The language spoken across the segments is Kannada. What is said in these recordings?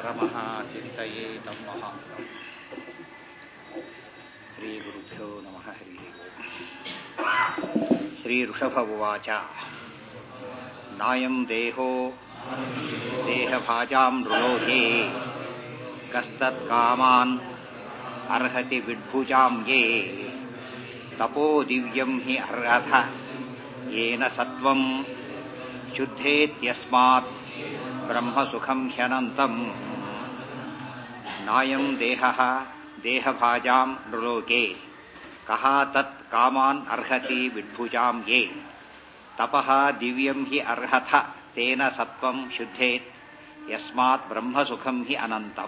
परमः चिन्तये तं महान्तम् श्रीगुरुभ्यो नमः हरिः ओम् श्रीऋषभ उवाच नायं देहो देहभाजां नृलोके कस्तत्कामान् अर्हति विड्भुजां ये तपो दिव्यं हि अर्हथ येन सत्त्वं शुद्धेत्यस्मात् ब्रह्मसुखं ह्यनन्तम् नायं देहः देहभाजां नृलोके कः तत् कामान् अर्हति विड्भुजां ये तपः दिव्यं हि अर्हथ तेन सत्त्वं शुद्धेत् यस्मात् ಬ್ರಹ್ಮಸುಖಂ ಹಿ ಅನಂತಂ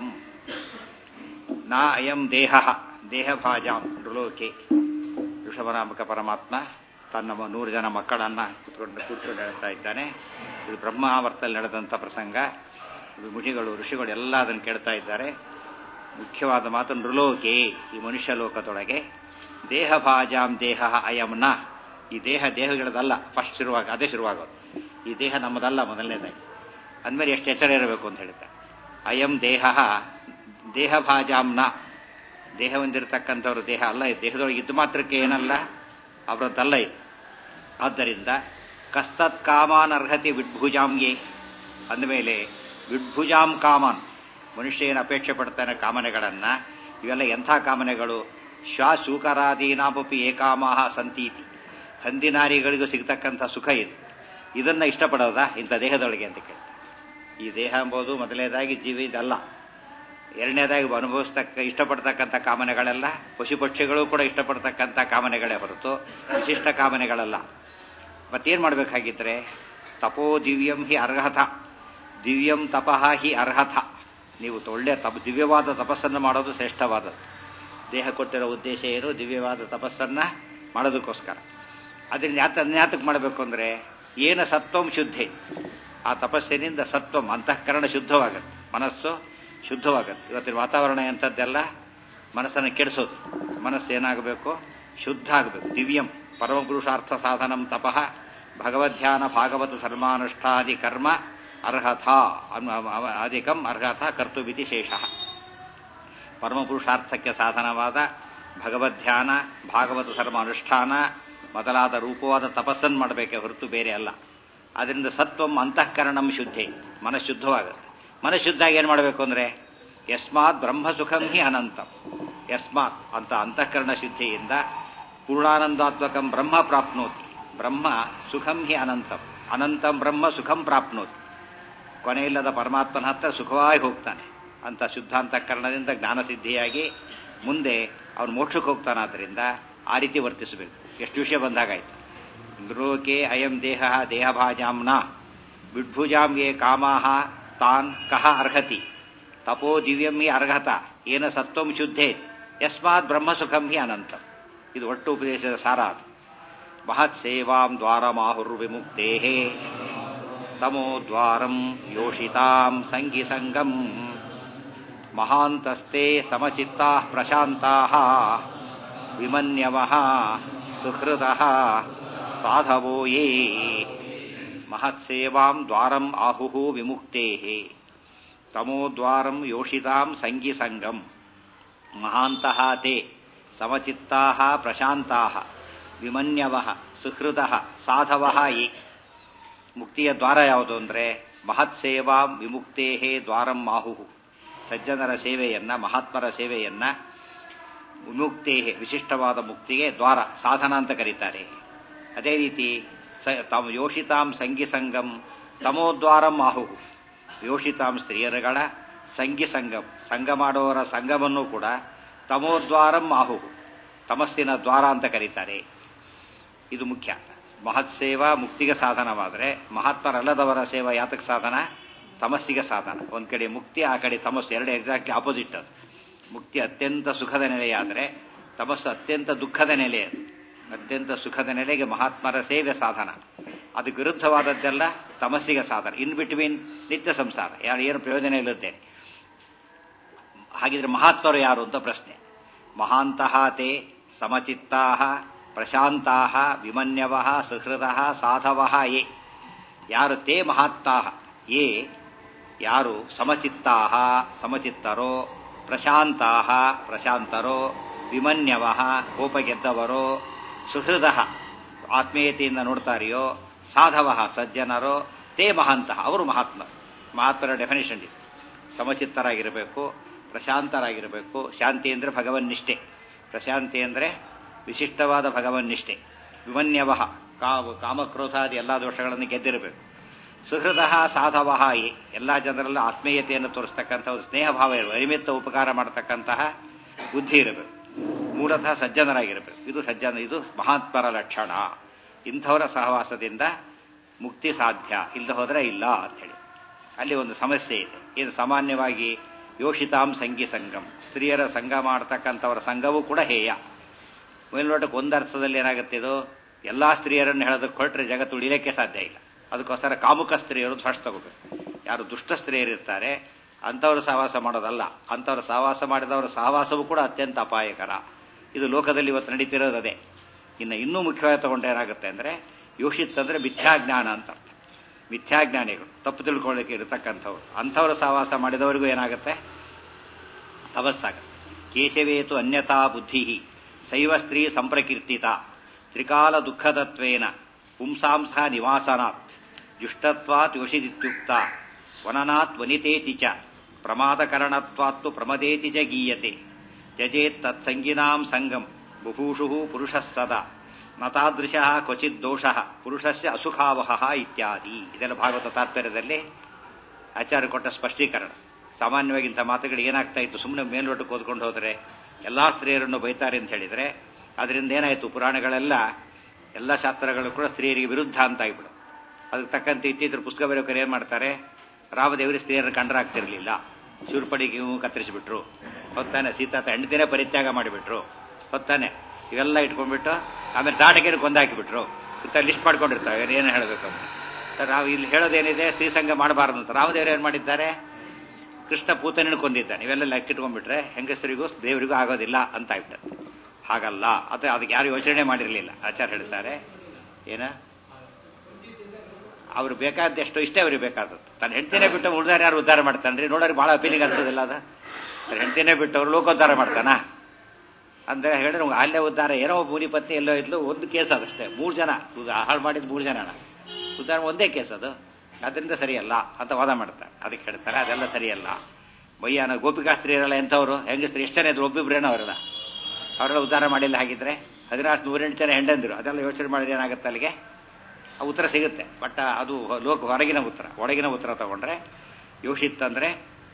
ನ ಅಯಂ ದೇಹ ದೇಹಭಾಜಾಂ ನೃಲೋಕೆ ಋಷಭನಾಮಕ ಪರಮಾತ್ಮ ತನ್ನ ನೂರು ಜನ ಮಕ್ಕಳನ್ನ ಕೂತ್ಕೊಂಡು ಕೂತ್ಕೊಂಡು ಹೇಳ್ತಾ ಇದ್ದಾನೆ ಇದು ಬ್ರಹ್ಮಾವರ್ತಲ್ಲಿ ನಡೆದಂಥ ಪ್ರಸಂಗ ಇದು ಮುನಿಗಳು ಋಷಿಗಳು ಎಲ್ಲ ಅದನ್ನು ಕೇಳ್ತಾ ಇದ್ದಾರೆ ಮುಖ್ಯವಾದ ಮಾತು ನೃಲೋಕೆ ಈ ಮನುಷ್ಯ ಲೋಕದೊಳಗೆ ದೇಹಭಾಜಾಂ ದೇಹ ಅಯಂನ ಈ ದೇಹ ದೇಹಗಳದಲ್ಲ ಫಸ್ಟ್ ಶುರುವಾಗ ಅದೇ ಶುರುವಾಗೋದು ಈ ದೇಹ ನಮ್ಮದಲ್ಲ ಮೊದಲನೇದಾಗಿ ಅಂದಮೇಲೆ ಎಷ್ಟು ಎಚ್ಚರ ಇರಬೇಕು ಅಂತ ಹೇಳುತ್ತೆ ಅಯಂ ದೇಹ ದೇಹಭಾಜಾಂನ ದೇಹ ಹೊಂದಿರತಕ್ಕಂಥವ್ರ ದೇಹ ಅಲ್ಲ ಇದು ದೇಹದೊಳಗೆ ಇದ್ದು ಮಾತ್ರಕ್ಕೆ ಏನಲ್ಲ ಅವರದ್ದಲ್ಲ ಇದು ಆದ್ದರಿಂದ ಕಸ್ತತ್ ಕಾಮಾನ್ ಅರ್ಹತಿ ವಿಡ್ಭುಜಾಂಗೆ ಅಂದಮೇಲೆ ವಿಡ್ಭುಜಾಂ ಕಾಮಾನ್ ಮನುಷ್ಯ ಏನು ಅಪೇಕ್ಷೆ ಪಡ್ತಾನೆ ಕಾಮನೆಗಳನ್ನು ಇವೆಲ್ಲ ಎಂಥ ಕಾಮನೆಗಳು ಶ್ವಾಸೂಕರಾದೀನಾಪಿ ಏಕಾಮಾಹ ಸಂತೀತಿ ಹಂದಿನಾರಿಗಳಿಗೂ ಸಿಗ್ತಕ್ಕಂಥ ಸುಖ ಇದು ಇದನ್ನ ಇಷ್ಟಪಡೋದಾ ಇಂಥ ದೇಹದೊಳಗೆ ಅಂತ ಕೇಳ್ತಾರೆ ಈ ದೇಹ ಎಂಬುದು ಮೊದಲನೇದಾಗಿ ಜೀವಿ ಇದಲ್ಲ ಎರಡನೇದಾಗಿ ಅನುಭವಿಸ್ತಕ್ಕ ಇಷ್ಟಪಡ್ತಕ್ಕಂಥ ಕಾಮನೆಗಳೆಲ್ಲ ಪಶು ಪಕ್ಷಿಗಳು ಕೂಡ ಇಷ್ಟಪಡ್ತಕ್ಕಂಥ ಕಾಮನೆಗಳೇ ಹೊರತು ವಿಶಿಷ್ಟ ಕಾಮನೆಗಳಲ್ಲ ಮತ್ತೇನು ಮಾಡಬೇಕಾಗಿದ್ರೆ ತಪೋ ದಿವ್ಯಂ ಹಿ ಅರ್ಹಥ ದಿವ್ಯಂ ತಪಃ ಹಿ ಅರ್ಹಥ ನೀವು ಒಳ್ಳೆಯ ತಪ ದಿವ್ಯವಾದ ತಪಸ್ಸನ್ನು ಮಾಡೋದು ಶ್ರೇಷ್ಠವಾದದ್ದು ದೇಹ ಕೊಟ್ಟಿರೋ ಉದ್ದೇಶ ಏನು ದಿವ್ಯವಾದ ತಪಸ್ಸನ್ನು ಮಾಡೋದಕ್ಕೋಸ್ಕರ ಅದರಿಂದ ಯಾತ ನ್ಯಾತಕ್ಕೆ ಮಾಡಬೇಕು ಅಂದರೆ ಏನ ಸತ್ವಂ ಶುದ್ಧೆ ಆ ತಪಸ್ಸಿನಿಂದ ಸತ್ವಂ ಅಂತಃಕರಣ ಶುದ್ಧವಾಗುತ್ತೆ ಮನಸ್ಸು ಶುದ್ಧವಾಗುತ್ತೆ ಇವತ್ತಿನ ವಾತಾವರಣ ಎಂಥದ್ದೆಲ್ಲ ಮನಸ್ಸನ್ನು ಕೆಡಿಸೋದು ಮನಸ್ಸು ಏನಾಗಬೇಕು ಶುದ್ಧ ಆಗಬೇಕು ದಿವ್ಯಂ ಪರಮಪುರುಷಾರ್ಥ ಸಾಧನಂ ತಪಃ ಭಗವದ್ಧ್ಯಾನ ಭಾಗವತ ಧರ್ಮಾನುಷ್ಠಾದಿ ಕರ್ಮ ಅರ್ಹಥ ಅಧಿಕಂ ಅರ್ಹಥ ಕರ್ತುಬಿತಿ ಶೇಷ ಪರಮಪುರುಷಾರ್ಥಕ್ಕೆ ಸಾಧನವಾದ ಭಗವದ್ಧ್ಯಾನ ಭಾಗವತ ಧರ್ಮ ಅನುಷ್ಠಾನ ಮೊದಲಾದ ರೂಪವಾದ ತಪಸ್ಸನ್ನು ಮಾಡಬೇಕೆ ಹೊರತು ಬೇರೆ ಅಲ್ಲ ಅದರಿಂದ ಸತ್ವಂ ಅಂತಃಕರಣಂ ಶುದ್ಧೆ ಮನಃಶುದ್ಧವಾಗುತ್ತೆ ಮನಃಶುದ್ಧಾಗಿ ಏನು ಮಾಡಬೇಕು ಅಂದರೆ ಯಸ್ಮಾತ್ ಬ್ರಹ್ಮಸುಖಂ ಹಿ ಅನಂತಂ ಯಸ್ಮಾತ್ ಅಂತ ಅಂತಃಕರಣ ಶುದ್ಧಿಯಿಂದ ಪೂರ್ಣಾನಂದಾತ್ಮಕಂ ಬ್ರಹ್ಮ ಪ್ರಾಪ್ನೋತಿ ಬ್ರಹ್ಮ ಸುಖಂ ಹಿ ಅನಂತಂ ಅನಂತಂ ಬ್ರಹ್ಮ ಸುಖಂ ಪ್ರಾಪ್ನೋತಿ ಕೊನೆಯಿಲ್ಲದ ಪರಮಾತ್ಮನ ಹತ್ರ ಸುಖವಾಗಿ ಹೋಗ್ತಾನೆ ಅಂತ ಶುದ್ಧಾಂತಃಕರಣದಿಂದ ಜ್ಞಾನಸಿದ್ಧಿಯಾಗಿ ಮುಂದೆ ಅವನು ಮೋಕ್ಷಕ್ಕೆ ಹೋಗ್ತಾನಾದ್ರಿಂದ ಆ ರೀತಿ ವರ್ತಿಸಬೇಕು ಎಷ್ಟು ವಿಷಯ ಬಂದಾಗಾಯ್ತು ಲೋಕೆ ಅಯಂ ದೇಹ ದೇಹಭಾಜಾಂನ ವಿಡ್ಭುಜಾಂ ಯೇ ಕಾಮಾಹ ತಾನ್ ಕಹ ಅರ್ಹತಿ ತಪೋ ದಿವ್ಯಂ ಹಿ ಅರ್ಹತ ಏನ ಸತ್ವಂ ಶುದ್ಧೇ ಯಸ್ಮಾತ್ ಬ್ರಹ್ಮಸುಖಂ ಹಿ ಅನಂತಂ ಇದು ಒಟ್ಟು ಉಪದೇಶದ ಸಾರ ಅದು ಮಹತ್ ಸೇವಾಂ ದ್ವಾರಮಾಹುರ್ವಿಮುಕ್ತೇ ತಮೋ ದ್ವಾರಂ ಯೋಷಿತಾಂ ಸಂಗಿ ಸಂಗಂ ಮಹಾಂತಸ್ತೆ ಸಮಚಿತ್ತಾ ಪ್ರಶಾಂತಾ ವಿಮನ್ಯವ ಸುಹೃದ ಸಾಧವೋ ಯೇ ಮಹತ್ಸೇವಾಂ ದ್ವಾರಂ ಆಹು ವಿಮುಕ್ತೇ ತಮೋದ್ವಾರಂ ಯೋಷಿತಾಂ ಸಂಗಿ ಸಂಗಂ ಮಹಾಂತಹ ತೇ ಸಮಚಿತ್ತಾ ಪ್ರಶಾಂತಾ ವಿಮನ್ಯವ ಸುಹೃದ ಸಾಧವ ಯೇ ಮುಕ್ತಿಯ ದ್ವಾರ ಯಾವುದು ಅಂದರೆ ಮಹತ್ಸೇವಾಂ ವಿಮುಕ್ತೇ ದ್ವಾರಂ ಆಹು ಸಜ್ಜನರ ಸೇವೆಯನ್ನ ಮಹಾತ್ಮರ ಸೇವೆಯನ್ನ ವಿಮುಕ್ತೇ ವಿಶಿಷ್ಟವಾದ ಮುಕ್ತಿಗೆ ದ್ವಾರ ಸಾಧನ ಅಂತ ಕರೀತಾರೆ ಅದೇ ರೀತಿ ಸ ತಮ್ಮ ಯೋಷಿತಾಂ ಸಂಗಿ ಸಂಗಂ ತಮೋದ್ವಾರಂ ಆಹು ಯೋಷಿತಾಂ ಸ್ತ್ರೀಯರುಗಳ ಸಂಗಿ ಸಂಗಂ ಸಂಘ ಮಾಡುವವರ ಸಂಘವನ್ನು ಕೂಡ ತಮೋದ್ವಾರಂ ಆಹು ತಮಸ್ಸಿನ ದ್ವಾರ ಅಂತ ಕರೀತಾರೆ ಇದು ಮುಖ್ಯ ಮಹತ್ ಸೇವಾ ಮುಕ್ತಿಗೆ ಸಾಧನವಾದರೆ ಮಹಾತ್ಮರಲ್ಲದವರ ಸೇವಾ ಯಾತಕ ಸಾಧನ ತಮಸ್ಸಿಗೆ ಸಾಧನ ಒಂದು ಕಡೆ ಮುಕ್ತಿ ಆ ಕಡೆ ತಮಸ್ಸು ಎರಡು ಎಕ್ಸಾಕ್ಟ್ಲಿ ಆಪೋಸಿಟ್ ಅದು ಮುಕ್ತಿ ಅತ್ಯಂತ ಸುಖದ ನೆಲೆಯಾದರೆ ತಮಸ್ಸು ಅತ್ಯಂತ ದುಃಖದ ನೆಲೆ ಅದು ಅತ್ಯಂತ ಸುಖದ ನೆಲೆಗೆ ಮಹಾತ್ಮರ ಸೇವೆ ಸಾಧನ ಅದಕ್ಕೆ ವಿರುದ್ಧವಾದದ್ದೆಲ್ಲ ತಮಸ್ಸಿಗೆ ಸಾಧನ ಇನ್ ಬಿಟ್ವೀನ್ ನಿತ್ಯ ಸಂಸಾರ ಯಾರು ಏನು ಪ್ರಯೋಜನ ಇಲ್ಲದೆ ಹಾಗಿದ್ರೆ ಮಹಾತ್ಮರು ಯಾರು ಅಂತ ಪ್ರಶ್ನೆ ಮಹಾಂತಹ ತೇ ಸಮಚಿತ್ತಾ ಪ್ರಶಾಂತಾ ವಿಮನ್ಯವ ಸುಹೃದ ಸಾಧವ ಯೇ ಯಾರು ತೇ ಮಹಾತ್ಮಾ ಯೇ ಯಾರು ಸಮಚಿತ್ತಾಹ ಸಮಚಿತ್ತರೋ ಪ್ರಶಾಂತಾಹ ಪ್ರಶಾಂತರೋ ವಿಮನ್ಯವ ಕೋಪ ಗೆದ್ದವರೋ ಸುಹೃದ ಆತ್ಮೀಯತೆಯಿಂದ ನೋಡ್ತಾರೆಯೋ ಸಾಧವ ಸಜ್ಜನರೋ ತೇ ಮಹಾಂತಹ ಅವರು ಮಹಾತ್ಮ ಮಹಾತ್ಮರ ಡೆಫಿನೇಷನ್ ಇದೆ ಸಮಚಿತ್ತರಾಗಿರಬೇಕು ಪ್ರಶಾಂತರಾಗಿರಬೇಕು ಶಾಂತಿ ಅಂದರೆ ಭಗವನ್ನಿಷ್ಠೆ ಪ್ರಶಾಂತಿ ಅಂದರೆ ವಿಶಿಷ್ಟವಾದ ಭಗವನ್ನಿಷ್ಠೆ ವಿಮನ್ಯವ ಕಾವು ಕಾಮಕ್ರೋಧಾದಿ ಎಲ್ಲ ದೋಷಗಳನ್ನು ಗೆದ್ದಿರಬೇಕು ಸುಹೃದ ಸಾಧವ ಏ ಎಲ್ಲ ಜನರಲ್ಲೂ ಆತ್ಮೀಯತೆಯನ್ನು ತೋರಿಸ್ತಕ್ಕಂಥ ಒಂದು ಸ್ನೇಹ ಭಾವ ಇರಬೇಕು ಅರಿಮಿತ್ತ ಉಪಕಾರ ಮಾಡತಕ್ಕಂತಹ ಬುದ್ಧಿ ಇರಬೇಕು ಮೂಲತಃ ಸಜ್ಜನರಾಗಿರಬೇಕು ಇದು ಸಜ್ಜನ ಇದು ಮಹಾತ್ಮರ ಲಕ್ಷಣ ಇಂಥವರ ಸಹವಾಸದಿಂದ ಮುಕ್ತಿ ಸಾಧ್ಯ ಇಲ್ಲದೆ ಹೋದರೆ ಇಲ್ಲ ಅಂಥೇಳಿ ಅಲ್ಲಿ ಒಂದು ಸಮಸ್ಯೆ ಇದೆ ಇದು ಸಾಮಾನ್ಯವಾಗಿ ಯೋಷಿತಾಂ ಸಂಗಿ ಸಂಗಮ್ ಸ್ತ್ರೀಯರ ಸಂಘ ಮಾಡ್ತಕ್ಕಂಥವರ ಸಂಘವೂ ಕೂಡ ಹೇಯ ಮೇಲ್ನೋಟಕ್ಕೆ ಒಂದು ಅರ್ಥದಲ್ಲಿ ಏನಾಗುತ್ತೆ ಇದು ಎಲ್ಲ ಸ್ತ್ರೀಯರನ್ನು ಹೇಳೋದಕ್ಕೆ ಹೊರಟ್ರೆ ಜಗತ್ತು ಉಳಿಲಿಕ್ಕೆ ಸಾಧ್ಯ ಇಲ್ಲ ಅದಕ್ಕೋಸ್ಕರ ಕಾಮುಕ ಸ್ತ್ರೀಯರು ಫಸ್ಟ್ ತಗೋಬೇಕು ಯಾರು ದುಷ್ಟ ಸ್ತ್ರೀಯರಿರ್ತಾರೆ ಅಂಥವ್ರ ಸಹವಾಸ ಮಾಡೋದಲ್ಲ ಅಂಥವ್ರ ಸಹವಾಸ ಮಾಡಿದವರ ಸಹವಾಸವೂ ಕೂಡ ಅತ್ಯಂತ ಅಪಾಯಕರ ಇದು ಲೋಕದಲ್ಲಿ ಇವತ್ತು ನಡೀತಿರೋದು ಅದೇ ಇನ್ನು ಇನ್ನೂ ಮುಖ್ಯವಾಗಿ ತಗೊಂಡ್ರೆ ಏನಾಗುತ್ತೆ ಅಂದರೆ ಯೋಷಿತ್ ಅಂದರೆ ಮಿಥ್ಯಾಜ್ಞಾನ ಅಂತ ಅರ್ಥ ಮಿಥ್ಯಾಜ್ಞಾನಿಗಳು ತಪ್ಪು ತಿಳ್ಕೊಳ್ಳಿಕ್ಕೆ ಇರತಕ್ಕಂಥವ್ರು ಅಂಥವ್ರ ಸಹವಾಸ ಮಾಡಿದವರಿಗೂ ಏನಾಗುತ್ತೆ ತಪಸ್ಸಾಗುತ್ತೆ ಕೇಶವೇತು ಅನ್ಯಥಾ ಬುದ್ಧಿ ಶೈವ ಸ್ತ್ರೀ ಸಂಪ್ರಕೀರ್ತಿತ ತ್ರಿಕಾಲ ದುಃಖದತ್ವೇನ ಪುಂಸಾಂಸ ನಿವಾಸನಾತ್ ಜುಷ್ಟತ್ವಾತ್ ಯೋಷಿದಿತ್ಯುಕ್ತ ವನನಾತ್ ವನಿತೇತಿ ಚ ಪ್ರಮಾದಕರಣತ್ವಾತ್ತು ಪ್ರಮದೇತಿ ಚ ಗೀಯತೆ ತ್ಯಜೇತ್ ತತ್ಸಂಗಿನಾಂ ಸಂಗಂ ಬುಭೂಷು ಪುರುಷಃ ಸದಾ ನತಾದೃಶ ಕ್ವಚಿತ್ ದೋಷ ಪುರುಷಸ್ಯ ಅಸುಖಾವಹ ಇತ್ಯಾದಿ ಇದೆಲ್ಲ ಭಾಗವತ ತಾತ್ಪರ್ಯದಲ್ಲಿ ಆಚಾರ್ಯ ಕೊಟ್ಟ ಸ್ಪಷ್ಟೀಕರಣ ಸಾಮಾನ್ಯವಾಗಿ ಇಂಥ ಮಾತುಗಳು ಏನಾಗ್ತಾ ಇತ್ತು ಸುಮ್ಮನೆ ಮೇಲ್ನೋಟಕ್ಕೆ ಓದ್ಕೊಂಡು ಹೋದರೆ ಎಲ್ಲಾ ಸ್ತ್ರೀಯರನ್ನು ಬೈತಾರೆ ಅಂತ ಹೇಳಿದರೆ ಅದರಿಂದ ಏನಾಯಿತು ಪುರಾಣಗಳೆಲ್ಲ ಎಲ್ಲ ಶಾಸ್ತ್ರಗಳು ಕೂಡ ಸ್ತ್ರೀಯರಿಗೆ ವಿರುದ್ಧ ಅಂತ ಆಗ್ಬಿಡು ಅದಕ್ಕೆ ತಕ್ಕಂತೆ ಇತ್ತೀಚೆಗೆ ಪುಸ್ತಕ ಬರೆಯೋಕರು ಏನು ಮಾಡ್ತಾರೆ ರಾಮದೇವರಿಗೆ ಸ್ತ್ರೀಯರ ಕಂಡರಾಗ್ತಿರ್ಲಿಲ್ಲ ಶೂರ್ಪಡಿಗೆ ಕತ್ತರಿಸಿಬಿಟ್ರು ಹೊತ್ತಾನೆ ಸೀತಾತ ಹೆಂಡತಿನೇ ಪರಿತ್ಯಾಗ ಮಾಡಿಬಿಟ್ರು ಹೊತ್ತಾನೆ ಇವೆಲ್ಲ ಇಟ್ಕೊಂಡ್ಬಿಟ್ಟು ಆಮೇಲೆ ತಾಟಕೇನು ಕೊಂದಾಕಿಬಿಟ್ರು ಇಂಥ ಲಿಸ್ಟ್ ಮಾಡ್ಕೊಂಡಿರ್ತಾರೆ ಏನು ಹೇಳಬೇಕು ಅಂತ ಸರ್ ನಾವು ಇಲ್ಲಿ ಹೇಳೋದೇನಿದೆ ಸ್ತ್ರೀ ಸಂಘ ಮಾಡಬಾರ್ದು ಅಂತ ರಾಮದೇವರು ಏನು ಮಾಡಿದ್ದಾರೆ ಕೃಷ್ಣ ಪೂತನಿನ ಕೊಂದಿದ್ದಾನೆ ಇವೆಲ್ಲ ಲೆಕ್ಕಿಟ್ಕೊಂಡ್ಬಿಟ್ರೆ ಹೆಂಗಸರಿಗೂ ದೇವರಿಗೂ ಆಗೋದಿಲ್ಲ ಅಂತ ಆಗ್ಬಿಟ್ಟೆ ಹಾಗಲ್ಲ ಅಥವಾ ಅದಕ್ಕೆ ಯಾರು ಯೋಚನೆ ಮಾಡಿರಲಿಲ್ಲ ಆಚಾರ ಹೇಳ್ತಾರೆ ಏನ ಅವ್ರು ಬೇಕಾದಷ್ಟು ಇಷ್ಟೇ ಅವ್ರಿಗೆ ಬೇಕಾದದ್ದು ತನ್ನ ಹೆಂಡತಿನೇ ಬಿಟ್ಟು ಉಳಿದಾರ ಯಾರು ಉದ್ಧಾರ ಮಾಡ್ತಾನ್ರಿ ನೋಡೋರಿಗೆ ಭಾಳ ಅಪೀಲಿಂಗ್ ಅನ್ಸೋದಿಲ್ಲ ಅದು ತನ್ನ ಹೆಂಡತಿನೇ ಬಿಟ್ಟು ಅವ್ರು ಲೋಕೋದ್ಧಾರ ಮಾಡ್ತಾನ ಅಂದ್ರೆ ಹೇಳಿದ್ರೆ ಅಲ್ಲೇ ಉದ್ಧಾರ ಏನೋ ಮೂರಿ ಪತ್ನಿ ಎಲ್ಲೋ ಇದ್ಲು ಒಂದು ಕೇಸ್ ಅದಷ್ಟೇ ಮೂರು ಜನ ಹಾಳು ಮಾಡಿದ್ ಮೂರು ಜನ ಉದ್ಧಾರ ಒಂದೇ ಕೇಸ್ ಅದು ಅದರಿಂದ ಸರಿಯಲ್ಲ ಅಂತ ವಾದ ಮಾಡ್ತಾರೆ ಅದಕ್ಕೆ ಹೇಳ್ತಾರೆ ಅದೆಲ್ಲ ಸರಿಯಲ್ಲ ಮೈಯಾನ ಗೋಪಿಕಾಸ್ತ್ರೀಯರೆಲ್ಲ ಎಂಥವ್ರು ಹೆಂಗಸ್ತ್ರೀ ಎಷ್ಟು ಜನ ಇದ್ರು ಒಬ್ಬಿಬ್ರೇನೋ ಅವರೆಲ್ಲ ಅವರೆಲ್ಲ ಉದ್ಧಾರ ಮಾಡಿಲ್ಲ ಹಾಗಿದ್ರೆ ಹದಿನಾರು ನೂರೆಂಟು ಜನ ಹೆಂಡಂದಿರು ಅದೆಲ್ಲ ಯೋಚನೆ ಮಾಡಿದ್ರೆ ಏನಾಗುತ್ತೆ ಅಲ್ಲಿಗೆ ಆ ಉತ್ತರ ಸಿಗುತ್ತೆ ಬಟ್ ಅದು ಲೋಕ ಹೊರಗಿನ ಉತ್ತರ ಒಳಗಿನ ಉತ್ತರ ತಗೊಂಡ್ರೆ ಯೋಷಿತ್ ಅಂದ್ರೆ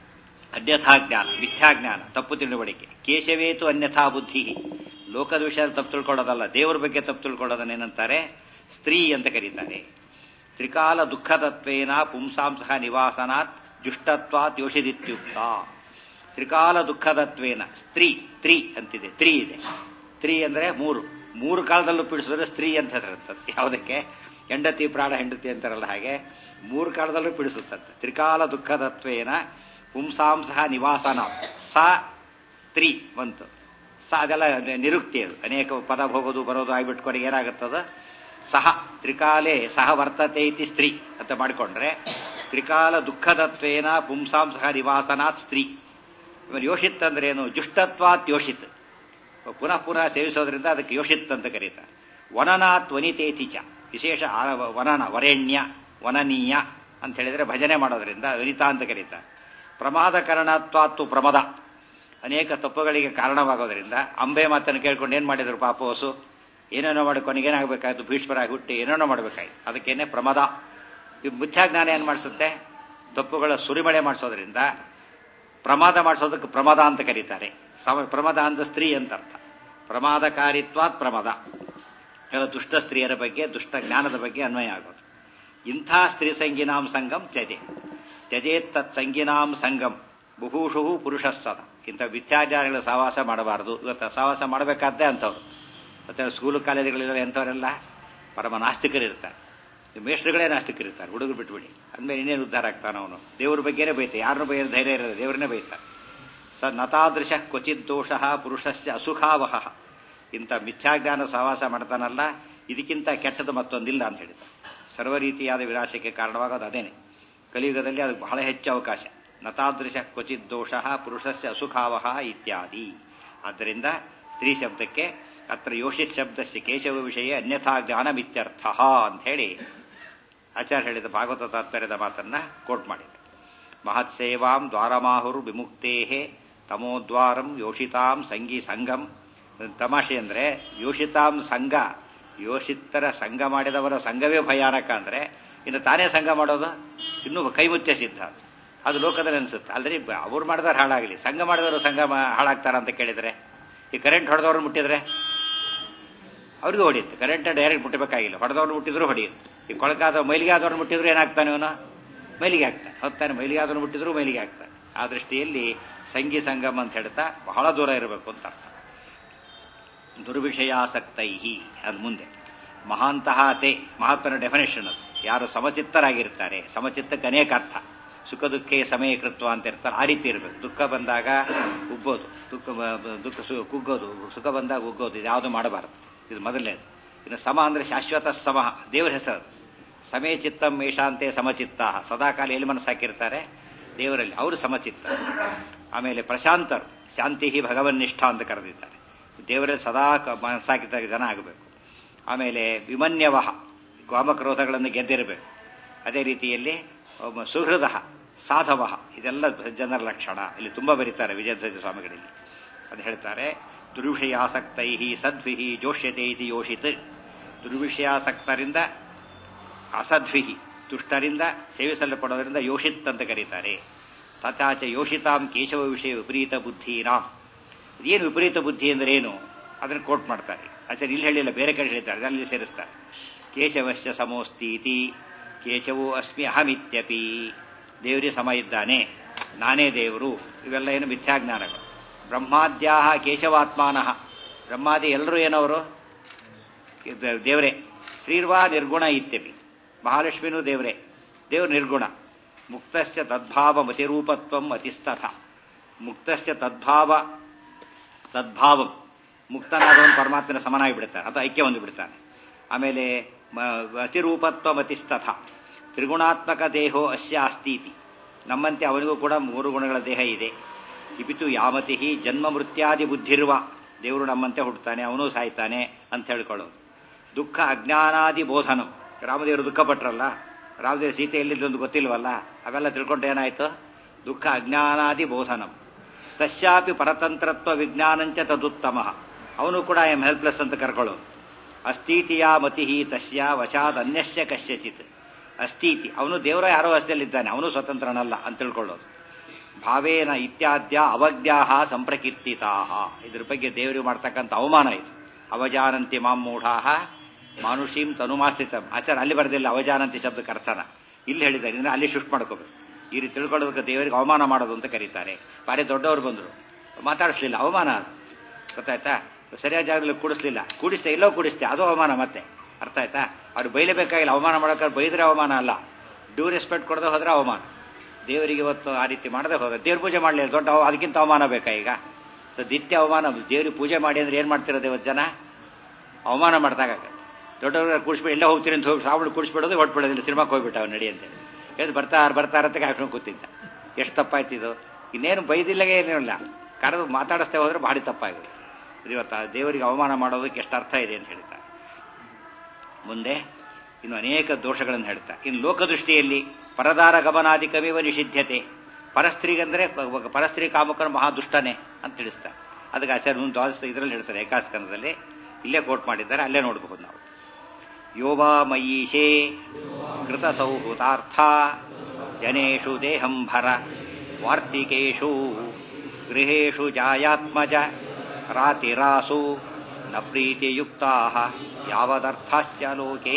ಅನ್ಯಥಾ ಜ್ಞಾನ ಮಿಥ್ಯಾಜ್ಞಾನ ತಪ್ಪು ತಿಳುವಳಿಕೆ ಕೇಶವೇತು ಅನ್ಯಥಾ ಬುದ್ಧಿ ಲೋಕದ ವಿಷಯದಲ್ಲಿ ತಪ್ಪು ತಿಳ್ಕೊಳ್ಳೋದಲ್ಲ ದೇವರ ಬಗ್ಗೆ ತಪ್ಪು ತಿಳ್ಕೊಳ್ಳೋದನ್ನೇನಂತಾರೆ ಸ್ತ್ರೀ ಅಂತ ಕರೀತಾರೆ ತ್ರಿಕಾಲ ದುಃಖತತ್ವೇನ ಪುಂಸಾಂಸಃ ನಿವಾಸನಾತ್ ಜುಷ್ಟತ್ವಾತ್ ಯೋಷಿದಿತ್ಯುಕ್ತ ತ್ರಿಕಾಲ ದುಃಖದತ್ವೇನ ಸ್ತ್ರೀ ತ್ರೀ ಅಂತಿದೆ ತ್ರೀ ಇದೆ ತ್ರೀ ಅಂದ್ರೆ ಮೂರು ಮೂರು ಕಾಲದಲ್ಲೂ ಪೀಡಿಸಿದ್ರೆ ಸ್ತ್ರೀ ಅಂತ ಹೆಸರಂತದ್ದು ಯಾವುದಕ್ಕೆ ಹೆಂಡತಿ ಪ್ರಾಣ ಹೆಂಡತಿ ಅಂತಾರಲ್ಲ ಹಾಗೆ ಮೂರು ಕಾಲದಲ್ಲೂ ಪೀಡಿಸುತ್ತಂತೆ ತ್ರಿಕಾಲ ದುಃಖದತ್ವೇನ ಪುಂಸಾಂಸಃ ನಿವಾಸನ ಸ ತ್ರೀ ಬಂತು ಸ ಅದೆಲ್ಲ ನಿರುಕ್ತಿ ಅದು ಅನೇಕ ಪದ ಹೋಗೋದು ಬರೋದು ಆಗ್ಬಿಟ್ಕೊಂಡು ಏನಾಗುತ್ತದ ಸಹ ತ್ರಿಕಾಲೇ ಸಹ ವರ್ತತೆ ಇತಿ ಸ್ತ್ರೀ ಅಂತ ಮಾಡಿಕೊಂಡ್ರೆ ತ್ರಿಕಾಲ ದುಃಖದತ್ವೇನ ಪುಂಸಾಂಸಃ ನಿವಾಸನಾತ್ ಸ್ತ್ರೀ ಇವರು ಯೋಷಿತ್ ಅಂದ್ರೆ ಏನು ಜುಷ್ಟತ್ವಾತ್ ಯೋಷಿತ್ ಪುನಃ ಪುನಃ ಸೇವಿಸೋದ್ರಿಂದ ಅದಕ್ಕೆ ಯೋಷಿತ್ ಅಂತ ಕರೀತಾರೆ ವನನಾತ್ ವನಿತೇತಿ ಚ ವಿಶೇಷ ವನನ ವರೇಣ್ಯ ವನನೀಯ ಅಂತ ಹೇಳಿದ್ರೆ ಭಜನೆ ಮಾಡೋದ್ರಿಂದ ವನಿತಾ ಅಂತ ಕರೀತಾರೆ ಪ್ರಮಾದ ಕಾರಣತ್ವಾತ್ತು ಪ್ರಮದ ಅನೇಕ ತಪ್ಪುಗಳಿಗೆ ಕಾರಣವಾಗೋದ್ರಿಂದ ಅಂಬೆ ಮಾತನ್ನು ಕೇಳ್ಕೊಂಡು ಏನು ಮಾಡಿದ್ರು ಪಾಪ ಹೊಸು ಏನೇನೋ ಮಾಡಿ ಕೊನೆಗೇನಾಗಬೇಕಾಯ್ತು ಭೀಷ್ಮರಾಗಿ ಹುಟ್ಟಿ ಏನೇನೋ ಮಾಡಬೇಕಾಯ್ತು ಅದಕ್ಕೇನೆ ಪ್ರಮದ ಈ ಮಿಥ್ಯಾಜ್ಞಾನ ಏನು ಮಾಡಿಸುತ್ತೆ ತಪ್ಪುಗಳ ಸುರಿಮಳೆ ಮಾಡಿಸೋದ್ರಿಂದ ಪ್ರಮಾದ ಮಾಡಿಸೋದಕ್ಕೆ ಪ್ರಮಾದ ಅಂತ ಕರೀತಾರೆ ಸಮ ಪ್ರಮಾದ ಅಂತ ಸ್ತ್ರೀ ಅಂತ ಅರ್ಥ ಪ್ರಮಾದಕಾರಿತ್ವಾತ್ ಪ್ರಮಾದ ಎಲ್ಲ ದುಷ್ಟ ಸ್ತ್ರೀಯರ ಬಗ್ಗೆ ದುಷ್ಟ ಜ್ಞಾನದ ಬಗ್ಗೆ ಅನ್ವಯ ಆಗೋದು ಇಂಥ ಸ್ತ್ರೀ ಸಂಗಿನಾಂ ಸಂಗಂ ತ್ಯಜೆ ತ್ಯಜೇತ್ ತತ್ ಸಂಗಿನಾಂ ಸಂಗಂ ಬುಭೂಷು ಪುರುಷಸ್ಸದ ಇಂಥ ವಿದ್ಯಾರ್ಥಿಗಳ ಸಹವಾಸ ಮಾಡಬಾರದು ಇವತ್ತು ಸಹವಾಸ ಮಾಡಬೇಕಾದ್ದೇ ಅಂಥವ್ರು ಮತ್ತೆ ಸ್ಕೂಲು ಕಾಲೇಜುಗಳೆಲ್ಲ ಎಂಥವರೆಲ್ಲ ಪರಮ ನಾಸ್ತಿಕರಿರ್ತಾರೆ ಮೇಷ್ಟ್ರುಗಳೇ ನಾಸ್ತಿಕರಿರ್ತಾರೆ ಹುಡುಗರು ಬಿಟ್ಬಿಡಿ ಅಂದಮೇಲೆ ಇನ್ನೇನು ಉದ್ಧಾರ ಆಗ್ತಾನೆ ಅವನು ದೇವ್ರ ಬಗ್ಗೆನೇ ಬೈತೆ ಯಾರನ್ನೂ ಬೈಯೋ ಧೈರ್ಯ ಇರೋದು ದೇವ್ರನ್ನೇ ಬೈತಾರೆ ಸ ನತಾದೃಶ ಕ್ವಚಿತ್ ದೋಷ ಪುರುಷಸ್ಯ ಅಸುಖಾವಹ ಇಂಥ ಮಿಥ್ಯಾಜ್ಞಾನ ಸಹವಾಸ ಮಾಡ್ತಾನಲ್ಲ ಇದಕ್ಕಿಂತ ಕೆಟ್ಟದ್ದು ಮತ್ತೊಂದಿಲ್ಲ ಅಂತ ಹೇಳಿದ ಸರ್ವ ರೀತಿಯಾದ ವಿನಾಶಕ್ಕೆ ಕಾರಣವಾಗೋದು ಅದೇನೆ ಕಲಿಯುಗದಲ್ಲಿ ಅದಕ್ಕೆ ಬಹಳ ಹೆಚ್ಚು ಅವಕಾಶ ನತಾದೃಶ ಕ್ವಚಿತ್ ದೋಷ ಪುರುಷಸ್ಯ ಅಸುಖಾವಹ ಇತ್ಯಾದಿ ಆದ್ದರಿಂದ ಸ್ತ್ರೀ ಶಬ್ದಕ್ಕೆ ಅತ್ರ ಯೋಷಿತ್ ಶಬ್ದಸ್ಯ ಕೇಶವ ವಿಷಯ ಅನ್ಯಥಾ ಜ್ಞಾನಮಿತ್ಯರ್ಥ ಅಂತ ಹೇಳಿ ಆಚಾರ್ಯ ಹೇಳಿದ ಭಾಗವತ ತಾತ್ಪರ್ಯದ ಮಾತನ್ನ ಕೋಟ್ ಮಾಡಿದೆ ಮಹತ್ ಸೇವಾಂ ದ್ವಾರಮಾಹುರ್ ವಿಮುಕ್ತೇ ತಮೋದ್ವಾರಂ ಯೋಷಿತಾಂ ಸಂಗಿ ಸಂಗಂ ತಮಾಷೆ ಅಂದ್ರೆ ಯೋಷಿತಾಂ ಸಂಘ ಯೋಷಿತರ ಸಂಘ ಮಾಡಿದವರ ಸಂಘವೇ ಭಯಾನಕ ಅಂದ್ರೆ ಇನ್ನು ತಾನೇ ಸಂಘ ಮಾಡೋದು ಇನ್ನೂ ಕೈಮುತ್ಯ ಸಿದ್ಧ ಅದು. ಅದು ಲೋಕದಲ್ಲಿ ಅನ್ಸುತ್ತೆ ಅಲ್ರಿ ಅವ್ರು ಮಾಡಿದವ್ರು ಹಾಳಾಗಲಿ ಸಂಘ ಮಾಡಿದವರು ಸಂಘ ಮಾ- ಹಾಳಾಗ್ತಾರ ಅಂತ ಕೇಳಿದ್ರೆ ಈ ಕರೆಂಟ್ ಹೊಡೆದವ್ರು ಮುಟ್ಟಿದ್ರೆ ಅವ್ರಿಗೂ ಹೊಡೆಯುತ್ತೆ ಕರೆಂಟ್ ಡೈರೆಕ್ಟ್ ಮುಟ್ಟಬೇಕಾಗಿಲ್ಲ ಹೊಡೆದವ್ರು ಮುಟ್ಟಿದ್ರು ಹೊಡೆಯುತ್ತೆ ಈ ಕೊಳಕಾದ ಮೈಲಿಗೆ ಆದವ್ರು ಮುಟ್ಟಿದ್ರು ಏನಾಗ್ತಾನೆ ಅವನು ಮೈಲಿಗೆ ಆಗ್ತಾನೆ ಹೊತ್ತಾನೆ ಮೈಲಿಗೆ ಆದವ್ರು ಮುಟ್ಟಿದ್ರು ಮೈಲಿಗೆ ಆಗ್ತಾನೆ ಆ ದೃಷ್ಟಿಯಲ್ಲಿ ಸಂಗಿ ಸಂಗಮ ಅಂತ ಹೇಳ್ತಾ ಬಹಳ ದೂರ ಇರಬೇಕು ಅಂತ ಅರ್ಥ ದುರ್ವಿಷಯಾಸಕ್ತೈ ಅದು ಮುಂದೆ ಮಹಾಂತಹ ತೇ ಮಹಾತ್ಮನ ಡೆಫಿನೇಷನ್ ಅದು ಯಾರು ಸಮಚಿತ್ತರಾಗಿರ್ತಾರೆ ಸಮಚಿತ್ತಕ್ಕೆ ಅನೇಕ ಅರ್ಥ ಸುಖ ದುಃಖೇ ಸಮಯಕೃತ್ವ ಅಂತ ಇರ್ತಾರೆ ಆ ರೀತಿ ಇರಬೇಕು ದುಃಖ ಬಂದಾಗ ಉಗ್ಗೋದು ದುಃಖ ಬ- ದುಃಖ ಸು- ಕುಗ್ಗೋದು ಸುಖ ಬಂದಾಗ ಉಗ್ಗೋದು ಇದು ಯಾವುದು ಮಾಡಬಾರದು ಇದು ಮೊದಲನೇದು ಇನ್ನು ಸಮ ಅಂದ್ರೆ ಶಾಶ್ವತ ಸಮ ದೇವರ ಹೆಸರು ಸಮೇ ಚಿತ್ತಂ ಮೇಷಾಂತೆ ಸಮಚಿತ್ತ ಸದಾಕಾಲ ಎಲ್ಲಿ ಮನಸ್ಸು ಹಾಕಿರ್ತಾರೆ ದೇವರಲ್ಲಿ ಅವರು ಸಮಚಿತ್ತ ಆಮೇಲೆ ಪ್ರಶಾಂತರು ಶಾಂತಿ ಭಗವನ್ನಿಷ್ಠ ಅಂತ ಕರೆದಿದ್ದಾರೆ ದೇವರಲ್ಲಿ ಸದಾ ಕ- ಮನಸ್ಸಾಕಿದ್ದಾಗ ಜನ ಆಗಬೇಕು ಆಮೇಲೆ ವಿಮನ್ಯವಹ ಕಾಮಕ್ರೋಧಗಳನ್ನು ಗೆದ್ದಿರಬೇಕು ಅದೇ ರೀತಿಯಲ್ಲಿ ಒಬ್ಬ ಸುಹೃದ ಸಾಧವ ಇದೆಲ್ಲ ಜನರ ಲಕ್ಷಣ ಇಲ್ಲಿ ತುಂಬಾ ಬರೀತಾರೆ ವಿಜಯಧ್ವಜ ಸ್ವಾಮಿಗಳಲ್ಲಿ ಅದು ಹೇಳ್ತಾರೆ ದುರ್ವಿಷಯಾಸಕ್ತೈ ಸದ್ಭಿ ಜೋಷ್ಯತೆ ಇತಿ ಯೋಷಿತ್ ದುರ್ವಿಷಯಾಸಕ್ತರಿಂದ ಅಸದ್ವಿಹಿ ದುಷ್ಟರಿಂದ ಸೇವಿಸಲ್ಪಡೋದರಿಂದ ಯೋಷಿತ್ ಅಂತ ಕರೀತಾರೆ ತಥಾಚ ಯೋಷಿತಾಂ ಕೇಶವ ವಿಷಯ ವಿಪರೀತ ಬುದ್ಧೀನಾಂ ಏನು ವಿಪರೀತ ಬುದ್ಧಿ ಅಂದ್ರೆ ಏನು ಅದನ್ನು ಕೋಟ್ ಮಾಡ್ತಾರೆ ಆಚಾರ್ಯ ಇಲ್ಲಿ ಹೇಳಿಲ್ಲ ಬೇರೆ ಕಡೆ ಹೇಳಿದ್ದಾರೆ ಅಲ್ಲಿ ಸೇರಿಸ್ತಾರೆ ಕೇಶವಶ್ಯ ಸಮೋಸ್ತೀತಿ ಕೇಶವೋ ಅಸ್ಮಿ ಅಹಮಿತ್ಯಪಿ ದೇವರೇ ಸಮ ಇದ್ದಾನೆ ನಾನೇ ದೇವರು ಇವೆಲ್ಲ ಏನು ಮಿಥ್ಯಾಜ್ಞಾನಗಳು ಬ್ರಹ್ಮಾದ್ಯಾಹ ಕೇಶವಾತ್ಮಾನಃ ಬ್ರಹ್ಮಾದಿ ಎಲ್ಲರೂ ಏನವರು ಇದು ದೇವರೇ ಶ್ರೀರ್ವಾ ನಿರ್ಗುಣ ಇತ್ಯಪಿ ಮಹಾಲಕ್ಷ್ಮಿನೂ ದೇವರೇ ದೇವರು ನಿರ್ಗುಣ ಮುಕ್ತಶ್ಚ ತದ್ಭಾವ ಮತಿರೂಪತ್ವಂ ಅತಿಸ್ತಥ ಮುಕ್ತಶ್ಚ ತದ್ಭಾವ ತದ್ಭಾವಂ ಮುಕ್ತನಾದವನು ಪರಮಾತ್ಮನ ಸಮನಾಗಿ ಬಿಡ್ತಾನೆ ಅಥವಾ ಐಕ್ಯ ಹೊಂದಿ ಬಿಡ್ತಾನೆ ಆಮೇಲೆ ಮ- ಅತಿರೂಪತ್ವ ಮತಿಸ್ತಥ ತ್ರಿಗುಣಾತ್ಮಕ ದೇಹೋ ಅಸ್ಯ ಅಸ್ತೀತಿ ನಮ್ಮಂತೆ ಅವನಿಗೂ ಕೂಡ ಮೂರು ಗುಣಗಳ ದೇಹ ಇದೆ ಇಪಿತು ಯಾಮತಿ ಜನ್ಮ ಮೃತ್ಯಾದಿ ಬುದ್ಧಿರುವ ದೇವರು ನಮ್ಮಂತೆ ಹುಟ್ಟುತ್ತಾನೆ ಅವನು ಸಾಯ್ತಾನೆ ಅಂತ ಹೇಳ್ಕೊಳ್ಳೋದು ದುಃಖ ಅಜ್ಞಾನಾದಿ ಬೋಧನಂ ರಾಮದೇವರು ದುಃಖ ಪಟ್ರಲ್ಲ ರಾಮದೇವರು ಸೀತೆ ಎಲ್ಲಿದ್ದೊಂದು ಗೊತ್ತಿಲ್ವಲ್ಲ ಅವೆಲ್ಲ ತಿಳ್ಕೊಂಡ್ರೆ ಏನಾಯ್ತು ದುಃಖ ಅಜ್ಞಾನಾದಿ ಬೋಧನಂ ತಸ್ಯಾಪಿ ಪರತಂತ್ರತ್ವ ವಿಜ್ಞಾನಂಚ ತದುತ್ತಮ ಅವನು ಕೂಡ ಐ ಎಮ್ ಹೆಲ್ಪ್ಲೆಸ್ ಅಂತ ಕರ್ಕೊಳ್ಳೋದು ಅಸ್ಥೀತಿಯ ಮತಿ ತಸ್ಯ ವಶಾದ್ ಅನ್ಯಸ್ಯ ಕಶ್ಯಚಿತ್ ಅಸ್ಥೀತಿ ಅವನು ದೇವರ ಯಾರೋ ವಶದಲ್ಲಿದ್ದಾನೆ ಅವನು ಸ್ವತಂತ್ರನಲ್ಲ ಅಂತ ತಿಳ್ಕೊಳ್ಳೋದು ಭಾವೇನ ಇತ್ಯಾದ್ಯ ಅವಜ್ಞಾಹ ಸಂಪ್ರಕೀರ್ತಿತಾ ಇದ್ರ ಬಗ್ಗೆ ದೇವರಿಗೆ ಮಾಡ್ತಕ್ಕಂಥ ಅವಮಾನ ಇದು ಅವಜಾನಂತಿ ಮಾಂ ಮೂಢಾಹ ಮಾನುಷೀಂ ತನುಮಾಸ್ಥಿತ ಆಚಾರ ಅಲ್ಲಿ ಬರೆದಿಲ್ಲ ಅವಜಾನಂತಿ ಶಬ್ದಕ್ಕೆ ಅರ್ಥನ ಇಲ್ಲಿ ಹೇಳಿದ್ದಾರೆ ಅಂದ್ರೆ ಅಲ್ಲಿ ಶಿಫ್ಟ್ ಮಾಡ್ಕೋಬೇಕು ಈ ರೀತಿ ತಿಳ್ಕೊಳ್ಳೋದಕ್ಕೆ ದೇವರಿಗೆ ಅವಮಾನ ಮಾಡೋದು ಅಂತ ಕರೀತಾರೆ ಬಾರಿ ದೊಡ್ಡವರು ಬಂದರು ಮಾತಾಡಿಸ್ಲಿಲ್ಲ ಅವಮಾನ ಅದು ಗೊತ್ತಾಯ್ತಾ ಸರಿಯಾದ ಜಾಗದಲ್ಲಿ ಕೂಡಿಸ್ಲಿಲ್ಲ ಕೂಡಿಸ್ತೆ ಎಲ್ಲೋ ಕೂಡಿಸ್ತೆ ಅದು ಅವಮಾನ ಮತ್ತೆ ಅರ್ಥ ಆಯ್ತಾ ಅವ್ರು ಬೈಲೇಬೇಕಾಗಿಲ್ಲ ಅವಮಾನ ಮಾಡೋಕೆ ಬೈದ್ರೆ ಅವಮಾನ ಅಲ್ಲ ಡ್ಯೂ ರೆಸ್ಪೆಕ್ಟ್ ಕೊಡದೆ ಹೋದ್ರೆ ಅವಮಾನ ದೇವರಿಗೆ ಇವತ್ತು ಆ ರೀತಿ ಮಾಡದೆ ಹೋದ್ರೆ ದೇವ್ರ ಪೂಜೆ ಮಾಡಲಿಲ್ಲ ದೊಡ್ಡ ಅವ- ಅದಕ್ಕಿಂತ ಅವಮಾನ ಬೇಕಾ ಈಗ ಸೊ ನಿತ್ಯ ಅವಮಾನ ದೇವ್ರಿಗೆ ಪೂಜೆ ಮಾಡಿ ಅಂದ್ರೆ ಏನು ಮಾಡ್ತಿರೋದು ಇವತ್ತು ಜನ ಅವಮಾನ ಮಾಡ್ದಾಗ ದೊಡ್ಡವ್ರ ಕೂಡಿಸ್ಬಿಟ್ಟು ಎಲ್ಲ ಹೋಗ್ತೀನಿ ಅಂತ ಹೋಗಿ ಸಾವಳು ಕೂಡಿಸ್ಬಿಡೋದು ಹೊಟ್ಬಿಡೋದಿಲ್ಲ ಸಿನಿಮಾಕ್ಕೆ ಹೋಗ್ಬಿಟ್ಟು ಅವ್ನು ನಡಿ ಅಂತ ಎದ್ದು ಬರ್ತಾರ ಬರ್ತಾರ ಅಂತ ಕಾಯ್ಕೊಂಡು ಕೂತಿದ್ದ ಎಷ್ಟು ತಪ್ಪಾಯ್ತು ಇದು ಇನ್ನೇನು ಬೈದಿಲ್ಲ ಏನಿಲ್ಲ ಕರೆದು ಮಾತಾಡಿಸ್ತೇ ಹೋದ್ರೆ ಭಾರಿ ತಪ್ಪಾಗುತ್ತೆ ಇದು ಇವತ್ತು ಆ ದೇವರಿಗೆ ಅವಮಾನ ಮಾಡೋದಕ್ಕೆ ಎಷ್ಟು ಅರ್ಥ ಇದೆ ಅಂತ ಹೇಳ್ತಾರೆ ಮುಂದೆ ಇನ್ನು ಅನೇಕ ದೋಷಗಳನ್ನು ಹೇಳ್ತಾ ಇನ್ನು ಲೋಕದೃಷ್ಟಿಯಲ್ಲಿ ಪರದಾರ ಗಮನಾಧಿಕಮೇವ ನಿಷಿದ್ಧತೆ ಪರಸ್ತ್ರೀಗಂದ್ರೆ ಪ- ಪರಸ್ತ್ರೀ ಕಾಮಕನ ಮಹಾದುಷ್ಟನೇ ಅಂತ ತಿಳಿಸ್ತಾರೆ ಅದಕ್ಕೆ ಆಚಾರ್ಯ ಮುಂದೆ ದ್ವಾದಶ ಇದರಲ್ಲಿ ಹೇಳ್ತಾರೆ ಏಕಾಸ್ಕಂದದಲ್ಲಿ ಇಲ್ಲೇ ಕೋಟ್ ಮಾಡಿದ್ದಾರೆ ಅಲ್ಲೇ ನೋಡಬಹುದು ನಾವು ಯೋವಾ ಮಯೀಶೇ ಕೃತ ಸೌಹೃತಾರ್ಥ ಜನೇಷು ದೇಹಂಭರ ವಾರ್ತಿಕೇಶು ಗೃಹೇಶು ಜಾಯಾತ್ಮಜ ರಾತಿರಾಸು ನ ಪ್ರೀತಿಯುಕ್ತಾ ಯಾವದರ್ಥಾಶ್ಚ ಲೋಕೇ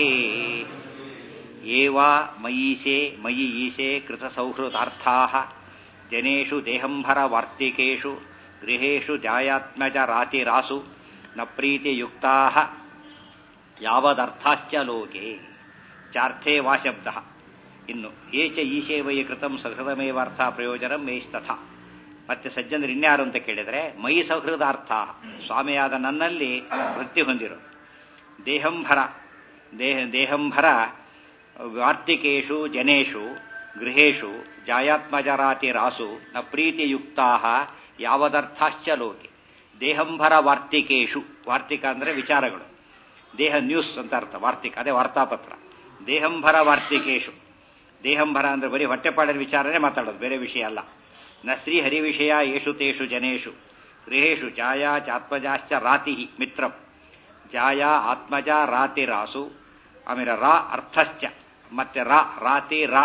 ಏವಾ ಮಯೀಶೇ ಮಯಿ ಈಶೇ ಕೃತ ಸೌಹೃದಾರ್ಥಾ ಜನೇಷು ದೇಹಂಭರ ವಾರ್ತಿಕೇಶು ಗೃಹೇಶು ಜಾಯಾತ್ಮಜ ರಾತಿರಾಸು ನ ಪ್ರೀತಿಯುಕ್ತಾ ಯಾವದರ್ಥಾಶ್ಚ ಲೋಕೆ ಚಾರ್ಥೇ ವಾ ಶಬ್ದ ಇನ್ನು ಏಚ ಈಶೇ ವೈ ಕೃತಂ ಸಹೃದಮೇವಾರ್ಥ ಪ್ರಯೋಜನಂ ಮೇಸ್ತಥ ಮತ್ತೆ ಸಜ್ಜನರು ಇನ್ಯಾರು ಅಂತ ಕೇಳಿದರೆ ಮೈ ಸೌಹೃದಾರ್ಥ ಸ್ವಾಮಿಯಾದ ನನ್ನಲ್ಲಿ ಭಕ್ತಿ ಹೊಂದಿರು ದೇಹಂಭರ ದೇಹ ದೇಹಂಭರ ವಾರ್ತಿಕೇಶು ಜನೇಶು ಗೃಹೇಶು ಜಾಯಾತ್ಮಜರಾತಿ ರಾಸು ನ ಪ್ರೀತಿಯುಕ್ತಾ ಯಾವದರ್ಥಾಶ್ಚ ಲೋಕೆ ದೇಹಂಭರ ವಾರ್ತಿಕೇಶು ವಾರ್ತಿಕ ಅಂದರೆ ವಿಚಾರಗಳು ದೇಹ ನ್ಯೂಸ್ ಅಂತ ಅರ್ಥ ವಾರ್ತಿಕ ಅದೇ ವಾರ್ತಾಪತ್ರ ದೇಹಂಭರ ವಾರ್ತಿಕೇಶು ದೇಹಂಭರ ಅಂದ್ರೆ ಬರೀ ಹೊಟ್ಟೆಪಾಡಿನ ವಿಚಾರನೇ ಮಾತಾಡೋದು ಬೇರೆ ವಿಷಯ ಅಲ್ಲ ನ ಸ್ತ್ರೀ ಹರಿ ವಿಷಯ ಯೇಷು ತೇಷು ಜನೇಶು ಗೃಹೇಶು ಜಾಯಾ ಚಾತ್ಮಜಾಶ್ಚ ರಾತಿ ಮಿತ್ರಂ ಜಾಯಾ ಆತ್ಮಜ ರಾತಿ ರಾಸು ಆಮೇಲೆ ರಾ ಅರ್ಥಶ್ಚ ಮತ್ತೆ ರಾ ರಾತಿ ರಾ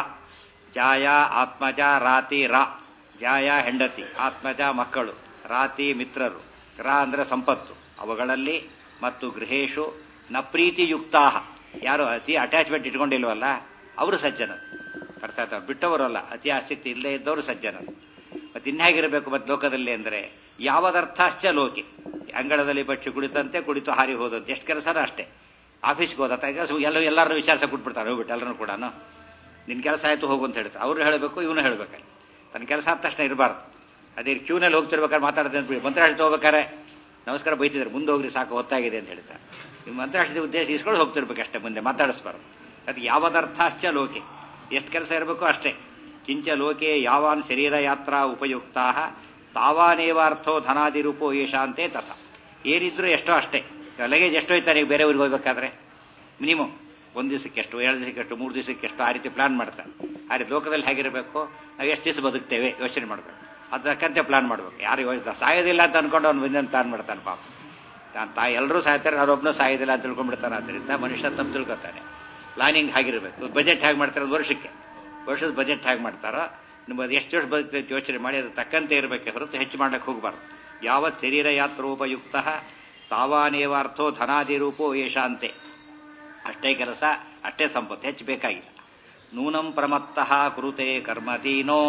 ಜಾಯಾ ಆತ್ಮಜ ರಾತಿ ರಾ ಜಾಯ ಹೆಂಡತಿ ಆತ್ಮಜ ಮಕ್ಕಳು ರಾತಿ ಮಿತ್ರರು ರಾ ಅಂದ್ರೆ ಸಂಪತ್ತು ಅವುಗಳಲ್ಲಿ ಮತ್ತು ಗೃಹೇಶು ನ ಪ್ರೀತಿಯುಕ್ತಾ ಯಾರು ಅತಿ ಅಟ್ಯಾಚ್ಮೆಂಟ್ ಇಟ್ಕೊಂಡಿಲ್ವಲ್ಲ ಅವರು ಸಜ್ಜನರು ಅರ್ಥ ಆಯ್ತಾ ಬಿಟ್ಟವರಲ್ಲ ಅತಿ ಆಸಕ್ತಿ ಇಲ್ಲೇ ಇದ್ದವರು ಸಜ್ಜನರು ಮತ್ತೆ ಇನ್ಹೇಗಿರಬೇಕು ಮತ್ತೆ ಲೋಕದಲ್ಲಿ ಅಂದರೆ ಯಾವದರ್ಥಾಶ್ಚ ಲೋಕೆ ಅಂಗಳದಲ್ಲಿ ಪಕ್ಷಿ ಕುಳಿತಂತೆ ಕುಳಿತು ಹಾರಿ ಹೋದಂತೆ ಎಷ್ಟು ಕೆಲಸನೂ ಅಷ್ಟೇ ಆಫೀಸ್ಗೆ ಹೋದತ್ತ ಎಲ್ಲ ಎಲ್ಲರನ್ನೂ ವಿಚಾರಿಸ ಕೊಟ್ಬಿಡ್ತಾರೆ ಹೋಗ್ಬಿಟ್ಟು ಎಲ್ಲರೂ ಕೂಡ ನಿನ್ನ ಕೆಲಸ ಆಯಿತು ಹೋಗು ಅಂತ ಹೇಳ್ತಾರೆ ಅವರು ಹೇಳಬೇಕು ಇವನು ಹೇಳಬೇಕಾಗಿ ತನ್ನ ಕೆಲಸ ಆದ ತಕ್ಷಣ ಇರಬಾರ್ದು ಅದೇ ಕ್ಯೂನಲ್ಲಿ ಹೋಗ್ತಿರ್ಬೇಕಾದ್ರೆ ಮಾತಾಡದೆ ಅಂತ ಮಂತ್ರಾಕ್ಷತೆ ಹೋಗ್ಬೇಕಾರೆ ನಮಸ್ಕಾರ ಬೈತಿದ್ದಾರೆ ಮುಂದೆ ಹೋಗ್ರಿ ಸಾಕು ಹೊತ್ತಾಗಿದೆ ಅಂತ ಹೇಳ್ತಾರೆ ನಿಮ್ಮ ಮಂತ್ರಾಕ್ಷತೆ ಉದ್ದೇಶ ಇಸ್ಕೊಂಡು ಹೋಗ್ತಿರ್ಬೇಕು ಅಷ್ಟೇ ಮುಂದೆ ಮಾತಾಡಿಸ್ಬಾರ್ದು ಅದು ಯಾವದರ್ಥಾಶ್ಚ ಲೋಕೆ ಎಷ್ಟು ಕೆಲಸ ಇರಬೇಕು ಅಷ್ಟೇ ಕಿಂಚ ಲೋಕೆ ಯಾವಾನ್ ಶರೀರ ಯಾತ್ರಾ ಉಪಯುಕ್ತಾ ತಾವಾನೇವಾರ್ಥೋ ಧನಾದಿರೂಪೋ ಯಶಾಂತೆ ತಥ ಏನಿದ್ರು ಎಷ್ಟೋ ಅಷ್ಟೇ ಲಗೇಜ್ ಎಷ್ಟು ಹೋಯ್ತಾರೆ ನೀವು ಬೇರೆ ಊರಿಗೆ ಹೋಗ್ಬೇಕಾದ್ರೆ ಮಿನಿಮಮ್ ಒಂದು ದಿವಸಕ್ಕೆ ಎಷ್ಟು ಎರಡು ದಿವಸಕ್ಕೆ ಎಷ್ಟು ಮೂರು ದಿವಸಕ್ಕೆ ಎಷ್ಟು ಆ ರೀತಿ ಪ್ಲಾನ್ ಮಾಡ್ತಾರೆ ಆ ರೀತಿ ಲೋಕದಲ್ಲಿ ಹೇಗಿರಬೇಕು ನಾವು ಎಷ್ಟು ದಿವಸ ಬದುಕ್ತೇವೆ ಯೋಚನೆ ಮಾಡಬೇಕು ಅದಕ್ಕಂತೆ ಪ್ಲಾನ್ ಮಾಡಬೇಕು ಯಾರು ಯೋಚನೆ ಸಾಯೋದಿಲ್ಲ ಅಂತ ಅನ್ಕೊಂಡು ಅವ್ನು ಮುಂದೆ ಪ್ಲಾನ್ ಮಾಡ್ತಾನೆ ಪಾಪ ನಾನು ತಾಯಿ ಎಲ್ಲರೂ ಸಾಯ್ತಾರೆ ನಾನೊಬ್ಬನು ಸಾಯೋದಿಲ್ಲ ಅಂತ ತಿಳ್ಕೊಂಡ್ಬಿಡ್ತಾನೆ ಆದ್ದರಿಂದ ಮನುಷ್ಯ ತಪ್ಪು ತಿಳ್ಕೊತಾನೆ ಪ್ಲಾನಿಂಗ್ ಆಗಿರಬೇಕು ಬಜೆಟ್ ಹೇಗೆ ಮಾಡ್ತಾರೆ ಒಂದು ವರ್ಷಕ್ಕೆ ವರ್ಷದ ಬಜೆಟ್ ಹೇಗೆ ಮಾಡ್ತಾರೋ ನಿಮ್ಮದು ಎಷ್ಟು ವರ್ಷ ಬದುಕೈತೆ ಯೋಚನೆ ಮಾಡಿ ಅದು ತಕ್ಕಂತೆ ಇರಬೇಕೆ ಹೊರತು ಹೆಚ್ಚು ಮಾಡಕ್ಕೆ ಹೋಗಬಾರ್ದು ಯಾವತ್ ಶರೀರ ಯಾತ್ರೋಪಯುಕ್ತ ತಾವಾನೇವಾರ್ಥೋ ಧನಾದಿರೂಪೋ ಯಶಾಂತೆ ಅಷ್ಟೇ ಕೆಲಸ ಅಷ್ಟೇ ಸಂಪತ್ತು ಹೆಚ್ಚು ಬೇಕಾಗಿಲ್ಲ ನೂನಂ ಪ್ರಮತ್ತಃ ಕುರುತೆ ಕರ್ಮದೀನೋ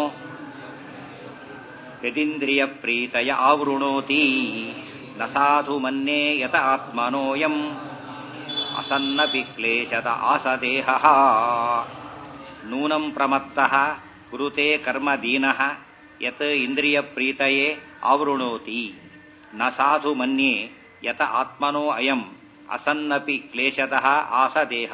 ಯದಿಂದ್ರಿಯ ಪ್ರೀತಯ ಆವೃಣೋತಿ ನ ಸಾಧು ಮನ್ಯೇ ಯತ ಆತ್ಮನೋಯಂ ಅಸನ್ನಪಿ ಕ್ಲೇಶದ ಆಸದೇಹ ನೂನಂ ಪ್ರಮತ್ತಃ ಕುರುತೆ ಕರ್ಮ ದೀನಃ ಯತ್ ಇಂದ್ರಿಯ ಪ್ರೀತಯೇ ಆವೃಣೋತಿ ನ ಸಾಧು ಮನ್ಯೇ ಯತ ಆತ್ಮನೋ ಅಯಂ ಅಸನ್ನಪಿ ಕ್ಲೇಶತಃ ಆಸದೇಹ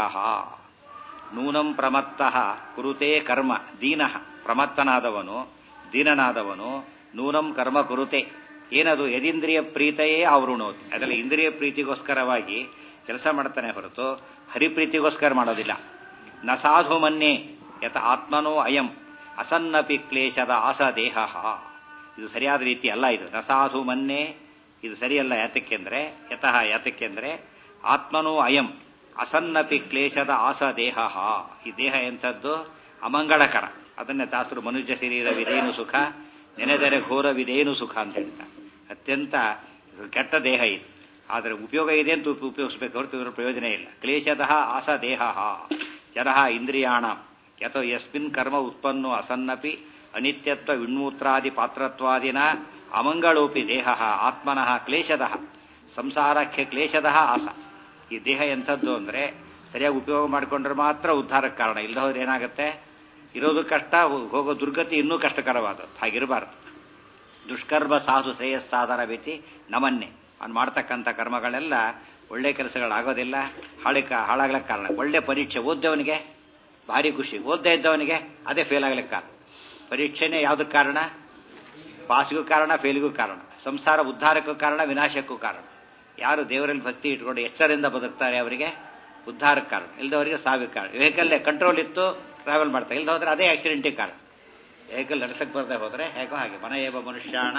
ನೂನಂ ಪ್ರಮತ್ತಃ ಕುರುತೆ ಕರ್ಮ ದೀನಃ ಪ್ರಮತ್ತನಾದವನು ದೀನನಾದವನು ನೂನಂ ಕರ್ಮ ಕುರುತೆ ಏನದು ಯದಿಂದ್ರಿಯ ಪ್ರೀತಯೇ ಆವೃಣೋತಿ ಅದರಲ್ಲಿ ಇಂದ್ರಿಯ ಪ್ರೀತಿಗೋಸ್ಕರವಾಗಿ ಕೆಲಸ ಮಾಡ್ತಾನೆ ಹೊರತು ಹರಿಪ್ರೀತಿಗೋಸ್ಕರ ಮಾಡೋದಿಲ್ಲ ನ ಸಾಧು ಮನ್ಯೆ ಯತ ಆತ್ಮನೋ ಅಯಂ ಅಸನ್ನಪಿ ಕ್ಲೇಶದ ಆಸ ದೇಹ ಇದು ಸರಿಯಾದ ರೀತಿ ಅಲ್ಲ ಇದು ನ ಸಾಧು ಮನ್ಯೆ ಇದು ಸರಿಯಲ್ಲ ಯಾತಕ್ಕೆಂದ್ರೆ ಯತಃ ಯಾತಕ್ಕೆಂದ್ರೆ ಆತ್ಮನೋ ಅಯಂ ಅಸನ್ನಪಿ ಕ್ಲೇಶದ ಆಸ ದೇಹ ಈ ದೇಹ ಎಂಥದ್ದು ಅಮಂಗಳಕರ ಅದನ್ನೇ ದಾಸರು ಮನುಷ್ಯ ಶರೀರವಿದೇನು ಸುಖ ನೆನೆದರೆ ಘೋರವಿದೇನು ಸುಖ ಅಂತ ಹೇಳ್ತಾರೆ ಅತ್ಯಂತ ಕೆಟ್ಟ ದೇಹ ಇದು ಆದರೆ ಉಪಯೋಗ ಇದೆ ಅಂತ ಉಪಯೋಗಿಸ್ಬೇಕು ಹೊರತು ಇದರ ಪ್ರಯೋಜನ ಇಲ್ಲ ಕ್ಲೇಶತಃ ಆಸ ದೇಹ ಜರ ಇಂದ್ರಿಯಾಣ ಯಥೋ ಯಸ್ಮಿನ್ ಕರ್ಮ ಉತ್ಪನ್ನೋ ಅಸನ್ನಪಿ ಅನಿತ್ಯತ್ವ ವಿಣ್ಮೂತ್ರಾದಿ ಪಾತ್ರತ್ವಾದಿನ ಅಮಂಗಳೋಪಿ ದೇಹ ಆತ್ಮನಃ ಕ್ಲೇಶದಃ ಸಂಸಾರಕ್ಕೆ ಕ್ಲೇಶದಃ ಆಸ ಈ ದೇಹ ಎಂಥದ್ದು ಅಂದರೆ ಸರಿಯಾಗಿ ಉಪಯೋಗ ಮಾಡಿಕೊಂಡ್ರೆ ಮಾತ್ರ ಉದ್ಧಾರಕ್ಕೆ ಕಾರಣ ಇಲ್ಲದ ಹೋದ್ರೆ ಏನಾಗುತ್ತೆ ಇರೋದು ಕಷ್ಟ ಹೋಗೋ ದುರ್ಗತಿ ಇನ್ನೂ ಕಷ್ಟಕರವಾದದ್ದು ಹಾಗಿರಬಾರ್ದು ದುಷ್ಕರ್ಮ ಸಾಧು ಶ್ರೇಯಸ್ಸಾಧನ ವ್ಯಕ್ತಿ ನಮನ್ನೇ ಅವ್ನು ಮಾಡ್ತಕ್ಕಂಥ ಕರ್ಮಗಳೆಲ್ಲ ಒಳ್ಳೆ ಕೆಲಸಗಳಾಗೋದಿಲ್ಲ ಹಾಳಿಕ ಹಾಳಾಗ್ಲಿಕ್ಕೆ ಕಾರಣ ಒಳ್ಳೆ ಪರೀಕ್ಷೆ ಓದ್ದವನಿಗೆ ಭಾರಿ ಖುಷಿ ಓದ್ದೇ ಇದ್ದವನಿಗೆ ಅದೇ ಫೇಲ್ ಆಗ್ಲಿಕ್ಕೆ ಕಾರಣ ಪರೀಕ್ಷೆನೇ ಯಾವುದಕ್ಕೆ ಕಾರಣ ಪಾಸ್ಗೂ ಕಾರಣ ಫೇಲ್ಗೂ ಕಾರಣ ಸಂಸಾರ ಉದ್ಧಾರಕ್ಕೂ ಕಾರಣ ವಿನಾಶಕ್ಕೂ ಕಾರಣ ಯಾರು ದೇವರಲ್ಲಿ ಭಕ್ತಿ ಇಟ್ಕೊಂಡು ಎಚ್ಚರಿಂದ ಬದುಕ್ತಾರೆ ಅವರಿಗೆ ಉದ್ಧಾರಕ್ಕೆ ಕಾರಣ ಇಲ್ದವರಿಗೆ ಸಾವಿಗೆ ಕಾರಣ ವೆಹಿಕಲ್ ಕಂಟ್ರೋಲ್ ಇತ್ತು ಟ್ರಾವೆಲ್ ಮಾಡ್ತಾರೆ ಇಲ್ದ ಹೋದ್ರೆ ಅದೇ ಆಕ್ಸಿಡೆಂಟಿಗೆ ಕಾರಣ ವೆಹಿಕಲ್ ನಡೆಸಕ್ಕೆ ಬರದೆ ಹೋದ್ರೆ ಹೇಗೋ ಹಾಗೆ ಮನೆಯೇವ ಮನುಷ್ಯಾಣ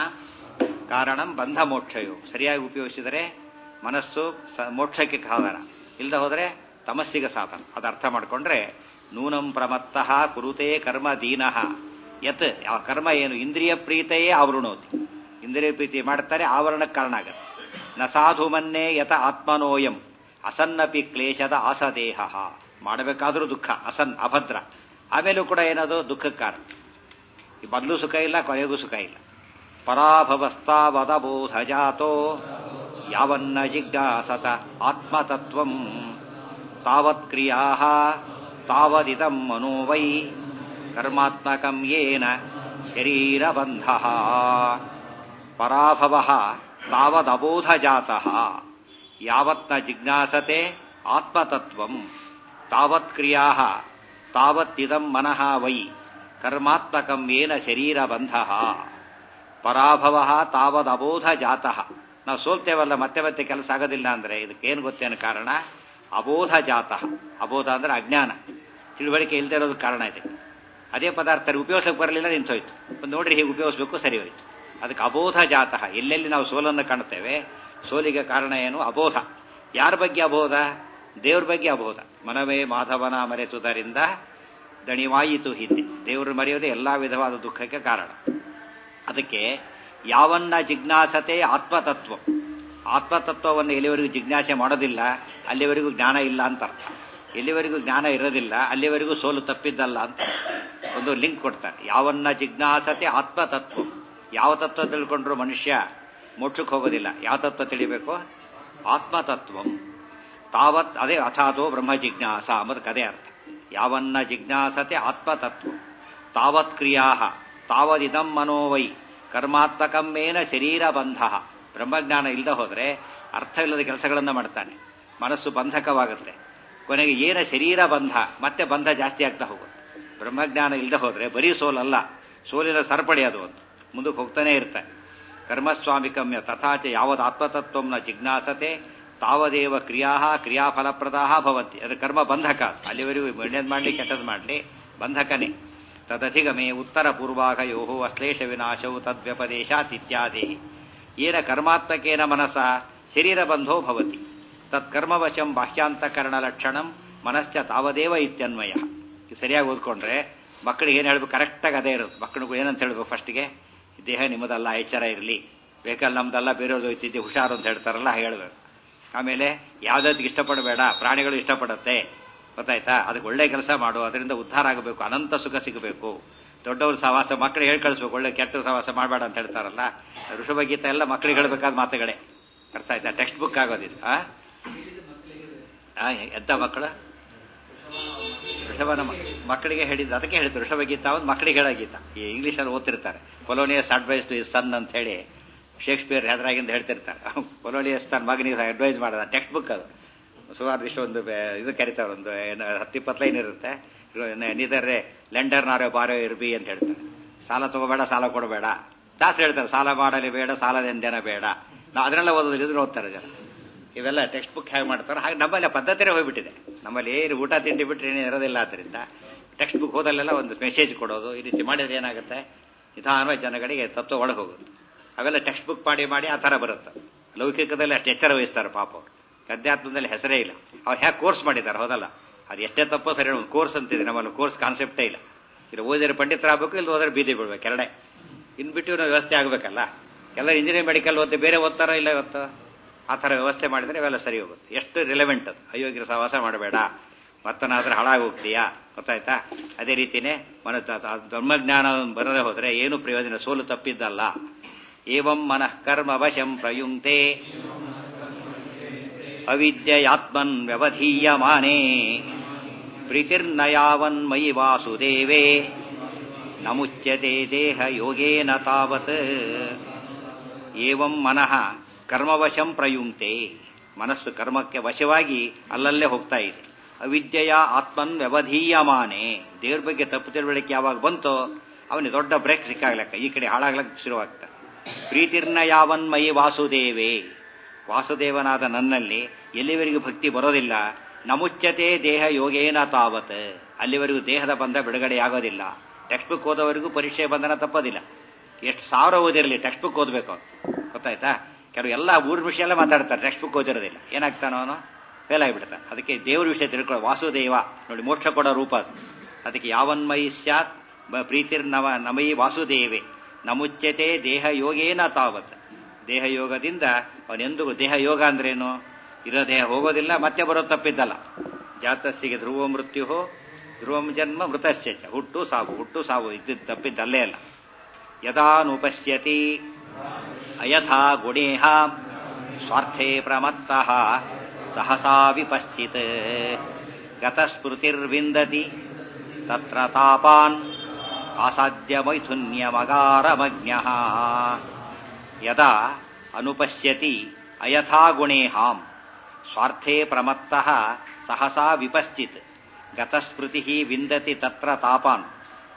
ಕಾರಣಂ ಬಂಧ ಮೋಕ್ಷಯು ಸರಿಯಾಗಿ ಉಪಯೋಗಿಸಿದರೆ ಮನಸ್ಸು ಮೋಕ್ಷಕ್ಕೆ ಸಾಧನ ಇಲ್ದ ಹೋದ್ರೆ ತಮಸ್ಸಿಗೆ ಸಾಧನ ಅದು ಅರ್ಥ ಮಾಡ್ಕೊಂಡ್ರೆ ನೂನಂ ಪ್ರಮತ್ತಃ ಕುರುತೆ ಕರ್ಮ ದೀನಃ ಯತ್ ಆ ಕರ್ಮ ಏನು ಇಂದ್ರಿಯ ಪ್ರೀತೆಯೇ ಆವರಣೋತಿ ಇಂದ್ರಿಯ ಪ್ರೀತಿ ಮಾಡ್ತಾರೆ ಆವರಣಕ್ಕೆ ಕಾರಣ ಆಗತ್ತೆ ನ ಸಾಧು ಮನ್ನೇ ಯತ ಆತ್ಮನೋಯಂ ಅಸನ್ನಪಿ ಕ್ಲೇಶದ ಆಸದೇಹ ಮಾಡಬೇಕಾದ್ರೂ ದುಃಖ ಅಸನ್ ಅಭದ್ರ ಆಮೇಲೂ ಕೂಡ ಏನದು ದುಃಖಕ್ಕೆ ಕಾರಣ ಈ ಮೊದಲು ಸುಖ ಇಲ್ಲ ಕೊನೆಗೂ ಸುಖ ಇಲ್ಲ ಪರಾಭವಸ್ತಾವದಬೋಧ ಜಾತೋ ಯಾವನ್ನ ಜಿಜ್ಞಾಸತ ಆತ್ಮತತ್ವಂ ತಾವತ್ ಕ್ರಿಯಾ ತಾವದಿದಂ ಮನೋ ವೈ ಕರ್ಮಾತ್ಮಕಂ ಯೇನ ಶರೀರಬಂಧ ಪರಾಭವ ತಾವದಬೋಧ ಜಾತಃ ಯಾವತ್ನ ಜಿಜ್ಞಾಸತೆ ಆತ್ಮತತ್ವಂ ತಾವತ್ ಕ್ರಿಯಾ ತಾವತ್ತಿದಂ ಮನಃ ವೈ ಕರ್ಮಾತ್ಮಕಂ ಏನ ಶರೀರ ಬಂಧ ಪರಾಭವ ತಾವದಬೋಧ ಜಾತಃ ನಾವು ಸೋಲ್ತೇವಲ್ಲ ಮತ್ತೆ ಮತ್ತೆ ಕೆಲಸ ಆಗೋದಿಲ್ಲ ಅಂದ್ರೆ ಇದಕ್ಕೇನು ಗೊತ್ತೇನು ಕಾರಣ ಅಬೋಧ ಜಾತಃ ಅಬೋಧ ಅಂದ್ರೆ ಅಜ್ಞಾನ ತಿಳುವಳಿಕೆ ಇಲ್ಲದೆ ಇರೋದು ಕಾರಣ ಇದೆ ಅದೇ ಪದಾರ್ಥ ಉಪಯೋಗಕ್ಕೆ ಬರಲಿಲ್ಲ ನಿಂತೋಯ್ತು ಒಂದು ನೋಡ್ರಿ ಹೀಗೆ ಉಪಯೋಗಿಸ್ಬೇಕು ಸರಿ ಹೋಯ್ತು ಅದಕ್ಕೆ ಅಬೋಧ ಜಾತಃ ಎಲ್ಲೆಲ್ಲಿ ನಾವು ಸೋಲನ್ನು ಕಾಣ್ತೇವೆ ಸೋಲಿಗೆ ಕಾರಣ ಏನು ಅಬೋಧ ಯಾರ ಬಗ್ಗೆ ಅಬೋಧ ದೇವ್ರ ಬಗ್ಗೆ ಅಬೋಧ ಮನವೇ ಮಾಧವನ ಮರೆತುದರಿಂದ ದಣಿವಾಯಿತು ಹಿಂದೆ ದೇವರು ಮರೆಯೋದೇ ಎಲ್ಲಾ ವಿಧವಾದ ದುಃಖಕ್ಕೆ ಕಾರಣ ಅದಕ್ಕೆ ಯಾವನ್ನ ಜಿಜ್ಞಾಸತೆ ಆತ್ಮತತ್ವ ಆತ್ಮತತ್ವವನ್ನು ಎಲ್ಲಿವರೆಗೂ ಜಿಜ್ಞಾಸೆ ಮಾಡೋದಿಲ್ಲ ಅಲ್ಲಿವರೆಗೂ ಜ್ಞಾನ ಇಲ್ಲ ಅಂತ ಅರ್ಥ ಎಲ್ಲಿವರೆಗೂ ಜ್ಞಾನ ಇರೋದಿಲ್ಲ ಅಲ್ಲಿವರೆಗೂ ಸೋಲು ತಪ್ಪಿದ್ದಲ್ಲ ಅಂತ ಒಂದು ಲಿಂಕ್ ಕೊಡ್ತಾರೆ ಯಾವನ್ನ ಜಿಜ್ಞಾಸತೆ ಆತ್ಮತತ್ವ ಯಾವ ತತ್ವ ತಿಳ್ಕೊಂಡ್ರು ಮನುಷ್ಯ ಮೋಕ್ಷಕ್ಕೆ ಹೋಗೋದಿಲ್ಲ ಯಾವ ತತ್ವ ತಿಳಿಬೇಕು ಆತ್ಮತತ್ವ ತಾವತ್ ಅದೇ ಅಥಾತೋ ಬ್ರಹ್ಮ ಜಿಜ್ಞಾಸ ಅಂಬುದಕ್ಕೆ ಅದೇ ಅರ್ಥ ಯಾವನ್ನ ಜಿಜ್ಞಾಸತೆ ಆತ್ಮತತ್ವ ತಾವತ್ ಕ್ರಿಯಾ ತಾವದಿದಂ ಮನೋವೈ ಕರ್ಮಾತ್ಮಕಮ್ಮೇನ ಶರೀರ ಬಂಧ ಬ್ರಹ್ಮಜ್ಞಾನ ಇಲ್ಲದೆ ಹೋದ್ರೆ ಅರ್ಥ ಇಲ್ಲದ ಕೆಲಸಗಳನ್ನು ಮಾಡ್ತಾನೆ ಮನಸ್ಸು ಬಂಧಕವಾಗುತ್ತೆ ಕೊನೆಗೆ ಏನ ಶರೀರ ಬಂಧ ಮತ್ತೆ ಬಂಧ ಜಾಸ್ತಿ ಆಗ್ತಾ ಹೋಗುತ್ತೆ ಬ್ರಹ್ಮಜ್ಞಾನ ಇಲ್ಲದೆ ಹೋದ್ರೆ ಬರೀ ಸೋಲಲ್ಲ ಸೋಲಿನ ಸರಪಳಿ ಅದು ಒಂದು ಮುಂದಕ್ಕೆ ಹೋಗ್ತಾನೆ ಇರ್ತಾರೆ ಕರ್ಮಸ್ವಾಮಿಕಮ್ಯ ತಥಾಚ ಯಾವದ ಆತ್ಮತತ್ವಂನ ಜಿಜ್ಞಾಸತೆ ತಾವದೇವ ಕ್ರಿಯಾ ಕ್ರಿಯಾಫಲಪ್ರದಾ ಭವಂತಿ ಅದು ಕರ್ಮ ಬಂಧಕ ಅಲ್ಲಿವರೆಗೂ ಒಳ್ಳೇದು ಮಾಡಲಿ ಕೆಟ್ಟದ್ದು ಮಾಡಲಿ ಬಂಧಕನೇ ತದಧಿಗಮೆ ಉತ್ತರ ಪೂರ್ವಾಘಯೋ ಅಶ್ಲೇಷ ವಿನಾಶವು ತದ್ವ್ಯಪದೇಶಾತ್ ಇತ್ಯಾದಿ ಏನ ಕರ್ಮಾತ್ಮಕೇನ ಮನಸ ಶರೀರ ಬಂಧೋ ಭವತಿ ತತ್ಕರ್ಮವಶಂ ಬಾಹ್ಯಾಂತಕರಣ ಲಕ್ಷಣಂ ಮನಶ್ಚ ತಾವದೇವ ಇತ್ಯನ್ವಯ ಸರಿಯಾಗಿ ಓದ್ಕೊಂಡ್ರೆ ಮಕ್ಕಳಿಗೆ ಏನು ಹೇಳ್ಬೇಕು ಕರೆಕ್ಟಾಗಿ ಅದೇ ಇರೋದು ಮಕ್ಕಳಿಗೂ ಏನಂತ ಹೇಳ್ಬೇಕು ಫಸ್ಟಿಗೆ ದೇಹ ನಿಮ್ಮದಲ್ಲ ಎಚ್ಚರ ಇರಲಿ ವೆಹಿಕಲ್ ನಮ್ದಲ್ಲ ಬೇರೆಯವ್ರದ್ದು ಹೋಯ್ತಿದ್ದೆ ಹುಷಾರು ಅಂತ ಹೇಳ್ತಾರಲ್ಲ ಹೇಳ್ಬೇಕು ಆಮೇಲೆ ಯಾವುದಕ್ಕೆ ಇಷ್ಟಪಡಬೇಡ ಪ್ರಾಣಿಗಳು ಇಷ್ಟಪಡುತ್ತೆ ಗೊತ್ತಾಯ್ತಾ ಅದಕ್ಕೆ ಒಳ್ಳೆ ಕೆಲಸ ಮಾಡು ಅದರಿಂದ ಉದ್ಧಾರ ಆಗಬೇಕು ಅನಂತ ಸುಖ ಸಿಗಬೇಕು ದೊಡ್ಡವ್ರ ಸಹವಾಸ ಮಕ್ಕಳು ಹೇಳಿ ಕಳಿಸ್ಬೇಕು ಒಳ್ಳೆ ಕೆಟ್ಟ ಸಹವಾಸ ಮಾಡಬೇಡ ಅಂತ ಹೇಳ್ತಾರಲ್ಲ ಋಷಭಗೀತ ಎಲ್ಲ ಮಕ್ಕಳಿಗೆ ಹೇಳಬೇಕಾದ ಮಾತುಗಳೇ ಅರ್ಥ ಆಯ್ತಾ ಟೆಕ್ಸ್ಟ್ ಬುಕ್ ಆಗೋದಿಲ್ಲ ಆ ಎದ್ದ ಮಕ್ಕಳು ಋಷಭನ ಮಕ್ಕಳಿಗೆ ಹೇಳಿದ್ದು ಅದಕ್ಕೆ ಹೇಳ್ತಾರೆ ಋಷಭಗೀತ ಒಂದು ಮಕ್ಕಳಿಗೆ ಹೇಳೋ ಗೀತ ಈ ಇಂಗ್ಲೀಷಲ್ಲಿ ಓದ್ತಿರ್ತಾರೆ Polonius advice to his son ಅಂತ ಹೇಳಿ ಶೇಕ್ಸ್ಪಿಯರ್ ಹೆದರಾಗಿಂದ ಹೇಳ್ತಿರ್ತಾರೆ ಪೊಲೋನಿಯಸ್ ತನ್ನ ಮಗನಿಗೆ ಅಡ್ವೈಸ್ ಮಾಡೋದ ಟೆಕ್ಸ್ಟ್ ಬುಕ್ ಅದು ಸುಮಾರು ಇಷ್ಟು ಒಂದು ಇದು ಕರಿತಾರೆ ಒಂದು ಏನು ಹತ್ತಿಪ್ಪತ್ತು ಲೈನ್ ಇರುತ್ತೆ ನಿದರ್ರೆ ಲೆಂಡರ್ ನಾರೋ ಬಾರೋ ಇರ್ಬಿ ಅಂತ ಹೇಳ್ತಾರೆ ಸಾಲ ತಗೋಬೇಡ ಸಾಲ ಕೊಡಬೇಡ ದಾಸರು ಹೇಳ್ತಾರೆ ಸಾಲ ಮಾಡಲಿ ಬೇಡ ಸಾಲದೆಂದೇನ ಬೇಡ ನಾವು ಅದನ್ನೆಲ್ಲ ಓದೋದಿಲ್ಲ ಇದನ್ನ ಓದ್ತಾರೆ ಜನ ಇವೆಲ್ಲ ಟೆಕ್ಸ್ಟ್ ಬುಕ್ ಹೇಗೆ ಮಾಡ್ತಾರೆ ಹಾಗೆ ನಮ್ಮಲ್ಲಿ ಪದ್ಧತಿನೇ ಹೋಗ್ಬಿಟ್ಟಿದೆ ನಮ್ಮಲ್ಲಿ ಏನು ಊಟ ತಿಂಡಿ ಬಿಟ್ಟರೆ ಏನು ಇರೋದಿಲ್ಲ ಆದ್ದರಿಂದ ಟೆಕ್ಸ್ಟ್ ಬುಕ್ ಓದಲ್ಲೆಲ್ಲ ಒಂದು ಮೆಸೇಜ್ ಕೊಡೋದು ಈ ರೀತಿ ಮಾಡಿದ್ರೆ ಏನಾಗುತ್ತೆ ನಿಧಾನವಾಗಿ ಜನಗಳಿಗೆ ತತ್ವ ಒಳಗೆ ಹೋಗೋದು ಅವೆಲ್ಲ ಟೆಕ್ಸ್ಟ್ ಬುಕ್ ಮಾಡಿ ಮಾಡಿ ಆ ಥರ ಬರುತ್ತೆ ಲೌಕಿಕದಲ್ಲಿ ಅಷ್ಟು ಎಚ್ಚರ ವಹಿಸ್ತಾರೆ ಪಾಪ ಅವರು ಅಧ್ಯಾತ್ಮದಲ್ಲಿ ಹೆಸರೇ ಇಲ್ಲ ಅವ್ರು ಹೇಗೆ ಕೋರ್ಸ್ ಮಾಡಿದ್ದಾರೆ ಹೌದಲ್ಲ ಅದು ಎಷ್ಟೇ ತಪ್ಪೋ ಸರಿ ಒಂದು ಕೋರ್ಸ್ ಅಂತಿದೆ ನಮ್ಮಲ್ಲಿ ಕೋರ್ಸ್ ಕಾನ್ಸೆಪ್ಟೇ ಇಲ್ಲ ಇಲ್ಲಿ ಓದಿದ್ರೆ ಪಂಡಿತರಾಗಬೇಕು ಇಲ್ಲಿ ಹೋದ್ರೆ ಬೀದಿ ಬಿಡ್ಬೇಕು ಎರಡೇ ಇನ್ ಬಿಟ್ಟು ನಾವು ವ್ಯವಸ್ಥೆ ಆಗಬೇಕಲ್ಲ ಎಲ್ಲ ಇಂಜಿನಿಯರಿಂಗ್ ಮೆಡಿಕಲ್ ಓದ್ತೆ ಬೇರೆ ಓದ್ತಾರೋ ಇಲ್ಲ ಇವತ್ತು ಆ ಥರ ವ್ಯವಸ್ಥೆ ಮಾಡಿದ್ರೆ ಇವೆಲ್ಲ ಸರಿ ಹೋಗುತ್ತೆ ಎಷ್ಟು ರಿಲೆವೆಂಟ್ ಅದು ಅಯೋಗ್ಯರ ಸಹವಾಸ ಮಾಡಬೇಡ ಮತ್ತನಾದ್ರೆ ಹಾಳಾಗಿ ಹೋಗ್ತೀಯಾ ಗೊತ್ತಾಯ್ತಾ ಅದೇ ರೀತಿನೇ ಮನ ಧರ್ಮಜ್ಞಾನ ಬರದೆ ಹೋದ್ರೆ ಏನು ಪ್ರಯೋಜನ ಸೋಲು ತಪ್ಪಿದ್ದಲ್ಲ ಏವಂ ಮನಃ ಕರ್ಮ ವಶಂ ಪ್ರಯುಂಕ್ತೆ ಅವಿದ್ಯಯಾತ್ಮನ್ ವ್ಯವಧೀಯಮಾನೇ ಪ್ರೀತಿರ್ನಯಾವನ್ಮಯಿ ವಾಸುದೇವೇ ನಮುಚ್ಯತೆ ದೇಹ ಯೋಗೇನ ತಾವತ್ ಏವಂ ಮನಃ ಕರ್ಮವಶಂ ಪ್ರಯುಂಕ್ತೆ ಮನಸ್ಸು ಕರ್ಮಕ್ಕೆ ವಶವಾಗಿ ಅಲ್ಲಲ್ಲೇ ಹೋಗ್ತಾ ಇದೆ ಅವಿದ್ಯೆಯ ಆತ್ಮನ್ ವ್ಯವಧೀಯಮಾನೆ ದೇವ್ರ ಬಗ್ಗೆ ತಪ್ಪು ತಿಳುವಳಿಕೆ ಯಾವಾಗ ಬಂತೋ ಅವನಿಗೆ ದೊಡ್ಡ ಬ್ರೇಕ್ ಸಿಕ್ಕಾಗ್ಲಕ್ಕ ಈ ಕಡೆ ಹಾಳಾಗ್ಲಕ್ಕೆ ಶುರುವಾಗ್ತದೆ ಪ್ರೀತಿರ್ನ ಯಾವನ್ಮಯಿ ವಾಸುದೇವೇ ವಾಸುದೇವನಾದ ನನ್ನಲ್ಲಿ ಎಲ್ಲಿವರೆಗೂ ಭಕ್ತಿ ಬರೋದಿಲ್ಲ ನಮುಚ್ಚತೆ ದೇಹ ಯೋಗೇನ ತಾವತ್ ಅಲ್ಲಿವರೆಗೂ ದೇಹದ ಬಂಧ ಬಿಡುಗಡೆ ಆಗೋದಿಲ್ಲ ಟೆಕ್ಸ್ಟ್ ಬುಕ್ ಓದೋವರೆಗೂ ಪರೀಕ್ಷೆ ಬಂಧನ ತಪ್ಪೋದಿಲ್ಲ ಎಷ್ಟು ಸಾವಿರ ಓದಿರಲಿ ಟೆಕ್ಸ್ಟ್ ಬುಕ್ ಓದಬೇಕು ಗೊತ್ತಾಯ್ತಾ ಕೆಲವು ಎಲ್ಲ ಊರ್ ವಿಷಯ ಎಲ್ಲ ಮಾತಾಡ್ತಾರೆ ಟೆಕ್ಸ್ಟ್ ಬುಕ್ ಓದಿರೋದಿಲ್ಲ ಏನಾಗ್ತಾನೋ ಅವನು ಫೇಲ್ ಆಗಿಬಿಡ್ತಾನೆ ಅದಕ್ಕೆ ದೇವ್ರ ವಿಷಯ ತಿಳ್ಕೊಳ್ಳೋ ವಾಸುದೇವ ನೋಡಿ ಮೋಕ್ಷ ಕೊಡೋ ರೂಪ ಅದು ಅದಕ್ಕೆ ಯಾವನ್ಮಯಿ ಸ್ಯಾತ್ ಪ್ರೀತಿರ್ ನವ ನಮಯಿ ವಾಸುದೇವೆ ನಮುಚ್ಯತೆ ದೇಹ ಯೋಗೇನ ತಾವತ್ ದೇಹ ಯೋಗದಿಂದ ಅವನೆಂದು ದೇಹ ಯೋಗ ಅಂದ್ರೇನು ಇರೋ ದೇಹ ಹೋಗೋದಿಲ್ಲ ಮತ್ತೆ ಬರೋ ತಪ್ಪಿದ್ದಲ್ಲ ಜಾತಸ್ಸಿಗೆ ಧ್ರುವ ಮೃತ್ಯು ಧ್ರುವಂ ಜನ್ಮ ಮೃತಶ್ಚ ಹುಟ್ಟು ಸಾವು ಹುಟ್ಟು ಸಾವು ಇದ್ದಿದ್ದು ತಪ್ಪಿದ್ದಲ್ಲೇ ಅಲ್ಲ ಯದಾನುಪಶ್ಯತಿ ಅಯಥಾ ಗುಣೇಹ ಸ್ವಾರ್ಥೇ ಪ್ರಮತ್ತಃ ಸಹಸಾ ವಿಪಶ್ಚಿತ್ ಗತಸ್ಮೃತಿರ್ವಿಂದತಿ ತತ್ರ ತಾಪಾನ್ ಆಸಾದ್ಯ ಮೈಥುನ್ಯಮಗಾರಮಜ್ಞ ಯದಾ ಅನುಪಶ್ಯತಿ ಅಯಥಾ ಗುಣೇಹಾಂ ಸ್ವಾರ್ಥೇ ಪ್ರಮತ್ತಃ ಸಹಸಾ ವಿಪಶ್ಚಿತ್ ಗತಸ್ಮೃತಿ ವಿಂದತಿ ತತ್ರ ತಾಪಾನ್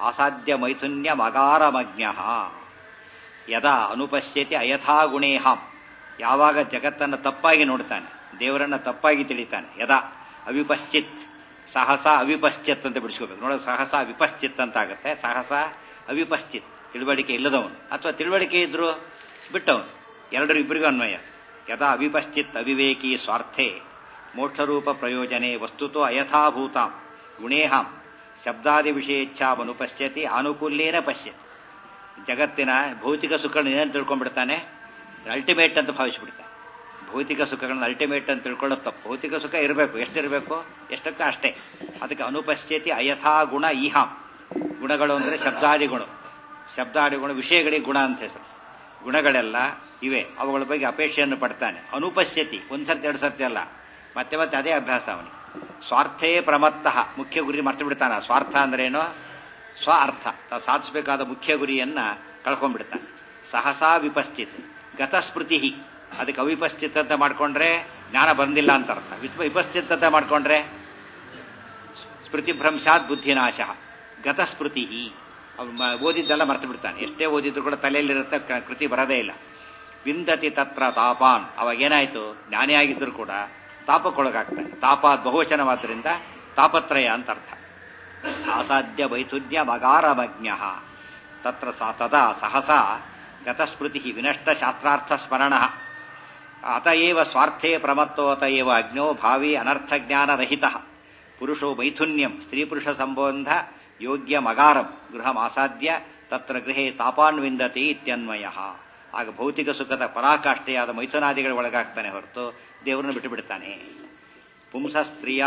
ಅಸಾಧ್ಯ ಮೈಥುನ್ಯ ಮಗಾರಮಜ್ಞ ಯದಾ ಅನುಪಶ್ಯತಿ ಅಯಥಾ ಗುಣೇಹಾಂ ಯಾವಾಗ ಜಗತ್ತನ್ನು ತಪ್ಪಾಗಿ ನೋಡ್ತಾನೆ ದೇವರನ್ನ ತಪ್ಪಾಗಿ ತಿಳಿತಾನೆ ಯದಾ ಅವಿಪಶ್ಚಿತ್ ಸಹಸ ಅವಿಪಶ್ಚಿತ್ ಅಂತ ಬಿಡಿಸ್ಕೋಬೇಕು ನೋಡೋದು ಸಹಸ ವಿಪಶ್ಚಿತ್ ಅಂತ ಆಗುತ್ತೆ ಸಹಸ ಅವಿಪಶ್ಚಿತ್ ತಿಳುವಳಿಕೆ ಇಲ್ಲದವನು ಅಥವಾ ತಿಳುವಳಿಕೆ ಇದ್ರು ಬಿಟ್ಟವನು ಎರಡರು ಇಬ್ಬರಿಗೂ ಅನ್ವಯ ಯದಾ ಅವಿಪಶ್ಚಿತ್ ಅವಿವೇಕಿ ಸ್ವಾರ್ಥೆ ಮೋಕ್ಷರೂಪ ಪ್ರಯೋಜನೆ ವಸ್ತುತೋ ಅಯಥಾಭೂತಾಂ ಗುಣೇಹಾಂ ಶಬ್ದಾದಿ ವಿಷಯೇಚ್ಛಾವನುಪಶ್ಯತಿ ಅನುಕೂಲ್ಯೇನ ಪಶ್ಯತಿ ಜಗತ್ತಿನ ಭೌತಿಕ ಸುಖಗಳನ್ನ ಏನೇನು ತಿಳ್ಕೊಂಡ್ಬಿಡ್ತಾನೆ ಅಲ್ಟಿಮೇಟ್ ಅಂತ ಭಾವಿಸ್ಬಿಡ್ತಾನೆ ಭೌತಿಕ ಸುಖಗಳನ್ನ ಅಲ್ಟಿಮೇಟ್ ಅಂತ ತಿಳ್ಕೊಳ್ಳೋದು ತಪ್ಪು ಭೌತಿಕ ಸುಖ ಇರಬೇಕು ಎಷ್ಟಿರಬೇಕು ಎಷ್ಟಕ್ಕ ಅಷ್ಟೇ ಅದಕ್ಕೆ ಅನುಪಶ್ಯತಿ ಅಯಥಾ ಗುಣ ಈಹಾಂ ಗುಣಗಳು ಅಂದರೆ ಶಬ್ದಾದಿ ಗುಣ ಶಬ್ದಾದಿ ಗುಣ ವಿಷಯಗಳಿಗೆ ಗುಣ ಅಂತ ಹೆಸರು ಗುಣಗಳೆಲ್ಲ ಇವೆ ಅವುಗಳ ಬಗ್ಗೆ ಅಪೇಕ್ಷೆಯನ್ನು ಪಡ್ತಾನೆ ಅನುಪಶ್ಯತಿ ಒಂದು ಸರ್ತಿ ಎರಡು ಸರ್ತಿ ಅಲ್ಲ ಮತ್ತೆ ಮತ್ತೆ ಅದೇ ಅಭ್ಯಾಸ ಅವನಿಗೆ ಸ್ವಾರ್ಥೇ ಪ್ರಮತ್ತಃ ಮುಖ್ಯ ಗುರಿ ಮರ್ತು ಬಿಡ್ತಾನ ಸ್ವಾರ್ಥ ಅಂದ್ರೇನು ಸ್ವ ಅರ್ಥ ತಾ ಸಾಧಿಸಬೇಕಾದ ಮುಖ್ಯ ಗುರಿಯನ್ನ ಕಳ್ಕೊಂಡ್ಬಿಡ್ತಾನೆ ಸಹಸಾ ವಿಪಶ್ಚಿತ್ ಗತಸ್ಮೃತಿ ಅದಕ್ಕೆ ಅವಿಪಶ್ಚಿತ್ ಅಂತ ಮಾಡ್ಕೊಂಡ್ರೆ ಜ್ಞಾನ ಬಂದಿಲ್ಲ ಅಂತ ಅರ್ಥ ವಿಪ ವಿಪಶ್ಚಿತ್ ಅಂತ ಮಾಡ್ಕೊಂಡ್ರೆ ಸ್ಮೃತಿಭ್ರಂಶಾತ್ ಬುದ್ಧಿನಾಶ ಗತಸ್ಮೃತಿ ಓದಿದ್ದೆಲ್ಲ ಮರ್ತು ಬಿಡ್ತಾನೆ ಎಷ್ಟೇ ಓದಿದ್ರು ಕೂಡ ತಲೆಯಲ್ಲಿರುತ್ತೆ ಕ- ಕೃತಿ ಬರೋದೇ ಇಲ್ಲ ವಿಂದತಿ ತತ್ರ ತಾಪಾನ್ ಅವಾಗ ಏನಾಯ್ತು ಜ್ಞಾನಿ ಆಗಿದ್ರು ಕೂಡ ತಾಪಕ್ಕೊಳಗಾಗ್ತಾನೆ ತಾಪ ಬಹುವಚನವಾದ್ರಿಂದ ತಾಪತ್ರಯ ಅಂತ ಅರ್ಥ ಅಸಾಧ್ಯ ವೈತುಜ್ಯ ಮಗಾರಮಜ್ಞ ತತ್ರ ಸ ತದಾ ಸಹಸಾ ಗತಸ್ಮೃತಿ ವಿನಷ್ಟ ಶಾಸ್ತ್ರಾರ್ಥ ಸ್ಮರಣ ಅತಏವ ಸ್ವಾರ್ಥೇ ಪ್ರಮತ್ತೋ ಅತಏವ ಅಜ್ಞೋ ಭಾವಿ ಅನರ್ಥಜ್ಞಾನರಹಿತ ಪುರುಷೋ ಮೈಥುನ್ಯಂ ಸ್ತ್ರೀಪುರುಷ ಸಂಬಂಧ ಯೋಗ್ಯ ಮಗಾರಂ ಗೃಹಮಾಸಾದ್ಯ ತತ್ರ ಗೃಹೇ ತಾಪಾನ್ವಿಂದತಿ ಇತ್ಯನ್ವಯ ಆಗ ಭೌತಿಕ ಸುಖದ ಪರಾಕಾಷ್ಠೆಯಾದ ಮೈಥುನಾದಿಗಳ ಒಳಗಾಗ್ತಾನೆ ಹೊರತು ದೇವರನ್ನು ಬಿಟ್ಟು ಬಿಡ್ತಾನೆ ಪುಂಸ ಸ್ತ್ರೀಯ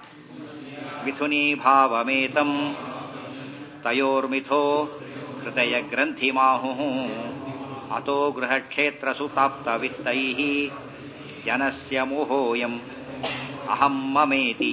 ಮಿಥುನೀಭಾವಮೇತಂ ತಯೋರ್ಮಿಥೋ ಹೃದಯ ಗ್ರಂಥಿಮಾಹು ಅತೋ ಗೃಹಕ್ಷೇತ್ರ ಸುತಾಪ್ತ ವಿತ್ತೈ ಜನಸ್ಯ ಮೋಹೋಯಂ ಅಹಂ ಮಮೇತಿ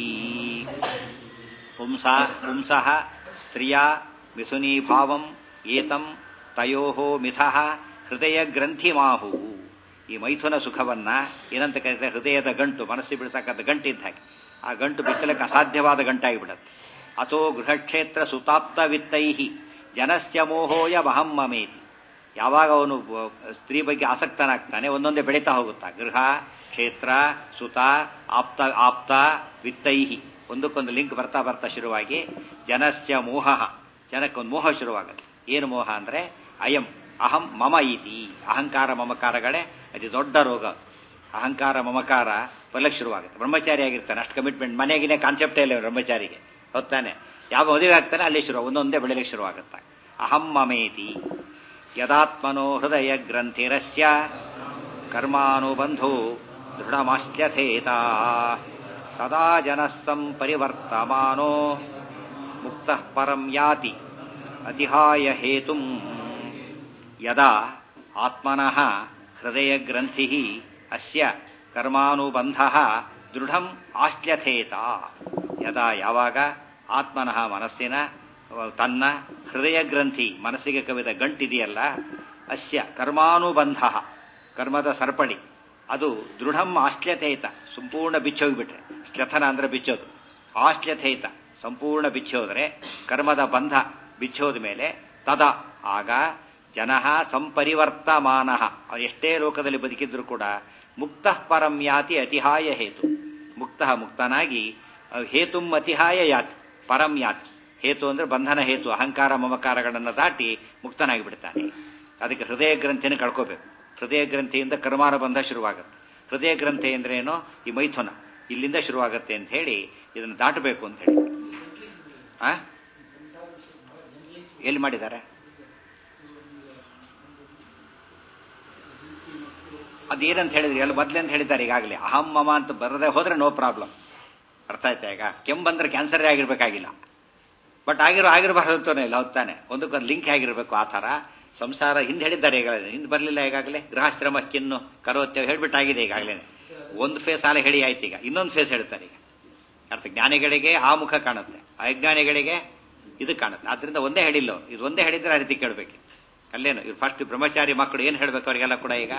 ಪುಂಸ ಪುಂಸಃ ಸ್ತ್ರಿಯ ಮಿಥುನೀಭಾವಂ ಏತಂ ತಯೋ ಮಿಥಃ ಹೃದಯ ಗ್ರಂಥಿಮಾಹು ಈ ಮೈಥುನ ಸುಖವನ್ನ ಏನಂತ ಕರೀತಾರೆ ಹೃದಯದ ಗಂಟು ಮನಸ್ಸಿಗೆ ಬಿಡ್ತಕ್ಕಂಥ ಗಂಟಿದ್ದ ಹಾಗೆ ಆ ಗಂಟು ಬಿಚ್ಚಲಕ್ಕೆ ಅಸಾಧ್ಯವಾದ ಗಂಟಾಗಿಬಿಡತ್ತೆ ಅಥೋ ಗೃಹಕ್ಷೇತ್ರ ಸುತಾಪ್ತ ವಿತ್ತೈಹಿ ಜನಸ್ಯ ಮೋಹೋಯ ವಹಂ ಮಮೇತಿ ಯಾವಾಗ ಅವನು ಬ- ಸ್ತ್ರೀ ಬಗ್ಗೆ ಆಸಕ್ತನಾಗ್ತಾನೆ ಒಂದೊಂದೇ ಬೆಳೀತಾ ಹೋಗುತ್ತಾ ಗೃಹ ಕ್ಷೇತ್ರ ಸುತ ಆಪ್ತ ಆಪ್ತ ವಿತ್ತೈಹಿ ಒಂದಕ್ಕೊಂದು ಲಿಂಕ್ ಬರ್ತಾ ಬರ್ತಾ ಶುರುವಾಗಿ ಜನಸ್ಯ ಮೋಹ ಜನಕ್ಕೊಂದು ಮೋಹ ಶುರುವಾಗುತ್ತೆ ಏನು ಮೋಹ ಅಂದ್ರೆ ಅಯಂ ಅಹಂ ಮಮ ಇತಿ ಅಹಂಕಾರ ಮಮಕಾರಗಳೇ ಅತಿ ದೊಡ್ಡ ರೋಗ ಅದು. ಅಹಂಕಾರ ಮಮಕಾರ ಬರ್ಲಕ್ಕೆ ಶುರುವಾಗುತ್ತೆ ಬ್ರಹ್ಮಚಾರಿ ಆಗಿರ್ತಾನೆ ಅಷ್ಟು ಕಮಿಟ್ಮೆಂಟ್ ಮನೆಗಿನೇ ಕಾನ್ಸೆಪ್ಟೇ ಇಲ್ಲ ಬ್ರಹ್ಮಚಾರಿಗೆ ಹೊತ್ತಾನೆ ಯಾವ ಮದುವೆ ಆಗ್ತಾನೆ ಅಲ್ಲಿ ಶುರು ಒಂದೊಂದೇ ಬೆಳಿಲಿಕ್ಕೆ ಶುರುವಾಗುತ್ತೆ ಅಹಂ ಮಮೇತಿ ಯದಾತ್ಮನೋ ಹೃದಯ ಗ್ರಂಥಿರಸ್ಯ ಕರ್ಮಾನುಬಂಧೋ ದೃಢಮಾಶ್ಚ್ಯಥೇತ ತದಾ ಜನಃ ಸಂಪರಿವರ್ತಮಾನೋ ಮುಕ್ತ ಪರಂ ಯಾತಿ ಅತಿಹಾಯ ಹೇತುಂ ಯದಾ ಆತ್ಮನಃ ಹೃದಯ ಗ್ರಂಥಿ ಅಸ್ಯ ಕರ್ಮಾನುಬಂಧ ದೃಢಂ ಆಶ್ಲ್ಯಥೇತ ಯದಾ ಯಾವಾಗ ಆತ್ಮನಃ ಮನಸ್ಸಿನ ಅಹ್, ತನ್ನ ಹೃದಯ ಗ್ರಂಥಿ ಮನಸ್ಸಿಗೆ ಕವಿದ ಗಂಟಿದೆಯಲ್ಲ ಅಸ್ಯ ಕರ್ಮಾನುಬಂಧ ಕರ್ಮದ ಸರಪಳಿ ಅದು ದೃಢಂ ಆಶ್ಲ್ಯಥೇತ ಸಂಪೂರ್ಣ ಬಿಚ್ಚೋಗ್ಬಿಟ್ರೆ ಶ್ಲಥನ ಅಂದ್ರೆ ಬಿಚ್ಚೋದು ಆಶ್ಲ್ಯಥೇತ ಸಂಪೂರ್ಣ ಬಿಚ್ಚೋದ್ರೆ ಕರ್ಮದ ಬಂಧ ಬಿಚ್ಚೋದ ಮೇಲೆ ತದ ಆಗ ಜನಃ ಸಂಪರಿವರ್ತಮಾನ ಅವ್ನು ಎಷ್ಟೇ ಲೋಕದಲ್ಲಿ ಬದುಕಿದ್ರು ಕೂಡ ಮುಕ್ತ ಪರಂ ಯಾತಿ ಅತಿಹಾಯ ಹೇತು ಮುಕ್ತ ಮುಕ್ತನಾಗಿ ಅಹ್, ಹೇತುಂ ಅತಿಹಾಯ ಯಾತಿ ಪರಂ ಯಾತಿ ಹೇತು ಅಂದ್ರೆ ಬಂಧನ ಹೇತು ಅಹಂಕಾರ ಮಮಕಾರಗಳನ್ನು ದಾಟಿ ಮುಕ್ತನಾಗಿ ಬಿಡ್ತಾನೆ ಅದಕ್ಕೆ ಹೃದಯ ಗ್ರಂಥಿನ ಕಳ್ಕೋಬೇಕು ಹೃದಯ ಗ್ರಂಥಿಯಿಂದ ಕರ್ಮಾರ ಬಂಧ ಶುರುವಾಗುತ್ತೆ ಹೃದಯ ಗ್ರಂಥಿ ಅಂದ್ರೆ ಏನು ಈ ಮೈಥುನ ಇಲ್ಲಿಂದ ಶುರುವಾಗುತ್ತೆ ಅಂತ ಹೇಳಿ ಇದನ್ನು ದಾಟಬೇಕು ಅಂತ ಹೇಳಿ ಆ ಎಲ್ಲಿ ಮಾಡಿದ್ದಾರೆ ಅದೇನಂತ ಹೇಳಿದ್ರಿ ಎಲ್ಲ ಮೊದ್ಲೆಂತ ಹೇಳಿದ್ದಾರೆ ಈಗಾಗಲೇ ಅಹಂ ಮಮ ಅಂತ ಬರದೆ ಹೋದ್ರೆ ನೋ ಪ್ರಾಬ್ಲಮ್ ಅರ್ಥ ಆಯ್ತಾ ಈಗ ಕೆಮ್ಮು ಬಂದ್ರೆ ಕ್ಯಾನ್ಸರೇ ಆಗಿರ್ಬೇಕಾಗಿಲ್ಲ ಬಟ್ ಆಗಿರೋ ಆಗಿರಬಾರ್ದು ಅಂತಾನೆ ಇಲ್ಲ ಹೊತ್ತಾನೆ ಒಂದಕ್ಕೊಂದು ಲಿಂಕ್ ಆಗಿರ್ಬೇಕು ಆ ಥರ ಸಂಸಾರ ಹಿಂದೆ ಹೇಳಿದ್ದಾರೆ ಈಗಾಗಲೇ ಹಿಂದೆ ಬರಲಿಲ್ಲ ಈಗಾಗಲೇ ಗೃಹಾಶ್ರಮ ಕಿನ್ನು ಕರೋತ್ಯ ಹೇಳ್ಬಿಟ್ಟಾಗಿದೆ ಈಗಾಗಲೇ ಒಂದು ಫೇಸ್ ಆಲೆ ಹೇಳಿ ಆಯ್ತು ಈಗ ಇನ್ನೊಂದು ಫೇಸ್ ಹೇಳ್ತಾರೆ ಈಗ ಅರ್ಥ ಜ್ಞಾನಿಗಳಿಗೆ ಆ ಮುಖ ಕಾಣುತ್ತೆ ಅಜ್ಞಾನಿಗಳಿಗೆ ಇದು ಕಾಣುತ್ತೆ ಆದ್ರಿಂದ ಒಂದೇ ಹೇಳಿಲ್ಲ ಅವ್ರು. ಇದು ಒಂದೇ ಹೇಳಿದ್ರೆ ಆ ರೀತಿ ಕೇಳಬೇಕು ಅಲ್ಲೇನು ಇವ್ರು ಫಸ್ಟ್ ಬ್ರಹ್ಮಚಾರಿ ಮಕ್ಕಳು ಏನು ಹೇಳ್ಬೇಕು ಅವರಿಗೆಲ್ಲ ಕೂಡ ಈಗ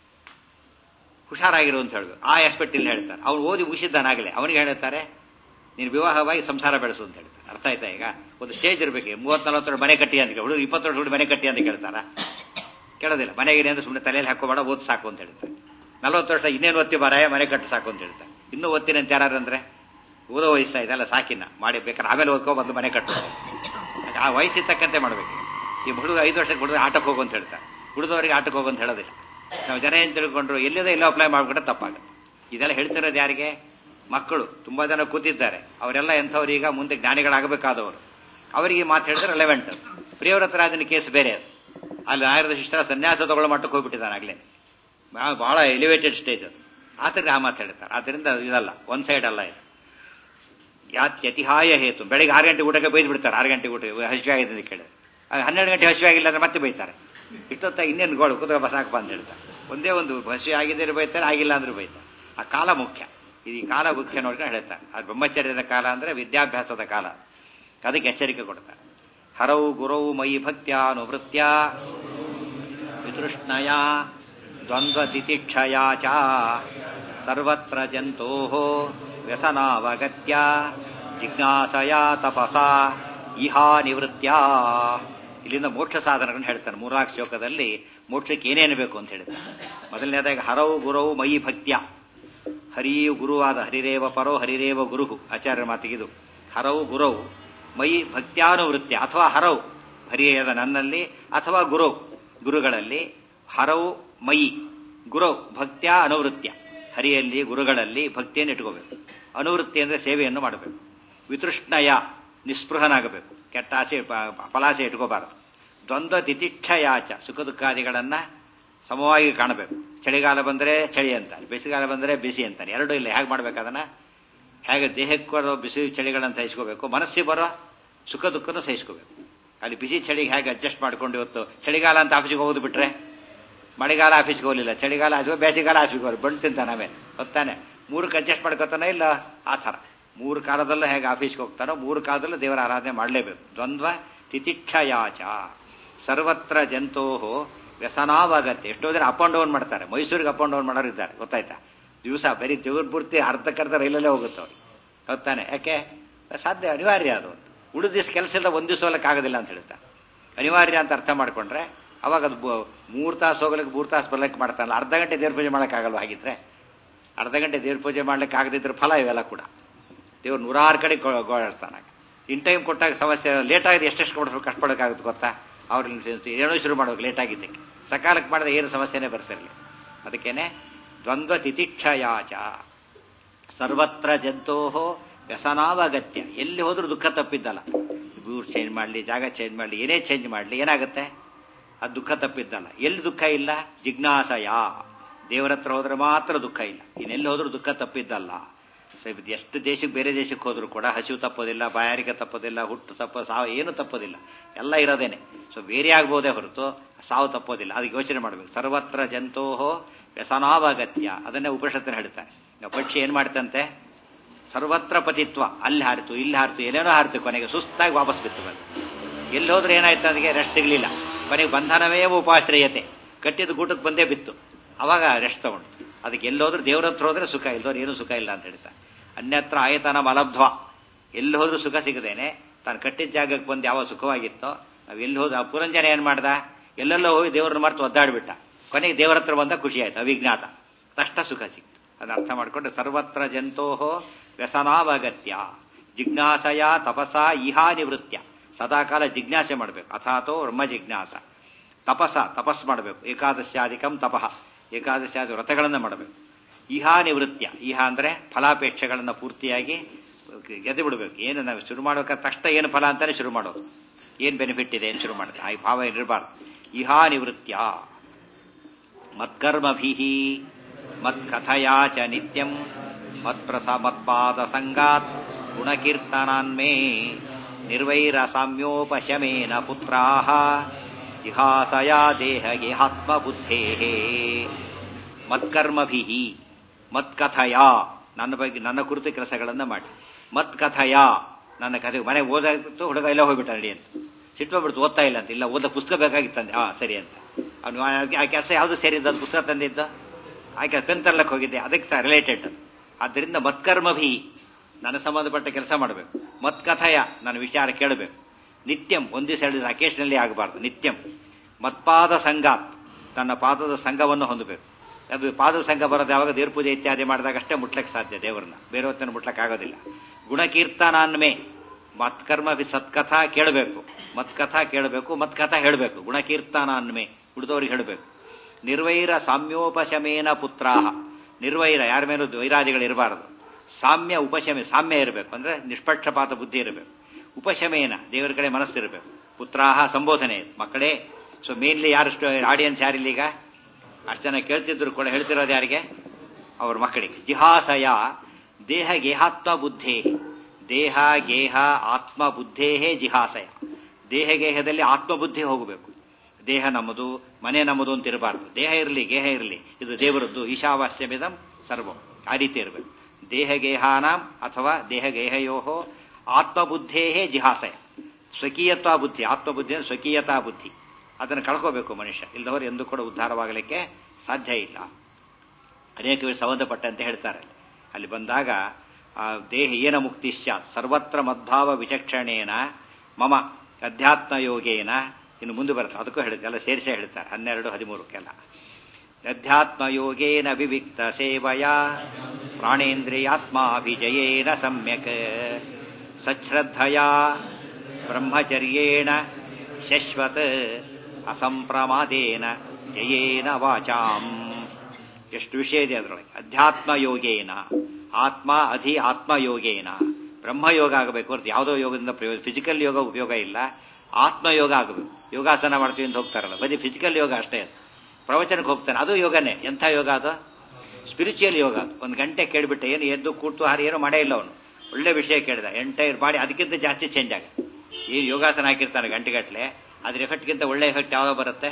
ಹುಷಾರಾಗಿರು ಅಂತ ಹೇಳ್ಬೇಕು ಆ ಆಸ್ಪೆಕ್ಟ್ ಇಲ್ಲಿ ಹೇಳ್ತಾರೆ ಅವ್ನು ಓದಿ ಮುಗಿಸಿದ್ದಾನಾಗಲೇ ಅವನಿಗೆ ಹೇಳ್ತಾರೆ ನೀನು ವಿವಾಹವಾಗಿ ಸಂಸಾರ ಬೆಳೆಸು ಅಂತ ಹೇಳ್ತಾರೆ ಅರ್ಥ ಆಯ್ತಾ ಈಗ ಒಂದು ಸ್ಟೇಜ್ ಇರಬೇಕು ಮೂವತ್ತು ನಲವತ್ತು ಮನೆ ಕಟ್ಟಿ ಅಂತ ಹುಡುಗ ಇಪ್ಪತ್ತು ವರ್ಷ ಹುಡುಗ ಮನೆ ಕಟ್ಟಿ ಅಂತ ಕೇಳ್ತಾರ ಕೇಳೋದಿಲ್ಲ ಮನೆಗೆ ಅಂದ್ರೆ ಸುಮ್ಮನೆ ತಲೆಯಲ್ಲಿ ಹಾಕೋಬೇಡ ಓದ್ ಸಾಕು ಅಂತ ಹೇಳ್ತಾರೆ ನಲವತ್ತು ವರ್ಷ ಇನ್ನೇನು ಒತ್ತಿ ಬರಾಯ ಮನೆ ಕಟ್ಟು ಸಾಕು ಅಂತ ಹೇಳ್ತಾರೆ ಇನ್ನೂ ಒತ್ತಿನ ಅಂತ ಯಾರು ಅಂದ್ರೆ ಓದೋ ವಯಸ್ಸಾಯ್ತಲ್ಲ ಸಾಕಿನ ಮಾಡಿ ಬೇಕಾದ್ರೆ ಆಮೇಲೆ ಓದ್ಕೋ ಬಂದು ಮನೆ ಕಟ್ಟು ಆ ವಯಸ್ಸಿಗೆ ತಕ್ಕಂತೆ ಮಾಡ್ಬೇಕು ಈ ಹುಡುಗ ಐದು ವರ್ಷಕ್ಕೆ ಹುಡುಗ ಆಟಕ್ಕೆ ಹೋಗು ಅಂತ ಹೇಳ್ತಾರೆ ಹುಡುಗವರಿಗೆ ಆಟಕ್ಕೆ ಹೋಗು ಅಂತ ಹೇಳೋದಿಲ್ಲ ನಾವು ಜನ ಏನು ತಿಳ್ಕೊಂಡ್ರು ಎಲ್ಲಿದೆ ಎಲ್ಲ ಅಪ್ಲೈ ಮಾಡ್ಬಿಟ್ರೆ ತಪ್ಪಾಗುತ್ತೆ ಇದೆಲ್ಲ ಹೇಳ್ತಿರೋದು ಯಾರಿಗೆ ಮಕ್ಕಳು ತುಂಬಾ ಜನ ಕೂತಿದ್ದಾರೆ ಅವರೆಲ್ಲ ಎಂಥವ್ರು ಈಗ ಮುಂದೆ ಜ್ಞಾನಿಗಳಾಗಬೇಕಾದವರು ಅವರಿಗೆ ಈ ಮಾತು ಹೇಳಿದ್ರೆ ರೆಲೆವೆಂಟ್ ಪ್ರಿಯವ್ರತರಾಜನ ಕೇಸ್ ಬೇರೆ ಅದು ಅಲ್ಲಿ ಆಯುರ್ವೇದ ಶಿಷ್ಟರ ಸನ್ಯಾಸ ತಗೊಳ್ಳೋ ಮಟ್ಟಕ್ಕೆ ಹೋಗ್ಬಿಟ್ಟಿದ್ದಾನೆ ಆಗ್ಲೇ ಬಹಳ ಎಲಿವೇಟೆಡ್ ಸ್ಟೇಜ್ ಅದು ಆತರಿಗೆ ಆ ಮಾತು ಹೇಳ್ತಾರೆ ಆದ್ರಿಂದ ಇದಲ್ಲ ಒನ್ ಸೈಡ್ ಅಲ್ಲ ಇದು ಯಾತ್ಯತಿಹಾಯ ಹೇತು ಬೆಳಿಗ್ಗೆ ಆರು ಗಂಟೆ ಊಟಕ್ಕೆ ಬೈದು ಬಿಡ್ತಾರೆ ಆರು ಗಂಟೆ ಊಟ ಹಸಿವೆ ಆಗಿದೆ ಅಂತ ಕೇಳಿದ್ರೆ ಹನ್ನೆರಡು ಗಂಟೆ ಹಸಿವೆ ಆಗಿಲ್ಲ ಅಂದ್ರೆ ಮತ್ತೆ ಬೈತಾರೆ ಇಷ್ಟೊತ್ತ ಇನ್ನೇನು ಗೋಳು ಕೂತ್ಕೊ ಬಸಾಕಪ್ಪ ಅಂತ ಹೇಳ್ತಾರೆ ಒಂದೇ ಒಂದು ಹಸಿವೆ ಆಗಿದ್ದರೆ ಬೈತಾರೆ ಆಗಿಲ್ಲ ಅಂದ್ರೆ ಬೈತಾರೆ ಆ ಕಾಲ ಮುಖ್ಯ ಇದು ಈ ಕಾಲ ಮುಖ್ಯ ನೋಡ್ಕೊಂಡು ಹೇಳ್ತಾರೆ ಆ ಬ್ರಹ್ಮಚರ್ಯದ ಕಾಲ ಅಂದ್ರೆ ವಿದ್ಯಾಭ್ಯಾಸದ ಕಾಲ ಅದಕ್ಕೆ ಎಚ್ಚರಿಕೆ ಕೊಡ್ತಾರೆ ಹರವು ಗುರವು ಮೈ ಭಕ್ತ್ಯಾನುವೃತ್ಯ ವಿತೃಷ್ಣಯ ದ್ವಂದ್ವ ತಿತಿಕ್ಷಯ ಚ ಸರ್ವತ್ರ ಜಂತೋ ವ್ಯಸನಾವಗತ್ಯ ಜಿಜ್ಞಾಸಯ ತಪಸ ಇಹಾ ನಿವೃತ್ಯ ಇಲ್ಲಿಂದ ಮೋಕ್ಷ ಸಾಧನಗಳನ್ನು ಹೇಳ್ತಾನೆ ಮೂರ್ನಾಲ್ಕು ಶ್ಲೋಕದಲ್ಲಿ ಮೋಕ್ಷಕ್ಕೆ ಏನೇನು ಬೇಕು ಅಂತ ಹೇಳಿದ್ದಾರೆ ಮೊದಲನೇದಾಗಿ ಹರವು ಗುರವು ಮೈ ಭಕ್ತ್ಯ ಹರಿಯು ಗುರುವಾದ ಹರಿರೇವ ಪರೋ ಹರಿರೇವ ಗುರು ಆಚಾರ್ಯ ಮಾತಿಗಿದು ಹರವು ಗುರವು ಮೈ ಭಕ್ತ್ಯಾನುವೃತ್ಯ ಅಥವಾ ಹರವು ಹರಿಯದ ನನ್ನಲ್ಲಿ ಅಥವಾ ಗುರು ಗುರುಗಳಲ್ಲಿ ಹರವು ಮೈ ಗುರು ಭಕ್ತ್ಯ ಅನುವೃತ್ಯ ಹರಿಯಲ್ಲಿ ಗುರುಗಳಲ್ಲಿ ಭಕ್ತಿಯನ್ನು ಇಟ್ಕೋಬೇಕು ಅನುವೃತ್ತಿ ಅಂದರೆ ಸೇವೆಯನ್ನು ಮಾಡಬೇಕು ವಿತೃಷ್ಣಯ ನಿಸ್ಪೃಹನಾಗಬೇಕು ಕೆಟ್ಟ ಆಸೆ ಫಲಾಸೆ ಇಟ್ಕೋಬಾರದು ದ್ವಂದ್ವ ತಿತಿಕ್ಷಯಾಚ ಸುಖ ದುಃಖಾದಿಗಳನ್ನ ಸಮವಾಗಿ ಕಾಣಬೇಕು ಚಳಿಗಾಲ ಬಂದರೆ ಚಳಿ ಅಂತಾನೆ ಬಿಸಿಗಾಲ ಬಂದರೆ ಬಿಸಿ ಅಂತಾನೆ ಎರಡೂ ಇಲ್ಲ ಹೇಗೆ ಮಾಡ್ಬೇಕು ಅದನ್ನ ಹೇಗೆ ದೇಹಕ್ಕೆ ಬರೋ ಬಿಸಿ ಚಳಿಗಳನ್ನು ಸಹಿಸ್ಕೋಬೇಕು ಮನಸ್ಸಿಗೆ ಬರೋ ಸುಖ ದುಃಖನೂ ಸಹಿಸ್ಕೋಬೇಕು ಅಲ್ಲಿ ಬಿಸಿ ಚಳಿಗೆ ಹೇಗೆ ಅಡ್ಜಸ್ಟ್ ಮಾಡ್ಕೊಂಡು ಇವತ್ತು ಚಳಿಗಾಲ ಅಂತ ಆಫೀಸಿಗೆ ಹೋಗೋದು ಬಿಟ್ರೆ ಮಳೆಗಾಲ ಆಫೀಸ್ಗೆ ಹೋಗಲಿಲ್ಲ ಚಳಿಗಾಲ ಆಫೀಸ್ ಬೇಸಿಗೆಗಾಲ ಆಫೀಸ್ಗೆ ಹೋಗಿ ಬಂದು ತಿಂತಾನೆ ಆಮೇಲೆ ಗೊತ್ತಾನೆ ಮೂರಕ್ಕೆ ಅಡ್ಜಸ್ಟ್ ಮಾಡ್ಕೊತಾನೆ ಇಲ್ಲ ಆ ಥರ ಮೂರು ಕಾಲದಲ್ಲೂ ಹೇಗೆ ಆಫೀಸ್ಗೆ ಹೋಗ್ತಾನೋ ಮೂರು ಕಾಲದಲ್ಲೂ ದೇವರ ಆರಾಧನೆ ಮಾಡಲೇಬೇಕು ದ್ವಂದ್ವ ತಿತಿಕ್ಷಯಾಚ ಸರ್ವತ್ರ ಜಂತೋ ವ್ಯಸನಾವಾಗತ್ತೆ ಎಷ್ಟೋ ಜನ ಅಪ್ ಅಂಡ್ ಡೌನ್ ಮಾಡ್ತಾರೆ ಮೈಸೂರಿಗೆ ಅಪ್ ಅಂಡ್ ಡೌನ್ ಮಾಡೋರು ಇದ್ದಾರೆ ಗೊತ್ತಾಯ್ತಾ ದಿವಸ ಬರೀ ಜೀವನ ಪೂರ್ತಿ ಅರ್ಧಕ್ಕರ್ಧ ರೈಲಲ್ಲೇ ಹೋಗುತ್ತೆ ಅವ್ರಿಗೆ ಗೊತ್ತಾನೆ ಯಾಕೆ ಸಾಧ್ಯ ಅನಿವಾರ್ಯ ಅದು ಉಳಿದ ದಿವಸ ಕೆಲಸ ಇಲ್ಲ ಒಂದು ದಿವಸ ಹೋಗಕ್ಕೆ ಆಗೋದಿಲ್ಲ ಅಂತ ಹೇಳ್ತಾ ಅನಿವಾರ್ಯ ಅಂತ ಅರ್ಥ ಮಾಡ್ಕೊಂಡ್ರೆ ಅವಾಗ ಅದು ಮೂರು ತಾಸು ಹೋಗ್ಲಿಕ್ಕೆ ಮೂರು ತಾಸು ಬರ್ಲಿಕ್ಕೆ ಮಾಡ್ತಾನಲ್ಲ ಅರ್ಧ ಗಂಟೆ ದೇವ್ರ ಪೂಜೆ ಮಾಡೋಕ್ಕಾಗಲ್ವ ಹಾಗಿದ್ರೆ ಅರ್ಧ ಗಂಟೆ ದೇವ್ರ ಪೂಜೆ ಮಾಡ್ಲಿಕ್ಕೆ ಆಗದಿದ್ರೆ ಫಲ ಇವೆಲ್ಲ ಕೂಡ ದೇವ್ರು ನೂರಾರು ಕಡೆ ಗೋಳಾಡ್ತಾನ ಇನ್ ಟೈಮ್ ಕೊಟ್ಟಾಗ ಸಮಸ್ಯೆ ಲೇಟ್ ಆಗಿದೆ ಎಷ್ಟೆಷ್ಟು ಕೊಡ್ಬೇಕು ಕಷ್ಟಪಡೋಕ್ಕಾಗುತ್ತೆ ಗೊತ್ತಾ ಅವ್ರಿಗೆ ಏನೋ ಶುರು ಮಾಡ್ಬೇಕು ಲೇಟ್ ಆಗಿದ್ದಕ್ಕೆ ಸಕಾಲಕ್ಕೆ ಮಾಡಿದ್ರೆ ಏನು ಸಮಸ್ಯೆನೇ ಬರ್ತಿರಲಿ ಅದಕ್ಕೇನೆ ದ್ವಂದ್ವ ತಿತಿಕ್ಷಯಾಚ ಸರ್ವತ್ರ ಜಂತೋ ವ್ಯಸನಾವಗತ್ಯ ಎಲ್ಲಿ ಹೋದ್ರೂ ದುಃಖ ತಪ್ಪಿದ್ದಲ್ಲ ಊರು ಚೇಂಜ್ ಮಾಡಲಿ ಜಾಗ ಚೇಂಜ್ ಮಾಡಲಿ ಏನೇ ಚೇಂಜ್ ಮಾಡಲಿ ಏನಾಗುತ್ತೆ ಅದು ದುಃಖ ತಪ್ಪಿದ್ದಲ್ಲ ಎಲ್ಲಿ ದುಃಖ ಇಲ್ಲ ಜಿಜ್ಞಾಸಯ ದೇವರ ಹತ್ರ ಹೋದ್ರೆ ಮಾತ್ರ ದುಃಖ ಇಲ್ಲ ಇನ್ನೆಲ್ಲಿ ಹೋದ್ರೂ ದುಃಖ ತಪ್ಪಿದ್ದಲ್ಲ ಸೊ ಎಷ್ಟು ದೇಶಕ್ಕೆ ಬೇರೆ ದೇಶಕ್ಕೆ ಹೋದ್ರೂ ಕೂಡ ಹಸಿವು ತಪ್ಪೋದಿಲ್ಲ ಬಾಯಾರಿಕೆ ತಪ್ಪೋದಿಲ್ಲ ಹುಟ್ಟು ತಪ್ಪ ಸಾವು ಏನು ತಪ್ಪೋದಿಲ್ಲ ಎಲ್ಲ ಇರೋದೇನೆ ಸೊ ಬೇರೆ ಆಗ್ಬೋದೇ ಹೊರತು ಸಾವು ತಪ್ಪೋದಿಲ್ಲ ಅದಕ್ಕೆ ಯೋಚನೆ ಮಾಡಬೇಕು ಸರ್ವತ್ರ ಜಂತೋಹೋ ವ್ಯಸನಾವಗತ್ಯ ಅದನ್ನೇ ಉಪನಿಷತ್ತಿನ ಹೇಳ್ತಾರೆ ಪಕ್ಷಿ ಏನ್ ಮಾಡ್ತಂತೆ ಸರ್ವತ್ರ ಪತಿತ್ವ ಅಲ್ಲಿ ಹಾರಿತು ಇಲ್ಲಿ ಹಾರಿತು ಏನೇನೋ ಹಾರಿತು ಕೊನೆಗೆ ಸುಸ್ತಾಗಿ ವಾಪಸ್ ಬಿತ್ತು ಬಂದು ಎಲ್ಲಿ ಹೋದ್ರೆ ಏನಾಯ್ತು ಅದಕ್ಕೆ ರೆಸ್ಟ್ ಸಿಗ್ಲಿಲ್ಲ ಕೊನೆಗೆ ಬಂಧನವೇ ಉಪಾಶ್ರಯತೆ ಕಟ್ಟಿದ ಗೂಟಕ್ಕೆ ಬಂದೇ ಬಿತ್ತು ಅವಾಗ ರೆಸ್ಟ್ ತಗೊಂಡು ಅದಕ್ಕೆ ಎಲ್ಲೋದ್ರೂ ದೇವ್ರ ಹತ್ರ ಹೋದ್ರೆ ಸುಖ ಇಲ್ದವ್ರು ಏನೂ ಸುಖ ಇಲ್ಲ ಅಂತ ಹೇಳ್ತಾರೆ ಅನ್ಯತ್ರ ಆಯತನ ಮಲಬ್ಧ್ವ ಎಲ್ಲಿ ಹೋದ್ರೂ ಸುಖ ಸಿಗದೇನೆ ತಾನು ಕಟ್ಟಿದ ಜಾಗಕ್ಕೆ ಬಂದು ಯಾವ ಸುಖವಾಗಿತ್ತೋ ನಾವು ಎಲ್ಲಿ ಹೋದ ಆ ಪುರಂಜನ ಏನ್ ಮಾಡ್ದ ಎಲ್ಲೆಲ್ಲೋ ಹೋಗಿ ದೇವ್ರನ್ನ ಮರ್ತು ಒದ್ದಾಡ್ಬಿಟ್ಟ ಕೊನೆಗೆ ದೇವರ ಹತ್ರ ಬಂದ ಖುಷಿ ಆಯ್ತು ಅವಿಜ್ಞಾತ ತಷ್ಟ ಸುಖ ಸಿಕ್ತು ಅದನ್ನ ಅರ್ಥ ಮಾಡ್ಕೊಂಡು ಸರ್ವತ್ರ ಜಂತೋಹೋ ವ್ಯಸನಾವಗತ್ಯ ಜಿಜ್ಞಾಸಯ ತಪಸ ಇಹಾ ನಿವೃತ್ಯ ಸದಾಕಾಲ ಜಿಜ್ಞಾಸೆ ಮಾಡಬೇಕು ಅಥಾತೋ ಬ್ರಹ್ಮ ಜಿಜ್ಞಾಸ ತಪಸ ತಪಸ್ ಮಾಡಬೇಕು ಏಕಾದಶ್ಯಾಧಿಕಂ ತಪಃ ಏಕಾದಶ್ಯಾದಿ ವ್ರತಗಳನ್ನು ಮಾಡಬೇಕು ಇಹಾ ನಿವೃತ್ಯ ಇಹ ಅಂದ್ರೆ ಫಲಾಪೇಕ್ಷೆಗಳನ್ನು ಪೂರ್ತಿಯಾಗಿ ಗೆದ್ದು ಬಿಡಬೇಕು ಏನು ನಾವು ಶುರು ಮಾಡ್ಬೇಕಾದ ತಕ್ಷಣ ಏನು ಫಲ ಅಂತಾನೆ ಶುರು ಮಾಡೋದು ಏನು ಬೆನಿಫಿಟ್ ಇದೆ ಏನು ಶುರು ಮಾಡುತ್ತೆ ಆ ಭಾವ ಇರಬಾರ್ದು ಇಹಾ ನಿವೃತ್ಯ ಮತ್ಕರ್ಮಭಿ ಮತ್ಕಥಯಾ ಚ ನಿತ್ಯಂ ಮತ್ಪ್ರಸ ಮತ್ಪಾದ ಸಂಗಾತ್ ಗುಣಕೀರ್ತನಾನ್ಮೇ ನಿರ್ವೈರ ಸಾಮ್ಯೋಪಶಮೇನ ಪುತ್ರಾಹ ಜಿಹಾಸಯಾ ದೇಹಗೇಹಾತ್ಮ ಬುದ್ಧೇ ಮತ್ಕರ್ಮಭಿ ಮತ್ಕಥಯ ನನ್ನ ಬಗ್ಗೆ ನನ್ನ ಕುರಿತು ಕೆಲಸಗಳನ್ನು ಮಾಡಿ ಮತ್ಕಥಯ ನನ್ನ ಕಥೆ ಮನೆ ಓದಾಗಿತ್ತು ಹುಡುಗ ಎಲ್ಲ ಹೋಗ್ಬಿಟ್ಟ ನಡಿ ಅಂತ ಸಿಟ್ಟೋಗ್ಬಿಡ್ತು ಓದ್ತಾ ಇಲ್ಲ ಅಂತ ಇಲ್ಲ ಓದ ಪುಸ್ತಕ ಬೇಕಾಗಿತ್ತಂದೆ ಹಾ ಸರಿ ಅಂತ ಅವನು ಆ ಕೆಲಸ ಯಾವುದು ಸೇರಿದ್ದು ಅದು ಪುಸ್ತಕ ತಂದಿದ್ದ ಆಕೆ ಪೆನ್ ತರ್ಲಕ್ಕೆ ಹೋಗಿದ್ದೆ ಅದಕ್ಕೆ ಸಹ ರಿಲೇಟೆಡ್ ಆದ್ದರಿಂದ ಮತ್ಕರ್ಮಭಿ ನನ್ನ ಸಂಬಂಧಪಟ್ಟ ಕೆಲಸ ಮಾಡಬೇಕು ಮತ್ಕಥಯ ನನ್ನ ವಿಚಾರ ಕೇಳಬೇಕು ನಿತ್ಯಂ ಒಂದು ದಿವಸ ಎರಡು ದಿವಸ ಅಕೇಶನಲ್ಲಿ ಆಗಬಾರ್ದು ನಿತ್ಯಂ ಮತ್ಪಾದ ಸಂಗಾತ್ ತನ್ನ ಪಾದದ ಸಂಘವನ್ನು ಹೊಂದಬೇಕು ಅದು ಪಾದ ಸಂಘ ಬರೋದು ಯಾವಾಗ ದೇವ್ರ ಪೂಜೆ ಇತ್ಯಾದಿ ಮಾಡಿದಾಗ ಅಷ್ಟೇ ಮುಟ್ಲಕ್ಕೆ ಸಾಧ್ಯ ದೇವರನ್ನ ಬೇರೆ ಹೊತ್ತನ್ನು ಮುಟ್ಲಕ್ಕೆ ಆಗೋದಿಲ್ಲ ಗುಣಕೀರ್ತನಾನ್ಮೇ ಮತ್ಕರ್ಮ ಸತ್ಕಥಾ ಕೇಳಬೇಕು ಮತ್ಕಥಾ ಕೇಳಬೇಕು ಮತ್ಕಥಾ ಹೇಳಬೇಕು ಗುಣಕೀರ್ತನಾನ್ಮೇ ಉಳಿದವ್ರಿಗೆ ಹೇಳಬೇಕು ನಿರ್ವೈರ ಸಾಮ್ಯೋಪಶಮೇನ ಪುತ್ರಾಹ ನಿರ್ವೈರ ಯಾರ ಮೇಲೂ ವೈರಾದಿಗಳು ಇರಬಾರದು ಸಾಮ್ಯ ಉಪಶಮೆ ಸಾಮ್ಯ ಇರಬೇಕು ಅಂದ್ರೆ ನಿಷ್ಪಕ್ಷಪಾತ ಬುದ್ಧಿ ಇರಬೇಕು ಉಪಶಮೇನ ದೇವರ ಕಡೆ ಮನಸ್ಸಿರಬೇಕು ಪುತ್ರಾಹ ಸಂಬೋಧನೆ ಮಕ್ಕಳೇ ಸೊ ಮೇನ್ಲಿ ಯಾರಷ್ಟು ಆಡಿಯನ್ಸ್ ಯಾರಿಲ್ಲ ಈಗ ಅಷ್ಟು ಜನ ಕೇಳ್ತಿದ್ರು ಕೂಡ ಹೇಳ್ತಿರೋದು ಯಾರಿಗೆ ಅವ್ರ ಮಕ್ಕಳಿಗೆ ಜಿಹಾಸಯ ದೇಹ ಗೇಹಾತ್ಮ ಬುದ್ಧೇ ದೇಹ ಗೇಹ ಆತ್ಮ ಬುದ್ಧೇ ಜಿಹಾಸಯ ದೇಹ ಗೇಹದಲ್ಲಿ ಆತ್ಮಬುದ್ಧಿ ಹೋಗಬೇಕು ದೇಹ ನಮ್ಮದು ಮನೆ ನಮ್ಮದು ಅಂತ ಇರಬಾರ್ದು ದೇಹ ಇರಲಿ ಗೇಹ ಇರಲಿ ಇದು ದೇವರದ್ದು ಈಶಾವಾಸ್ಯಮಿದಂ ಸರ್ವಂ ಆ ರೀತಿ ಇರಬೇಕು ದೇಹ ಗೇಹಾನಾಂ ಅಥವಾ ದೇಹ ಗೇಹಯೋ ಆತ್ಮಬುದ್ಧೇ ಜಿಹಾಸಯ ಸ್ವಕೀಯತ್ವ ಬುದ್ಧಿ ಆತ್ಮಬುದ್ಧಿ ಅಂದ್ರೆ ಸ್ವಕೀಯತಾ ಬುದ್ಧಿ ಅದನ್ನು ಕಳ್ಕೋಬೇಕು ಮನುಷ್ಯ ಇಲ್ಲದವರು ಎಂದೂ ಕೂಡ ಉದ್ಧಾರವಾಗಲಿಕ್ಕೆ ಸಾಧ್ಯ ಇಲ್ಲ ಅನೇಕ ವೇಳೆ ಸಂಬಂಧಪಟ್ಟಂತೆ ಹೇಳ್ತಾರೆ ಅಲ್ಲಿ ಬಂದಾಗ ಆ ದೇಹ ಏನ ಮುಕ್ತಿ ಸ್ಯಾತ್ ಸರ್ವತ್ರ ಮದ್ಭಾವ ವಿಚಕ್ಷಣೇನ ಮಮ ಅಧ್ಯಾತ್ಮ ಯೋಗೇನ ಇನ್ನು ಮುಂದೆ ಬರುತ್ತೆ ಅದಕ್ಕೂ ಹೇಳುತ್ತೆ ಎಲ್ಲ ಸೇರಿಸೇ ಹೇಳ್ತಾರೆ ಹನ್ನೆರಡು ಹದಿಮೂರಕ್ಕೆಲ್ಲ ಅಧ್ಯಾತ್ಮ ಯೋಗೇನ ವಿವಿಕ್ತ ಸೇವಯ ಪ್ರಾಣೇಂದ್ರಿಯಾತ್ಮಾಭಿಜಯೇನ ಸಮ್ಯಕ್ ಸಚ್ರದ್ಧಯ ಬ್ರಹ್ಮಚರ್ಯೇಣ ಶಶ್ವತ್ ಅಸಂಪ್ರಮಾದೇನ ಜಯೇನ ವಾಚಾಂ ಎಷ್ಟು ವಿಷಯ ಇದೆ ಅದರೊಳಗೆ ಅಧ್ಯಾತ್ಮ ಯೋಗೇನ ಆತ್ಮ ಅಧಿ ಆತ್ಮಯೋಗೇನ ಬ್ರಹ್ಮಯೋಗ ಆಗಬೇಕು ಹೊರತು ಯಾವುದೋ ಯೋಗದಿಂದ ಪ್ರಯೋಜನ ಫಿಸಿಕಲ್ ಯೋಗ ಉಪಯೋಗ ಇಲ್ಲ ಆತ್ಮಯೋಗ ಆಗಬೇಕು ಯೋಗಾಸನ ಮಾಡ್ತೀವಿ ಅಂತ ಹೋಗ್ತಾರಲ್ಲ ಬರೀ ಫಿಸಿಕಲ್ ಯೋಗ ಅಷ್ಟೇ ಅದು ಪ್ರವಚನಕ್ಕೆ ಹೋಗ್ತಾನೆ ಅದು ಯೋಗನೇ ಎಂಥ ಯೋಗ ಅದು ಸ್ಪಿರಿಚುವಲ್ ಯೋಗ ಒಂದು ಗಂಟೆ ಕೇಳಿಬಿಟ್ಟೆ ಏನು ಎದ್ದು ಕೂತು ಹಾರಿ ಏನೂ ಮಾಡೇ ಇಲ್ಲ ಅವನು ಒಳ್ಳೆ ವಿಷಯ ಕೇಳಿದ ಎಂಟೈರ್ ಬಾಡಿ ಅದಕ್ಕಿಂತ ಜಾಸ್ತಿ ಚೇಂಜ್ ಆಗುತ್ತೆ ಏನು ಯೋಗಾಸನ ಹಾಕಿರ್ತಾನೆ ಗಂಟೆಗಟ್ಟಲೆ ಅದ್ರ ಎಫೆಕ್ಟ್ಗಿಂತ ಒಳ್ಳೆ ಎಫೆಕ್ಟ್ ಯಾವಾಗ ಬರುತ್ತೆ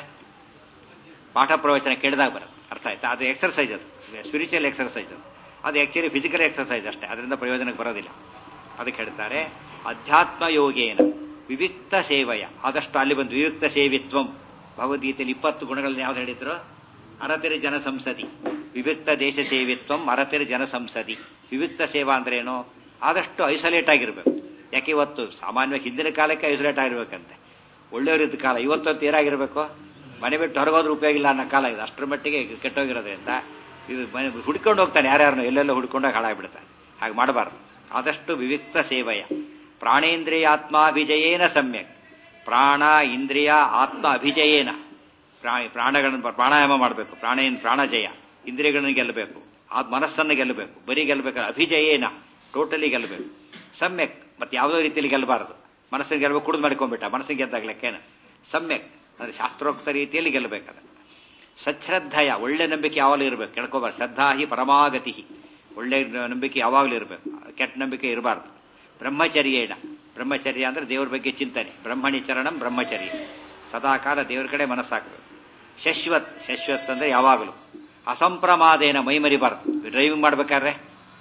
ಪಾಠ ಪ್ರವಚನ ಕೇಳಿದಾಗ ಬರುತ್ತೆ ಅರ್ಥ ಆಯ್ತಾ ಅದು ಎಕ್ಸರ್ಸೈಸ್ ಅದು ಸ್ಪಿರಿಚುವಲ್ ಎಕ್ಸರ್ಸೈಸ್ ಅದು ಅದು ಆ್ಯಕ್ಚುಲಿ ಫಿಸಿಕಲ್ ಎಕ್ಸರ್ಸೈಸ್ ಅಷ್ಟೇ ಅದರಿಂದ ಪ್ರಯೋಜನಕ್ಕೆ ಬರೋದಿಲ್ಲ ಅದಕ್ಕೆ ಹೇಳ್ತಾರೆ ಅಧ್ಯಾತ್ಮ ಯೋಗೇನ ವಿವಿಕ್ತ ಸೇವೆಯ ಆದಷ್ಟು ಅಲ್ಲಿ ಬಂದು ವಿವಿಕ್ತ ಸೇವಿತ್ವಂ ಭಗವದ್ಗೀತೆಯಲ್ಲಿ ಇಪ್ಪತ್ತು ಗುಣಗಳನ್ನ ಯಾವ್ದು ಹೇಳಿದ್ರು ಅರತಿರಿ ಜನ ಸಂಸದಿ ವಿವಿಕ್ತ ದೇಶ ಸೇವಿತ್ವಂ ಅರತಿರಿ ಜನ ಸಂಸದಿ ವಿವಿಕ್ತ ಸೇವಾ ಅಂದ್ರೆ ಏನು ಆದಷ್ಟು ಐಸೋಲೇಟ್ ಆಗಿರ್ಬೇಕು ಯಾಕೆ ಇವತ್ತು ಸಾಮಾನ್ಯವಾಗಿ ಹಿಂದಿನ ಕಾಲಕ್ಕೆ ಐಸೋಲೇಟ್ ಆಗಿರ್ಬೇಕಂತೆ ಒಳ್ಳೆಯವರಿದ್ದ ಕಾಲ ಇವತ್ತೊತ್ತು ಏನಾಗಿರ್ಬೇಕು ಮನೆ ಬಿಟ್ಟು ಹೊರಗೋದ್ರೆ ಉಪಯೋಗ ಇಲ್ಲ ಅನ್ನೋ ಕಾಲ ಇದೆ ಅಷ್ಟರ ಮಟ್ಟಿಗೆ ಕೆಟ್ಟೋಗಿರೋದ್ರಿಂದ ಇದು ಮನೆ ಹುಡ್ಕೊಂಡು ಹೋಗ್ತಾನೆ ಯಾರ್ಯಾರನ್ನು ಎಲ್ಲೆಲ್ಲ ಹುಡ್ಕೊಂಡಾಗ ಹಾಳಾಗ್ಬಿಡ್ತಾನೆ ಹಾಗೆ ಮಾಡಬಾರ್ದು ಆದಷ್ಟು ವಿವಿಕ್ತ ಸೇವೆಯ ಪ್ರಾಣೇಂದ್ರಿಯಾತ್ಮಾಭಿಜಯೇನ ಸಮ್ಯಕ್ ಪ್ರಾಣ ಇಂದ್ರಿಯ ಆತ್ಮ ಅಭಿಜಯೇನ ಪ್ರಾಣಿ ಪ್ರಾಣಗಳನ್ನು ಪ್ರಾಣಾಯಾಮ ಮಾಡಬೇಕು ಪ್ರಾಣೇನ್ ಪ್ರಾಣಜಯ ಇಂದ್ರಿಯಗಳನ್ನು ಗೆಲ್ಲಬೇಕು ಆ ಮನಸ್ಸನ್ನು ಗೆಲ್ಲಬೇಕು ಬರೀ ಗೆಲ್ಲಬೇಕು ಅಭಿಜಯೇನ ಟೋಟಲಿ ಗೆಲ್ಲಬೇಕು ಸಮ್ಯಕ್ ಮತ್ತೆ ಯಾವುದೋ ರೀತಿಯಲ್ಲಿ ಗೆಲ್ಲಬಾರದು ಮನಸ್ಸಿಗೆ ಗೆಲ್ಲಬೇಕು ಕುಡಿದು ಮಾಡ್ಕೊಂಡ್ಬಿಟ್ಟ ಮನಸ್ಸಿಗೆ ಗೆದ್ದಾಗ್ಲಿಕ್ಕೇನು ಸಮ್ಯಕ್ ಅಂದ್ರೆ ಶಾಸ್ತ್ರೋಕ್ತ ರೀತಿಯಲ್ಲಿ ಗೆಲ್ಲಬೇಕದ ಸಚ್ರದ್ಧಯ ಒಳ್ಳೆ ನಂಬಿಕೆ ಯಾವಾಗಲೂ ಇರಬೇಕು ಕೇಳ್ಕೋಬಾರ್ದು ಶ್ರದ್ಧಾ ಹಿ ಪರಮಾಗತಿ ಒಳ್ಳೆ ನಂಬಿಕೆ ಯಾವಾಗಲೂ ಇರಬೇಕು ಕೆಟ್ಟ ನಂಬಿಕೆ ಇರಬಾರ್ದು ಬ್ರಹ್ಮಚರ್ಯೇಣ ಬ್ರಹ್ಮಚರ್ಯ ಅಂದ್ರೆ ದೇವರ ಬಗ್ಗೆ ಚಿಂತನೆ ಬ್ರಹ್ಮಣಿ ಚರಣಂ ಬ್ರಹ್ಮಚರ್ಯ ಸದಾಕಾಲ ದೇವರ ಕಡೆ ಮನಸ್ಸಾಕಬೇಕು ಶಶ್ವತ್ ಶಶ್ವತ್ ಅಂದ್ರೆ ಯಾವಾಗಲೂ ಅಸಂಪ್ರಮಾದೇನ ಮೈ ಮರಿಬಾರ್ದು ಡ್ರೈವಿಂಗ್ ಮಾಡ್ಬೇಕಾದ್ರೆ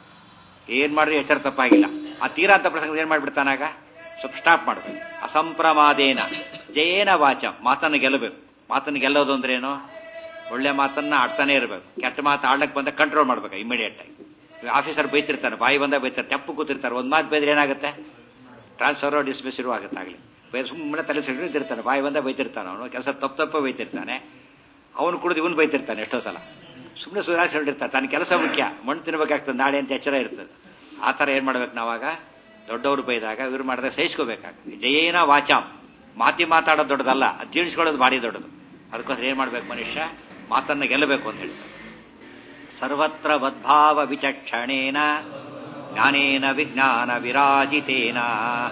ಏನ್ ಮಾಡಿದ್ರೆ ಎಚ್ಚರ ತಪ್ಪಾಗಿಲ್ಲ ಆ ತೀರಾ ಅಂತ ಪ್ರಸಂಗ ಏನ್ ಮಾಡ್ಬಿಡ್ತಾನಾಗ ಸ್ವಲ್ಪ ಸ್ಟಾಪ್ ಮಾಡ್ಬೇಕು ಅಸಂಪ್ರಮಾದೇನ ಜಯೇನ ವಾಚ ಮಾತನ್ನು ಗೆಲ್ಲಬೇಕು ಮಾತನ್ನು ಗೆಲ್ಲೋದು ಅಂದ್ರೆ ಏನು ಒಳ್ಳೆ ಮಾತನ್ನ ಆಡ್ತಾನೆ ಇರಬೇಕು ಕೆಟ್ಟ ಮಾತು ಆಡ್ಲಕ್ಕೆ ಬಂದ ಕಂಟ್ರೋಲ್ ಮಾಡ್ಬೇಕು ಇಮಿಡಿಯೇಟ್ ಆಗಿ ಆಫೀಸರ್ ಬೈತಿರ್ತಾನೆ ಬಾಯಿ ಬಂದಾಗ ಬೈತಾರೆ ತೆಪ್ಪು ಕೂತಿರ್ತಾರೆ ಒಂದ್ ಮಾತು ಬೈದ್ರೆ ಏನಾಗುತ್ತೆ ಟ್ರಾನ್ಸ್ಫರ್ ಡಿಸ್ಮಿಸ್ ಶುರು ಆಗುತ್ತಾಗಲಿ ಬೈ ಸುಮ್ಮನೆ ತಲೆ ಸಿಡಿದಿರ್ತಾನೆ ಬಾಯಿ ಬಂದ ಬೈತಿರ್ತಾನೆ ಅವನು ಕೆಲಸ ತಪ್ಪು ತಪ್ಪು ಬೈತಿರ್ತಾನೆ ಅವನು ಕುಡಿದು ಇವನು ಬೈತಿರ್ತಾನೆ ಎಷ್ಟೋ ಸಲ ಸುಮ್ಮನೆ ಸುಧಾರಿಸಿ ಹೇಳಿರ್ತಾನೆ ತನ್ನ ಕೆಲಸ ಮುಖ್ಯ ಮಣ್ಣು ತಿನ್ಬೇಕಾಗ್ತದೆ ನಾಳೆ ಅಂತ ಎಚ್ಚರ ಇರ್ತದೆ ಆ ಥರ ಏನು ಮಾಡ್ಬೇಕು ನಾವಾಗ ದೊಡ್ಡವರು ಬೈದಾಗ ಇವ್ರು ಮಾಡಿದಾಗ ಸಹಿಸ್ಕೋಬೇಕಾಗ್ತದೆ ಜಯೇನ ವಾಚಾಂ ಮಾತಿ ಮಾತಾಡೋದು ದೊಡ್ಡದಲ್ಲ ಅದು ಜೀರ್ಣಿಸ್ಕೊಳ್ಳೋದು ಭಾರಿ ದೊಡ್ಡದು ಅದಕ್ಕೋಸ್ಕರ ಏನು ಮಾಡ್ಬೇಕು ಮನುಷ್ಯ ಮಾತನ್ನು ಗೆಲ್ಲಬೇಕು ಅಂತ ಹೇಳ್ತಾರೆ ಸರ್ವತ್ರ ಬದ್ಭಾವ ವಿಚಕ್ಷಣೇನ ಜ್ಞಾನೇನ ವಿಜ್ಞಾನ ವಿರಾಜಿತೇನ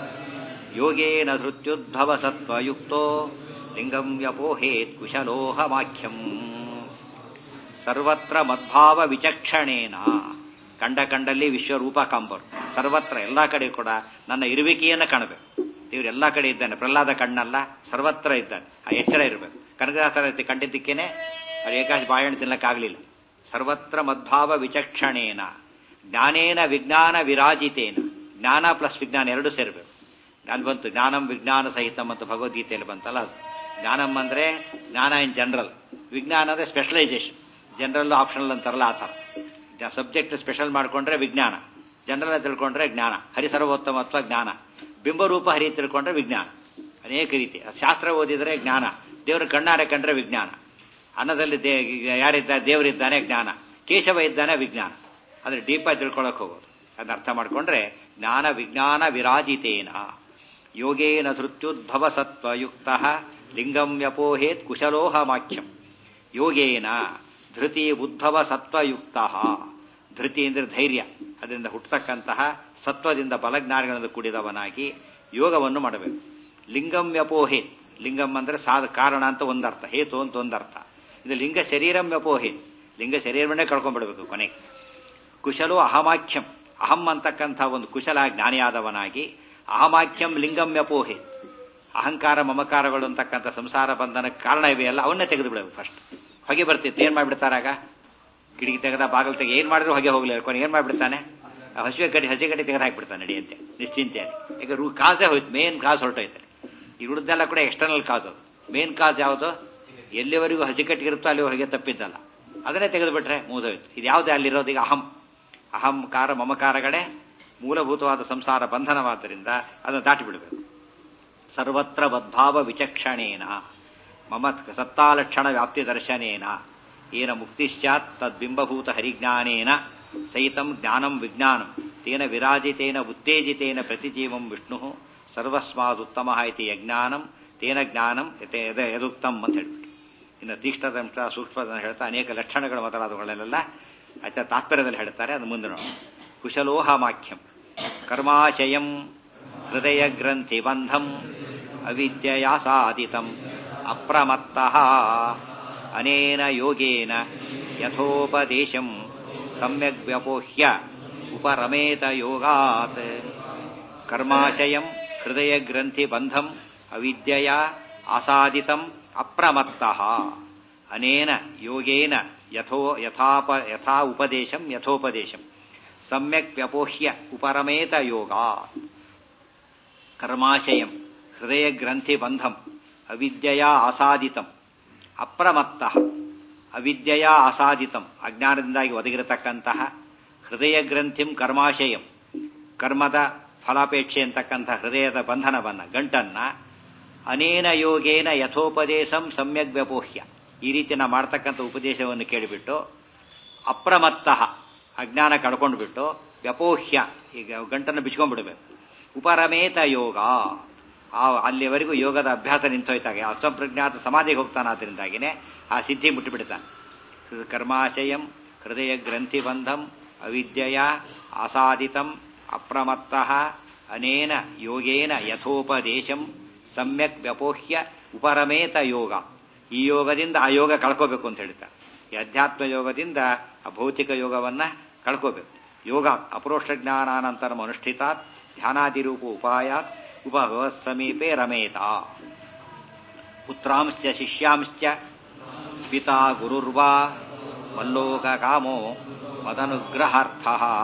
ಯೋಗೇನ ಧೃತ್ಯುದ್ಭವ ಸತ್ವಯುಕ್ತೋ ಲಿಂಗಂ ವ್ಯಪೋಹೇತ್ ಕುಶಲೋಹಮಾಖ್ಯಂ ಸರ್ವತ್ರ ಮದ್ಭಾವ ವಿಚಕ್ಷಣೇನ ಕಂಡ ಕಂಡಲ್ಲಿ ವಿಶ್ವರೂಪ ಕಾಂಬರು ಸರ್ವತ್ರ ಎಲ್ಲ ಕಡೆ ಕೂಡ ನನ್ನ ಇರುವಿಕೆಯನ್ನು ಕಾಣಬೇಕು ದೇವ್ರು ಎಲ್ಲ ಕಡೆ ಇದ್ದಾನೆ ಪ್ರಹ್ಲಾದ ಕಣ್ಣಲ್ಲ ಸರ್ವತ್ರ ಇದ್ದಾನೆ ಆ ಎಚ್ಚರ ಇರಬೇಕು ಕನಕದಾಸರ ರೀತಿ ಕಂಡಿದ್ದಕ್ಕೇನೆ ಅವ್ರು ಏಕಾಶ ಬಾಯಣ್ಣ ತಿನ್ನಕ್ಕಾಗಲಿಲ್ಲ ಸರ್ವತ್ರ ಮದ್ಭಾವ ವಿಚಕ್ಷಣೇನ ಜ್ಞಾನೇನ ವಿಜ್ಞಾನ ವಿರಾಜಿತೇನ ಜ್ಞಾನ ಪ್ಲಸ್ ವಿಜ್ಞಾನ ಎರಡು ಸೇರಬೇಕು ಅಲ್ಲಿ ಬಂತು ಜ್ಞಾನಂ ವಿಜ್ಞಾನ ಸಹಿತಂ ಅಂತ ಭಗವದ್ಗೀತೆಯಲ್ಲಿ ಬಂತಲ್ಲ ಅದು ಜ್ಞಾನಂ ಅಂದ್ರೆ ಜ್ಞಾನ ಇನ್ ಜನರಲ್ ವಿಜ್ಞಾನ ಅಂದ್ರೆ ಸ್ಪೆಷಲೈಸೇಷನ್ ಜನರಲ್ ಆಪ್ಷನಲ್ ಅಂತಾರಲ್ಲ ಆ ಥರ ಸಬ್ಜೆಕ್ಟ್ ಸ್ಪೆಷಲ್ ಮಾಡ್ಕೊಂಡ್ರೆ ವಿಜ್ಞಾನ ಜನರಲ್ ತಿಳ್ಕೊಂಡ್ರೆ ಜ್ಞಾನ ಹರಿ ಸರ್ವೋತ್ತಮತ್ವ ಜ್ಞಾನ ಬಿಂಬರೂಪ ಹರಿ ತಿಳ್ಕೊಂಡ್ರೆ ವಿಜ್ಞಾನ ಅನೇಕ ರೀತಿ ಶಾಸ್ತ್ರ ಓದಿದರೆ ಜ್ಞಾನ ದೇವರು ಕಣ್ಣಾರೆ ಕಂಡ್ರೆ ವಿಜ್ಞಾನ ಅನ್ನದಲ್ಲಿ ದೇ ಯಾರಿದ್ದಾರೆ ದೇವರಿದ್ದಾನೆ ಜ್ಞಾನ ಕೇಶವ ಇದ್ದಾನೆ ವಿಜ್ಞಾನ ಆದರೆ ಡೀಪಾಗಿ ತಿಳ್ಕೊಳಕ್ ಹೋಗೋದು ಅದನ್ನ ಅರ್ಥ ಮಾಡ್ಕೊಂಡ್ರೆ ಜ್ಞಾನ ವಿಜ್ಞಾನ ವಿರಾಜಿತೇನ ಯೋಗೇನ ಧೃತ್ಯುದ್ಭವ ಸತ್ವಯುಕ್ತ ಲಿಂಗಂ ವ್ಯಪೋಹೇತ್ ಕುಶಲೋಹಮಾಖ್ಯಂ ಯೋಗೇನ ಧೃತಿ ಉದ್ಭವ ಸತ್ವಯುಕ್ತ ಧೃತಿ ಅಂದರೆ ಧೈರ್ಯ ಅದರಿಂದ ಹುಟ್ಟತಕ್ಕಂತಹ ಸತ್ವದಿಂದ ಬಲಜ್ಞಾನಗಳಿಂದ ಕೂಡಿದವನಾಗಿ ಯೋಗವನ್ನು ಮಾಡಬೇಕು ಲಿಂಗಂ ವ್ಯಪೋಹೆ ಲಿಂಗಂ ಅಂದರೆ ಸಾಧ ಕಾರಣ ಅಂತ ಒಂದರ್ಥ ಹೇತು ಅಂತ ಒಂದರ್ಥ ಇದು ಲಿಂಗ ಶರೀರಂ ವ್ಯಪೋಹೆ ಲಿಂಗ ಶರೀರವನ್ನೇ ಕಳ್ಕೊಂಡ್ಬಿಡ್ಬೇಕು ಕೊನೆಗೆ ಕುಶಲು ಅಹಮಾಖ್ಯಂ ಅಹಂ ಅಂತಕ್ಕಂಥ ಒಂದು ಕುಶಲ ಜ್ಞಾನಿಯಾದವನಾಗಿ ಅಹಮಾಖ್ಯಂ ಲಿಂಗಂ ವ್ಯಪೋಹೆ ಅಹಂಕಾರ ಮಮಕಾರಗಳು ಅಂತಕ್ಕಂಥ ಸಂಸಾರ ಬಂಧನಕ್ಕೆ ಕಾರಣ ಇವೆಯಲ್ಲ ಅವನ್ನೇ ತೆಗೆದು ಬಿಡಬೇಕು ಫಸ್ಟ್ ಹೊಗೆ ಬರ್ತಿತ್ತು ಏನ್ ಮಾಡ್ಬಿಡ್ತಾರಾಗ ಕಿಟಕಿ ತೆಗೆದ ಬಾಗಿಲು ತೆಗೆ ಏನ್ ಮಾಡಿದ್ರು ಹೊಗೆ ಹೋಗ್ಲಿ ಕೊನೆ ಏನ್ ಮಾಡ್ಬಿಡ್ತಾನೆ ಆ ಹಸಿವೆ ಕಟ್ಟಿ ಹಸಿ ಕಟ್ಟಿ ತೆಗೆದು ಹಾಕ್ಬಿಡ್ತಾನೆ ನಡಿಯಂತೆ ನಿಶ್ಚಿಂತೆಯಲ್ಲಿ ಈಗ ರೂ ಕಾಸೇ ಹೋಯ್ತು ಮೇನ್ ಕಾಸು ಹೊರಟೋಯ್ತಾರೆ ಈ ಉಳಿದೆಲ್ಲ ಕೂಡ ಎಕ್ಸ್ಟರ್ನಲ್ ಕಾಸ್ ಅದು ಮೇನ್ ಕಾಸ್ ಯಾವುದು ಎಲ್ಲಿವರೆಗೂ ಹಸಿ ಕಟ್ಟಿಗಿರುತ್ತೋ ಅಲ್ಲಿ ಹೊಗೆ ತಪ್ಪಿದ್ದಲ್ಲ ಅದನ್ನೇ ತೆಗೆದುಬಿಟ್ರೆ ಮುಗಿದೋಯ್ತು ಇದು ಯಾವುದೇ ಅಲ್ಲಿರೋದು ಈಗ ಅಹಂ ಅಹಂಕಾರ ಮಮಕಾರಗಳೇ ಮೂಲಭೂತವಾದ ಸಂಸಾರ ಬಂಧನವಾದ್ದರಿಂದ ಅದನ್ನು ದಾಟಿ ಬಿಡಬೇಕು ಸರ್ವತ್ರ ಬದ್ಭಾವ ವಿಚಕ್ಷಣೇನ ಮಮ ಸತ್ತಾಲಕ್ಷಣ ವ್ಯಾಪ್ತಿ ದರ್ಶನೇನ ಏನ ಮುಕ್ತಿಶ್ಚಾತ್ ತದ್ಬಿಂಬಭೂತ ಹರಿಜ್ಞಾನೇನ ಸಹಿತಂ ಜ್ಞಾನಂ ವಿಜ್ಞಾನಂ ತೇನ ವಿರಾಜಿತೇನ ಉತ್ತೇಜಿತೇನ ಪ್ರತಿಜೀವಂ ವಿಷ್ಣು ಸರ್ವಸ್ಮಾದುತ್ತಮ ಇತಿ ಯಜ್ಞಾನಂ ತೇನ ಜ್ಞಾನಂ ಯದುಕ್ತಂ ಅಂತ ಹೇಳ್ಬಿಟ್ಟು ಇನ್ನು ತೀಕ್ಷ್ಣದಂಶ ಸೂಕ್ಷ್ಮದ ಹೇಳ್ತಾ ಅನೇಕ ಲಕ್ಷಣಗಳು ಮೊದಲಾದವುಗಳನ್ನೆಲ್ಲ ಆಚೆ ತಾತ್ಪರ್ಯದಲ್ಲಿ ಹೇಳ್ತಾರೆ ಅದು ಮುಂದೆ ನೋಡೋಣ ಕುಶಲೋಹಮಾಖ್ಯಂ ಕರ್ಮಾಶಯಂ ಹೃದಯ ಗ್ರಂಥಿ ಬಂಧಂ ಅವಿದ್ಯೆಯ ಸಾಧಿತಂ ಅಪ್ರಮತ್ತಃ ಅನೇನ ಯೋಗೇನ ಯಥೋಪದೇಶಂ ಸಮ್ಯಗ್ ವ್ಯಪೋಹ್ಯ ಉಪರಮೇತ ಯೋಗಾತ್ ಕರ್ಮಾಶಯಂ ಹೃದಯ ಗ್ರಂಥಿ ಬಂಧಂ ಅವಿದ್ಯೆಯ ಆಸಾದಿತಂ ಅಪ್ರಮತ್ತಃ ಅನೇನ ಯೋಗೇನ ಯಥೋ ಯಥಾಪ ಯಥಾ ಉಪದೇಶಂ ಯಥೋಪದೇಶಂ ಸಮ್ಯಕ್ ವ್ಯಪೋಹ್ಯ ಉಪರಮೇತ ಯೋಗಾತ್ ಕರ್ಮಾಶಯಂ ಹೃದಯ ಗ್ರಂಥಿ ಬಂಧಂ ಅವಿದ್ಯೆಯ ಆಸಾದಿತಂ ಅಪ್ರಮತ್ತಃ ಅವಿದ್ಯೆಯ ಆಸಾದಿತಂ ಅಜ್ಞಾನದಿಂದಾಗಿ ಒದಗಿರತಕ್ಕಂತಹ ಹೃದಯ ಗ್ರಂಥಿಂ ಕರ್ಮಾಶಯಂ ಕರ್ಮದ ಫಲಾಪೇಕ್ಷೆ ಅಂತಕ್ಕಂಥ ಹೃದಯದ ಬಂಧನವನ್ನ ಗಂಟನ್ನ ಅನೇನ ಯೋಗೇನ ಯಥೋಪದೇಶಂ ಸಮ್ಯಕ್ ವ್ಯಪೋಹ್ಯ ಈ ರೀತಿ ನಾ ಮಾಡ್ತಕ್ಕಂಥ ಉಪದೇಶವನ್ನು ಕೇಳಿಬಿಟ್ಟು ಅಪ್ರಮತ್ತಃ ಅಜ್ಞಾನ ಕಳ್ಕೊಂಡು ಬಿಟ್ಟು ವ್ಯಪೋಹ್ಯ ಈಗ ಗಂಟನ್ನು ಬಿಚ್ಕೊಂಡ್ಬಿಡ್ಬೇಕು ಉಪರಮೇತ ಯೋಗ ಆ ಅಲ್ಲಿವರೆಗೂ ಯೋಗದ ಅಭ್ಯಾಸ ನಿಂತೋಯ್ತಾಗೆ ಅಸ್ವಪ್ರಜ್ಞಾತ ಸಮಾಧಿಗೆ ಹೋಗ್ತಾನೆ ಆದ್ದರಿಂದಾಗಿನೇ ಆ ಸಿದ್ಧಿ ಮುಟ್ಟಿಬಿಡ್ತಾನೆ ಕರ್ಮಾಶಯಂ ಹೃದಯ ಗ್ರಂಥಿ ಬಂಧಂ ಅವಿದ್ಯೆಯ ಆಸಾದಿತಂ ಅಪ್ರಮತ್ತಃ ಅನೇನ ಯೋಗೇನ ಯಥೋಪದೇಶಂ ಸಮ್ಯಕ್ ವ್ಯಪೋಹ್ಯ ಉಪರಮೇತ ಯೋಗ ಈ ಯೋಗದಿಂದ ಆ ಯೋಗ ಕಳ್ಕೋಬೇಕು ಅಂತ ಹೇಳ್ತಾರೆ ಈ ಅಧ್ಯಾತ್ಮ ಯೋಗದಿಂದ ಆ ಭೌತಿಕ ಯೋಗವನ್ನ ಕಳ್ಕೋಬೇಕು ಯೋಗ ಅಪರೋಕ್ಷ ಜ್ಞಾನಾನಂತರ ಅನುಷ್ಠಿತಾತ್ ಧ್ಯಾನಾದಿರೂಪ ಉಪಾಯಾತ್ ಉಪಭವತ್ ಸಮೀಪೆ ರಮೇತ ಪುತ್ರಾಂಶ್ಚ ಶಿಷ್ಯಾಂಶ್ಚ ಪಿತಾ ಗುರುರ್ವಾ ಮಲ್ಲೋಕ ಕಾಮೋ ಮದನುಗ್ರಹಾರ್ಥ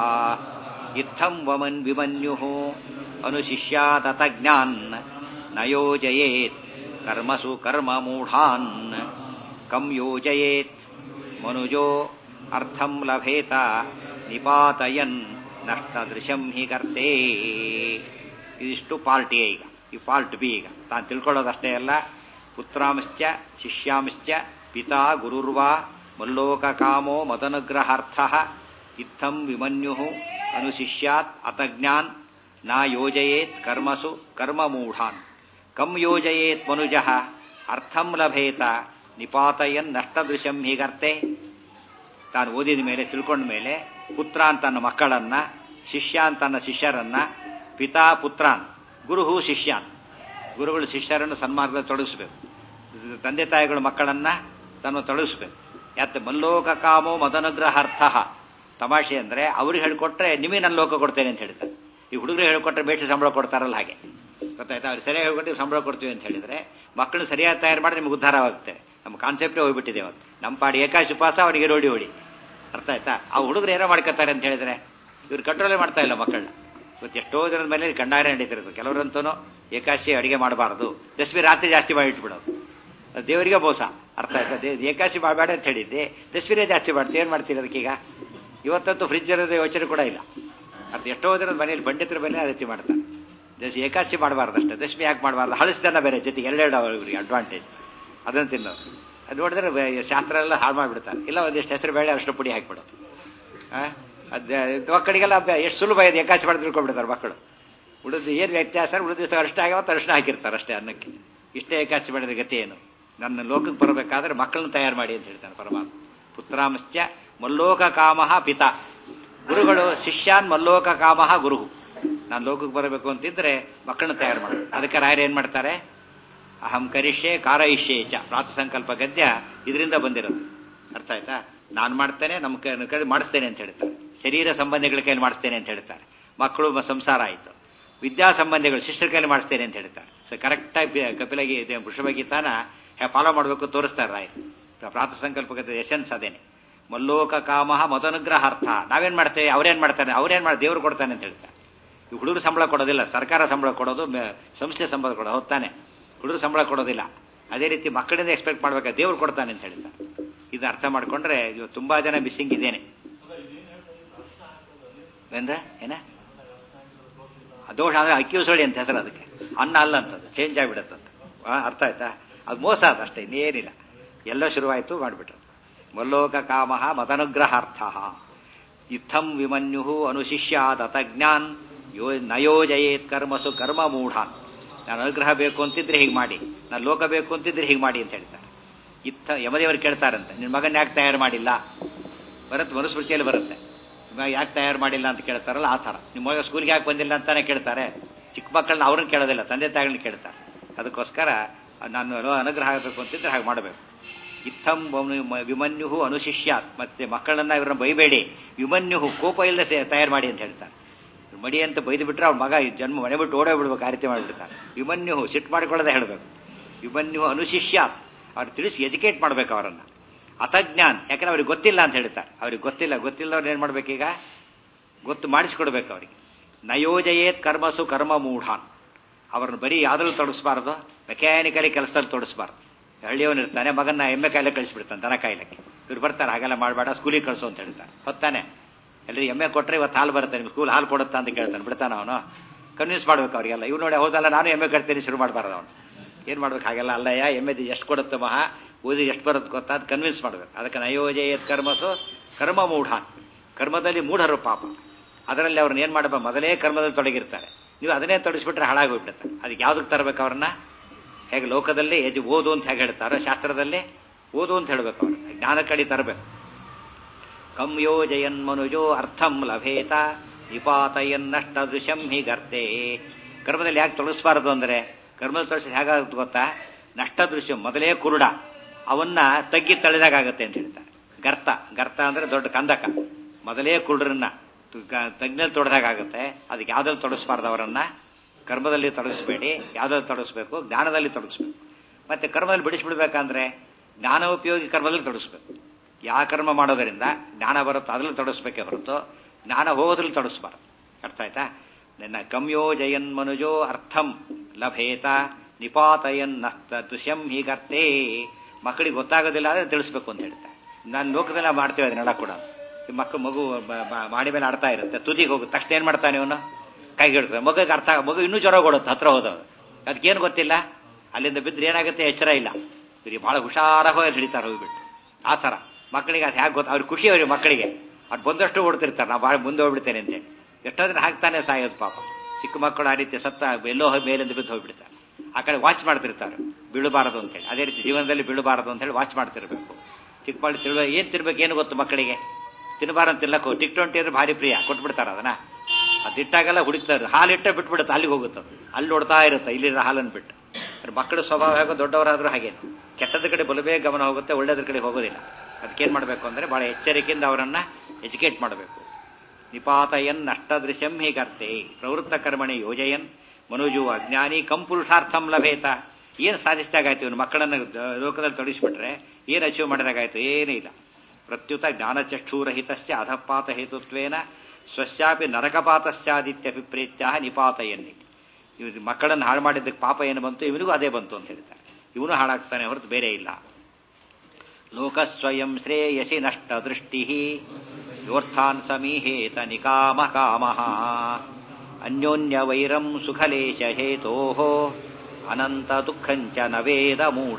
ಇತ್ತಂ ವಮನ್ ವಿಮನ್ಯು ಅನುಶಿಷ್ಯಾತಜ್ಞಾನ್ ನ ಯೋಜಯೇತ್ ಕರ್ಮಸು ಕರ್ಮ ಮೂಢಾನ್ ಕಂ ಯೋಜಯೇತ್ ಮನುಜೋ ಅರ್ಥಂ ಲಭೇತ ನಿಪಾತಯನ್ ನಷ್ಟದೃಶಂ ಹಿ ಕರ್ತೆ ಇದಿಷ್ಟು ಪಾರ್ಟ್ ಎ ಈಗ ಈ ಪಾರ್ಟ್ ಬಿ ಈಗ ತಾನು ತಿಳ್ಕೊಳ್ಳೋದಷ್ಟೇ ಅಲ್ಲ ಪುತ್ರಾಂಶ್ಚ ಶಿಷ್ಯಾಂಶ್ಚ ಪಿತಾ ಗುರುರ್ವಾ ಮಲ್ಲೋಕ ಕಾಮೋ ಮದನುಗ್ರಹಾರ್ಥ ಇತ್ತಂ ವಿಮನ್ಯು ಅನುಶಿಷ್ಯಾತ್ ಅತಜ್ಞಾನ್ ನಾ ಯೋಜಯೇತ್ ಕರ್ಮಸು ಕರ್ಮ ಮೂಢಾನ್ ಕಂ ಯೋಜಯೇತ್ ಮನುಜ ಅರ್ಥಂ ಲಭೇತ ನಿಪಾತಯನ್ ನಷ್ಟದೃಶಂ ಹೀಗರ್ತೆ ತಾನು ಓದಿದ ಮೇಲೆ ತಿಳ್ಕೊಂಡ ಮೇಲೆ ಪುತ್ರ ತನ್ನ ಮಕ್ಕಳನ್ನ ಶಿಷ್ಯ ತನ್ನ ಶಿಷ್ಯರನ್ನ ಪಿತಾ ಪುತ್ರಾನ್ ಗುರುಹು ಶಿಷ್ಯಾನ್ ಗುರುಗಳು ಶಿಷ್ಯರನ್ನು ಸನ್ಮಾರ್ಗದಲ್ಲಿ ತೊಡಗಿಸ್ಬೇಕು ತಂದೆ ತಾಯಿಗಳು ಮಕ್ಕಳನ್ನ ತನ್ನ ತೊಡಗಿಸ್ಬೇಕು ಯಾಕೆ ಮಲ್ಲೋಕ ಕಾಮೋ ಮದನುಗ್ರಹಾರ್ಥ ತಮಾಷೆ ಅಂದ್ರೆ ಅವ್ರಿಗೆ ಹೇಳ್ಕೊಟ್ರೆ ನಿಮಗೆ ನನ್ನ ಲೋಕ ಕೊಡ್ತೇನೆ ಅಂತ ಹೇಳ್ತಾರೆ ಈ ಹುಡುಗರು ಹೇಳ್ಕೊಟ್ರೆ ಬೇಟಿ ಸಂಬಳ ಕೊಡ್ತಾರಲ್ಲ ಹಾಗೆ ಗೊತ್ತಾಯ್ತಾ ಅವ್ರು ಸರಿಯಾಗಿ ಹೇಳ್ಕೊಟ್ಟು ಸಂಬಳ ಕೊಡ್ತೀವಿ ಅಂತ ಹೇಳಿದ್ರೆ ಮಕ್ಕಳು ಸರಿಯಾಗಿ ತಯಾರು ಮಾಡಿ ನಿಮ್ಗೆ ಉದ್ಧಾರವಾಗುತ್ತೆ ನಮ್ಮ ಕಾನ್ಸೆಪ್ಟೇ ಹೋಗ್ಬಿಟ್ಟಿದೆ ಅವತ್ತು ನಮ್ಮ ಪಾಡಿ ಏಕಾಶಿ ಉಪವಾಸ ಅವನಿಗೆ ರೋಡಿ ಹೊಡಿ ಅರ್ಥ ಆಯ್ತಾ ಆ ಹುಡುಗರು ಏನೋ ಮಾಡ್ಕೊತಾರೆ ಅಂತ ಹೇಳಿದ್ರೆ ಇವ್ರು ಕಂಟ್ರೋಲೇ ಮಾಡ್ತಾ ಇಲ್ಲ ಮಕ್ಕಳನ್ನ ಇವತ್ತು ಎಷ್ಟೋ ಜನದ ಮೇಲೆ ಕಂಡಾರೆ ನಡೀತಿರೋದು ಕೆಲವರಂತೂ ಏಕಾಶಿ ಅಡಿಗೆ ಮಾಡಬಾರದು ದಶಮಿ ರಾತ್ರಿ ಜಾಸ್ತಿ ಮಾಡಿ ಇಟ್ಬಿಡೋದು ಅದು ದೇವರಿಗೆ ಮೋಸ ಅರ್ಥ ಆಯ್ತಾ ದೇ ಏಕಾಶಿ ಮಾಡಬೇಡ ಅಂತ ಹೇಳಿದ್ದೆ ದಶಮಿನೇ ಜಾಸ್ತಿ ಮಾಡ್ತೀವಿ ಏನು ಮಾಡ್ತೀರಿ ಅದಕ್ಕೀಗ ಇವತ್ತಂತೂ ಫ್ರಿಜ್ ಇರೋದು ಯೋಚನೆ ಕೂಡ ಇಲ್ಲ ಅದು ಎಷ್ಟೋ ಜನ ಮನೆಯಲ್ಲಿ ಪಂಡಿತರ ಮೇಲೆ ಆ ರೀತಿ ಮಾಡ್ತಾರೆ ದಶ ಏಕಾದಶಿ ಮಾಡಬಾರ್ದು ಅಷ್ಟೇ ದಶಮಿ ಯಾಕೆ ಮಾಡಬಾರ್ದು ಹಳಸ್ದೆಲ್ಲ ಬೇರೆ ಜೊತೆಗೆ ಎರಡೆರಡು ಅವರಿಗೆ ಅಡ್ವಾಂಟೇಜ್ ಅದನ್ನು ತಿನ್ನೋದು ಅದು ನೋಡಿದ್ರೆ ಬೆ- ಶಾಸ್ತ್ರ ಎಲ್ಲ ಹಾಳು ಮಾಡಿಬಿಡ್ತಾರೆ ಇಲ್ಲ ಒಂದಿಷ್ಟು ಹೆಸರು ಬೇಳೆ ಅಷ್ಟು ಪುಡಿ ಹಾಕಿಬಿಡೋದು ಅದು ಮಕ್ಕಳಿಗೆಲ್ಲ ಅಭ್ಯಾಸ ಎಷ್ಟು ಸುಲಭ ಇದೆ ಏಕಾದಶಿ ಮಾಡಿ ತಿಳ್ಕೊಂಡ್ಬಿಡ್ತಾರೆ ಮಕ್ಕಳು ಉಳಿದು ಏನು ವ್ಯತ್ಯಾಸ ಉಳಿದ ದಿವಸ ಅರ್ಷ್ಟ ಆಗ್ಯಾವತ್ತು ಅರ್ಶನ ಹಾಕಿರ್ತಾರೆ ಅಷ್ಟೇ ಅನ್ನಕ್ಕೆ ಇಷ್ಟೇ ಏಕಾದಶಿ ಮಾಡಿದ ಗತಿ ಏನು ನನ್ನ ಲೋಕಕ್ಕೆ ಬರಬೇಕಾದ್ರೆ ಮಕ್ಕಳನ್ನ ತಯಾರು ಮಾಡಿ ಅಂತ ಹೇಳ್ತಾನೆ ಪರಮಾತ್ಮ ಪುತ್ರಾಂಶ್ಚ ಮಲ್ಲೋಕ ಕಾಮಃ ಪಿತ ಗುರುಗಳು ಶಿಷ್ಯಾನ್ ಮಲ್ಲೋಕ ಕಾಮಃ ಗುರು ನಾನು ಲೋಕಕ್ಕೆ ಬರಬೇಕು ಅಂತಿದ್ರೆ ಮಕ್ಕಳನ್ನ ತಯಾರು ಮಾಡಿ ಅದಕ್ಕೆ ರಾಯರು ಏನ್ ಮಾಡ್ತಾರೆ ಅಹಂ ಕರಿಷ್ಯೆ ಕಾರಯಿಷ್ಯೆ ಚ ಪ್ರಾತ ಸಂಕಲ್ಪ ಗದ್ಯ ಇದರಿಂದ ಬಂದಿರೋದು ಅರ್ಥ ಆಯ್ತಾ ನಾನು ಮಾಡ್ತೇನೆ ನಮ್ಮ ಕೈ ನನ್ನ ಕೈಲಿ ಮಾಡಿಸ್ತೇನೆ ಅಂತ ಹೇಳ್ತಾರೆ ಶರೀರ ಸಂಬಂಧಿಗಳ ಕೈಲಿ ಮಾಡಿಸ್ತೇನೆ ಅಂತ ಹೇಳ್ತಾರೆ ಮಕ್ಕಳು ಮ- ಸಂಸಾರ ಆಯಿತು ವಿದ್ಯಾ ಸಂಬಂಧಿಗಳು ಶಿಷ್ಯರ ಕೈಲಿ ಮಾಡಿಸ್ತೇನೆ ಅಂತ ಹೇಳ್ತಾರೆ ಸೊ ಕರೆಕ್ಟಾಗಿ ಕಪಿಲಗಿ ವೃಷಭಗೀತಾನ ಫಾಲೋ ಮಾಡಬೇಕು ತೋರಿಸ್ತಾರೆ ರಾಯರು ಪ್ರಾತ ಸಂಕಲ್ಪ ಗದ್ಯ ಎಸೆನ್ಸ್ ಅದೇನೆ ಮಲ್ಲೋಕ ಕಾಮಃ ಮದನುಗ್ರಹಾರ್ಥ ನಾವೇನ್ ಮಾಡ್ತೇವೆ ಅವ್ರೇನ್ ಮಾಡ್ತಾರೆ ಅವ್ರೇನ್ ಮಾಡಿ ದೇವ್ರು ಕೊಡ್ತಾನೆ ಅಂತ ಹೇಳ್ತಾರೆ ಈ ಹುಡುಗರು ಸಂಬಳ ಕೊಡೋದಿಲ್ಲ ಸರ್ಕಾರ ಸಂಬಳ ಕೊಡೋದು ಮೆ- ಸಂಸ್ಥೆ ಸಂಬಳ ಕೊಡೋದು ಹೊತ್ತಾನೆ ಹುಡುಗರು ಸಂಬಳ ಕೊಡೋದಿಲ್ಲ ಅದೇ ರೀತಿ ಮಕ್ಕಳಿಂದ ಎಕ್ಸ್ಪೆಕ್ಟ್ ಮಾಡ್ಬೇಕಾ ದೇವ್ರು ಕೊಡ್ತಾನೆ ಅಂತ ಹೇಳ್ತಾರೆ ಇದು ಅರ್ಥ ಮಾಡ್ಕೊಂಡ್ರೆ ಇವತ್ತು ತುಂಬಾ ಜನ ಮಿಸ್ಸಿಂಗ್ ಇದ್ದೇನೆ ಅಂದ್ರೆ ಏನ ಆ ದೋಷ ಅಂದ್ರೆ ಅಕ್ಕಿಯುಸಳಿ ಅಂತ ಹೆಸರು ಅದಕ್ಕೆ ಅನ್ನ ಅಲ್ಲ ಅಂತದ್ದು ಚೇಂಜ್ ಆಗಿಬಿಡುತ್ತೆ ಅರ್ಥ ಆಯ್ತಾ ಅದು ಮೋಸ ಅದು ಅಷ್ಟೇ ಇನ್ನೇನಿಲ್ಲ ಎಲ್ಲ ಶುರುವಾಯಿತು ಮಾಡಿಬಿಟ್ರು ಮಲ್ಲೋಕ ಕಾಮಃ ಮದನುಗ್ರಹಾರ್ಥ ಇತ್ತಂ ವಿಮನ್ಯು ಅನುಶಿಷ್ಯಾದತಜ್ಞಾನ್ ಯೋ ನಯೋಜಯೇತ್ ಕರ್ಮಸು ಕರ್ಮ ಮೂಢಾನ್ ನಾನು ಅನುಗ್ರಹ ಬೇಕು ಅಂತಿದ್ರೆ ಹೀಗೆ ಮಾಡಿ ನಾನು ಲೋಕ ಬೇಕು ಅಂತಿದ್ರೆ ಹೀಗೆ ಮಾಡಿ ಅಂತ ಹೇಳ್ತಾರೆ ಇತ್ತ ಯಮದೇವರು ಕೇಳ್ತಾರಂತೆ ನಿನ್ನ ಮಗನ ಯಾಕೆ ತಯಾರು ಮಾಡಿಲ್ಲ ಬರುತ್ತೆ ಮನುಸ್ಮೃತಿಯಲ್ಲಿ ಬರುತ್ತೆ ನಿಮ್ಮ ಯಾಕೆ ತಯಾರು ಮಾಡಿಲ್ಲ ಅಂತ ಕೇಳ್ತಾರಲ್ಲ ಆ ಥರ ನಿಮ್ಮ ಮಗ ಸ್ಕೂಲ್ಗೆ ಯಾಕೆ ಬಂದಿಲ್ಲ ಅಂತಾನೆ ಕೇಳ್ತಾರೆ ಚಿಕ್ಕ ಮಕ್ಕಳನ್ನ ಅವ್ರನ್ನ ಕೇಳೋದಿಲ್ಲ ತಂದೆ ತಾಯಿಗಳನ್ನ ಕೇಳ್ತಾರೆ ಅದಕ್ಕೋಸ್ಕರ ನಾನು ಅನುಗ್ರಹ ಆಗಬೇಕು ಅಂತಿದ್ರೆ ಹಾಗೆ ಮಾಡಬೇಕು ಇತ್ತಂ ವಿಮನ್ಯು ಅನುಶಿಷ್ಯಾತ್ ಮತ್ತೆ ಮಕ್ಕಳನ್ನ ಇವ್ರನ್ನ ಬೈಬೇಡಿ ವಿಮನ್ಯು ಕೋಪ ಇಲ್ಲದೆ ತಯಾರು ಮಾಡಿ ಅಂತ ಹೇಳ್ತಾರೆ ಮಡಿ ಅಂತ ಬೈದು ಬಿಟ್ರೆ ಅವ್ರ ಮಗ ಈ ಜನ್ಮ ಮನೆ ಬಿಟ್ಟು ಓಡೇ ಬಿಡ್ಬೇಕು ಆ ರೀತಿ ಮಾಡಿಬಿಡ್ತಾರೆ ವಿಮನ್ಯು ಸಿಟ್ಟು ಮಾಡಿಕೊಳ್ಳದೆ ಹೇಳಬೇಕು ವಿಮನ್ಯು ಅನುಶಿಷ್ಯಾತ್ ಅವ್ರು ತಿಳಿಸಿ ಎಜುಕೇಟ್ ಮಾಡ್ಬೇಕು ಅವರನ್ನ ಅತಜ್ಞಾನ್ ಯಾಕಂದ್ರೆ ಅವ್ರಿಗೆ ಗೊತ್ತಿಲ್ಲ ಅಂತ ಹೇಳ್ತಾರೆ ಅವ್ರಿಗೆ ಗೊತ್ತಿಲ್ಲ ಗೊತ್ತಿಲ್ಲವ್ರು ಏನ್ ಮಾಡ್ಬೇಕೀಗ ಗೊತ್ತು ಮಾಡಿಸ್ಕೊಡ್ಬೇಕು ಅವರಿಗೆ ನಯೋಜಯೇತ್ ಕರ್ಮಸು ಕರ್ಮ ಮೂಢಾನ್ ಅವ್ರನ್ನ ಬರೀ ಯಾವ್ದ್ರಲ್ಲಿ ತೊಡಗಿಸ್ಬಾರ್ದು ಮೆಕ್ಯಾನಿಕಲಿ ಕೆಲಸದಲ್ಲಿ ತೊಡಗಿಸ್ಬಾರ್ದು ಹಳ್ಳಿಯವನಿರ್ತಾನೆ ಮಗನ್ನ ಎಮ್ಮೆ ಕಾಯಿಲೆ ಕಳಿಸ್ಬಿಡ್ತಾನೆ ದನ ಕಾಯಿಲೆಗೆ ಇವ್ರು ಬರ್ತಾರೆ ಹಾಗೆಲ್ಲ ಮಾಡಬೇಡ ಸ್ಕೂಲಿಗೆ ಕಳಿಸು ಅಂತ ಹೇಳ್ತಾರೆ ಹೊತ್ತಾನೆ ಎಲ್ಲರೂ ಎಮ್ಮೆ ಕೊಟ್ಟರೆ ಇವತ್ತು ಹಾಲು ಬರುತ್ತೆ ನಿಮ್ಗೆ ಸ್ಕೂಲ್ ಹಾಲು ಕೊಡುತ್ತಾ ಅಂತ ಕೇಳ್ತಾನೆ ಬಿಡ್ತಾನೆ ಅವನು ಕನ್ವಿನ್ಸ್ ಮಾಡ್ಬೇಕು ಅವರಿಗೆಲ್ಲ ಇವ್ ನೋಡಿ ಹೌದಲ್ಲ ನಾನು ಎಮ್ಮೆ ಕಟ್ತೀನಿ ಶುರು ಮಾಡಬಾರ್ದು ಅವನು ಏನು ಮಾಡ್ಬೇಕು ಹಾಗೆಲ್ಲ ಅಲ್ಲಯ್ಯ ಎಮ್ಮೆ ಎಷ್ಟು ಕೊಡುತ್ತೆ ಮಹಾ ಓದಿ ಎಷ್ಟು ಬರುತ್ತೆ ಗೊತ್ತಾ ಅದು ಕನ್ವಿನ್ಸ್ ಮಾಡ್ಬೇಕು ಅದಕ್ಕೆ ನಯೋಜಯತ್ ಕರ್ಮಸು ಕರ್ಮ ಮೂಢ ಕರ್ಮದಲ್ಲಿ ಮೂಢರು ಪಾಪ ಅದರಲ್ಲಿ ಅವ್ರನ್ನ ಏನು ಮಾಡಬೇಕು ಮೊದಲೇ ಕರ್ಮದಲ್ಲಿ ತೊಡಗಿರ್ತಾರೆ ನೀವು ಅದನ್ನೇ ತೊಡಗಿಸ್ಬಿಟ್ರೆ ಹಾಳಾಗೋಗ್ಬಿಡುತ್ತೆ ಅದಕ್ಕೆ ಯಾವ್ದಕ್ಕೆ ತರಬೇಕು ಅವ್ರನ್ನ ಹೇಗೆ ಲೋಕದಲ್ಲಿ ಯಜ ಓದು ಅಂತ ಹೇಗೆ ಹೇಳ್ತಾರೋ ಶಾಸ್ತ್ರದಲ್ಲಿ ಓದು ಅಂತ ಹೇಳ್ಬೇಕು ಅವ್ರು ಜ್ಞಾನ ಕಡೆ ತರಬೇಕು ಕಂ ಯೋಜಯನ್ ಮನುಜೋ ಅರ್ಥಂ ಲಭೇತ ನಿಪಾತಯನ್ನಷ್ಟ ದೃಶ್ಯಂ ಹಿ ಗರ್ತೆ ಕರ್ಮದಲ್ಲಿ ಯಾಕೆ ತೊಡಗಿಸ್ಬಾರದು ಅಂದ್ರೆ ಕರ್ಮದಲ್ಲಿ ತೊಡಗಿಸಿ ಹೇಗಾಗುತ್ತೆ ಗೊತ್ತಾ ನಷ್ಟ ದೃಶ್ಯ ಮೊದಲೇ ಕುರುಡ ಅವನ್ನ ತಗ್ಗಿ ತಳೆದಾಗತ್ತೆ ಅಂತ ಹೇಳ್ತಾರೆ ಗರ್ತ ಗರ್ತ ಅಂದ್ರೆ ದೊಡ್ಡ ಕಂದಕ ಮೊದಲೇ ಕುರುಡರನ್ನ ತಗ್ನಲ್ಲಿ ತೊಡೆದಾಗತ್ತೆ ಅದಕ್ಕೆ ಯಾವ್ದ್ರಲ್ಲಿ ತೊಡಗಿಸ್ಬಾರ್ದು ಅವರನ್ನ ಕರ್ಮದಲ್ಲಿ ತೊಡಗಿಸ್ಬೇಡಿ ಯಾವ್ದ್ರಲ್ಲಿ ತೊಡಗಿಸ್ಬೇಕು ಜ್ಞಾನದಲ್ಲಿ ತೊಡಗಿಸ್ಬೇಕು ಮತ್ತೆ ಕರ್ಮದಲ್ಲಿ ಬಿಡಿಸ್ಬಿಡ್ಬೇಕಂದ್ರೆ ಜ್ಞಾನೋಪಯೋಗಿ ಕರ್ಮದಲ್ಲಿ ತೊಡಗಿಸ್ಬೇಕು ಯಾವ ಕರ್ಮ ಮಾಡೋದರಿಂದ ಜ್ಞಾನ ಬರುತ್ತೋ ಅದ್ರಲ್ಲಿ ತೊಡಗಿಸ್ಬೇಕೇ ಹೊರತು ಜ್ಞಾನ ಹೋಗೋದ್ರಲ್ಲಿ ತೊಡಗಿಸ್ಬಾರ್ದು ಅರ್ಥ ಆಯ್ತಾ ನನ್ನ ಕಮ್ಯೋಜಯನ್ ಮನುಜೋ ಅರ್ಥಂ ಲಭೇತ ನಿಪಾತಯನ್ ನಸ್ತ ದುಷ್ಯಂ ಹೀಗರ್ಥೇ ಮಕ್ಕಳಿಗೆ ಗೊತ್ತಾಗೋದಿಲ್ಲ ಆದರೆ ತಿಳಿಸ್ಬೇಕು ಅಂತ ಹೇಳ್ತಾರೆ ನಾನು ಲೋಕದಲ್ಲಿ ಮಾಡ್ತೇವೆ ಅದನ್ನೆಲ್ಲ ಕೂಡ ಈ ಮಕ್ಕಳು ಮಗು ಬ- ಬ- ಮಾಡಿ ಮೇಲೆ ಆಡ್ತಾ ಇರುತ್ತೆ ತುದಿಗೆ ಹೋಗುತ್ತೆ ತಕ್ಷಣ ಏನ್ ಮಾಡ್ತಾನೆ ಇವನು ಕೈಗೆ ಹಿಡ್ತಾನೆ ಮಗುಗೆ ಅರ್ಥ ಮಗು ಇನ್ನೂ ಜ್ವರ ಕೊಡುತ್ತೆ ಹತ್ರ ಹೋದವ ಅದಕ್ಕೇನು ಗೊತ್ತಿಲ್ಲ ಅಲ್ಲಿಂದ ಬಿದ್ದರೆ ಏನಾಗುತ್ತೆ ಎಚ್ಚರ ಇಲ್ಲ ಇವ್ರಿಗೆ ಬಹಳ ಹುಷಾರಾಗಿ ಹೋಗಿ ಹಿಡಿತಾರೆ ಹೋಗ್ಬಿಟ್ಟು ಆ ಥರ ಮಕ್ಕಳಿಗೆ ಅದು ಹೇಗೆ ಗೊತ್ತ ಅವ್ರಿಗೆ ಖುಷಿ ಅವ್ರಿಗೆ ಮಕ್ಕಳಿಗೆ ಅವ್ರು ಬಂದಷ್ಟು ಓಡ್ತಿರ್ತಾರೆ ನಾವು ಭಾಳ ಮುಂದೆ ಹೋಗ್ಬಿಡ್ತೇನೆ ಅಂತೇಳಿ ಎಷ್ಟೋ ದಿನ ಹಾಕ್ತಾನೆ ಸಾಯೋದು ಪಾಪ ಚಿಕ್ಕ ಮಕ್ಕಳು ಆ ರೀತಿ ಸತ್ತ ಎಲ್ಲೋ ಹೋಗಿ ಮೇಲಿಂದ ಬಿದ್ದು ಹೋಗ್ಬಿಡ್ತಾರೆ ಆ ಕಡೆ ವಾಚ್ ಮಾಡ್ತಿರ್ತಾರೆ ಬೀಳಬಾರದು ಅಂತೇಳಿ ಅದೇ ರೀತಿ ಜೀವನದಲ್ಲಿ ಬೀಳಬಾರದು ಅಂತೇಳಿ ವಾಚ್ ಮಾಡ್ತಿರ್ಬೇಕು ಚಿಕ್ಕ ಮಕ್ಕಳು ತಿಳ್ವ ಏನು ತಿನ್ಬೇಕು ಏನು ಗೊತ್ತು ಮಕ್ಕಳಿಗೆ ತಿನ್ನಬಾರಂತ ತಿನ್ನಕ್ಕೆ ಟಿಕ್ ಟ್ವೆಂಟಿ ಅಂದ್ರೆ ಭಾರಿ ಪ್ರಿಯ ಕೊಟ್ಬಿಡ್ತಾರೆ ಅದನ್ನ ಅದಿಟ್ಟಾಗೆಲ್ಲ ಹುಡುಕ್ತಾರೆ ಹಾಲು ಇಟ್ಟೆ ಬಿಟ್ಬಿಡುತ್ತೆ ಅಲ್ಲಿಗೆ ಹೋಗುತ್ತೆ ಅದು. ಅಲ್ಲಿ ನೋಡ್ತಾ ಇರುತ್ತೆ ಇಲ್ಲಿರೋ ಹಾಲನ್ನು ಬಿಟ್ಟು ಅದ್ರ ಮಕ್ಕಳ ಸ್ವಭಾವ ಹೇಗೋ ದೊಡ್ಡವರಾದ್ರೂ ಹಾಗೆ ಕೆಟ್ಟದ ಕಡೆ ಬಲಬೇಗ ಗಮನ ಹೋಗುತ್ತೆ ಒಳ್ಳೇದ್ರ ಕಡೆ ಹೋಗೋದಿಲ್ಲ ಅದಕ್ಕೇನು ಮಾಡಬೇಕು ಅಂದ್ರೆ ಬಹಳ ಎಚ್ಚರಿಕೆಯಿಂದ ಅವರನ್ನ ಎಜುಕೇಟ್ ಮಾಡಬೇಕು ನಿಪಾತಯನ್ ನಷ್ಟದೃಶ್ಯಂ ಹೀಗರ್ತೆ ಪ್ರವೃತ್ತ ಕರ್ಮಣಿ ಯೋಜಯನ್ ಮನುಜು ಅಜ್ಞಾನಿ ಕಂಪುರುಷಾರ್ಥಂ ಲಭೇತ ಏನು ಸಾಧಿಸಿದಾಗಾಯ್ತು ಇವನು ಮಕ್ಕಳನ್ನು ದ- ಲೋಕದಲ್ಲಿ ತೊಡಗಿಸ್ಬಿಟ್ರೆ ಏನು ಅಚೀವ್ ಮಾಡಿದಾಗಾಯ್ತು ಏನೂ ಇಲ್ಲ ಪ್ರತ್ಯುತ ಜ್ಞಾನಚಕ್ಷೂರಹಿತಸ್ಯ ಅಧಪಾತ ಹೇತುತ್ವೇನ ಸ್ವಸ್ಯಾಪಿ ನರಕಪಾತಸ್ಯಾದಿತ್ಯಭಿಪ್ರೇತ್ಯ ನಿಪಾತಯನ್ನಿ ಇವ್ ಮಕ್ಕಳನ್ನು ಹಾಳು ಮಾಡಿದ್ದಕ್ಕೆ ಪಾಪ ಏನು ಬಂತು ಇವನಿಗೂ ಅದೇ ಬಂತು ಅಂತ ಹೇಳ್ತಾರೆ ಇವನು ಹಾಳಾಗ್ತಾನೆ ಹೊರತು ಬೇರೆ ಇಲ್ಲ ಲೋಕ ಸ್ವಯಂ ಶ್ರೇಯಸಿ ನಷ್ಟ ದೃಷ್ಟಿ ಯೋರ್ಥಾನ್ ಸಮೀಹೇತ ನಿಕಾಮ ಕಾಮಃ ಅನ್ಯೋನ್ಯ ವೈರಂ ಸುಖಲೇಶ ಹೇತೋ ಅನಂತ ದುಃಖಂಚ ನ ವೇದ ಮೂಢ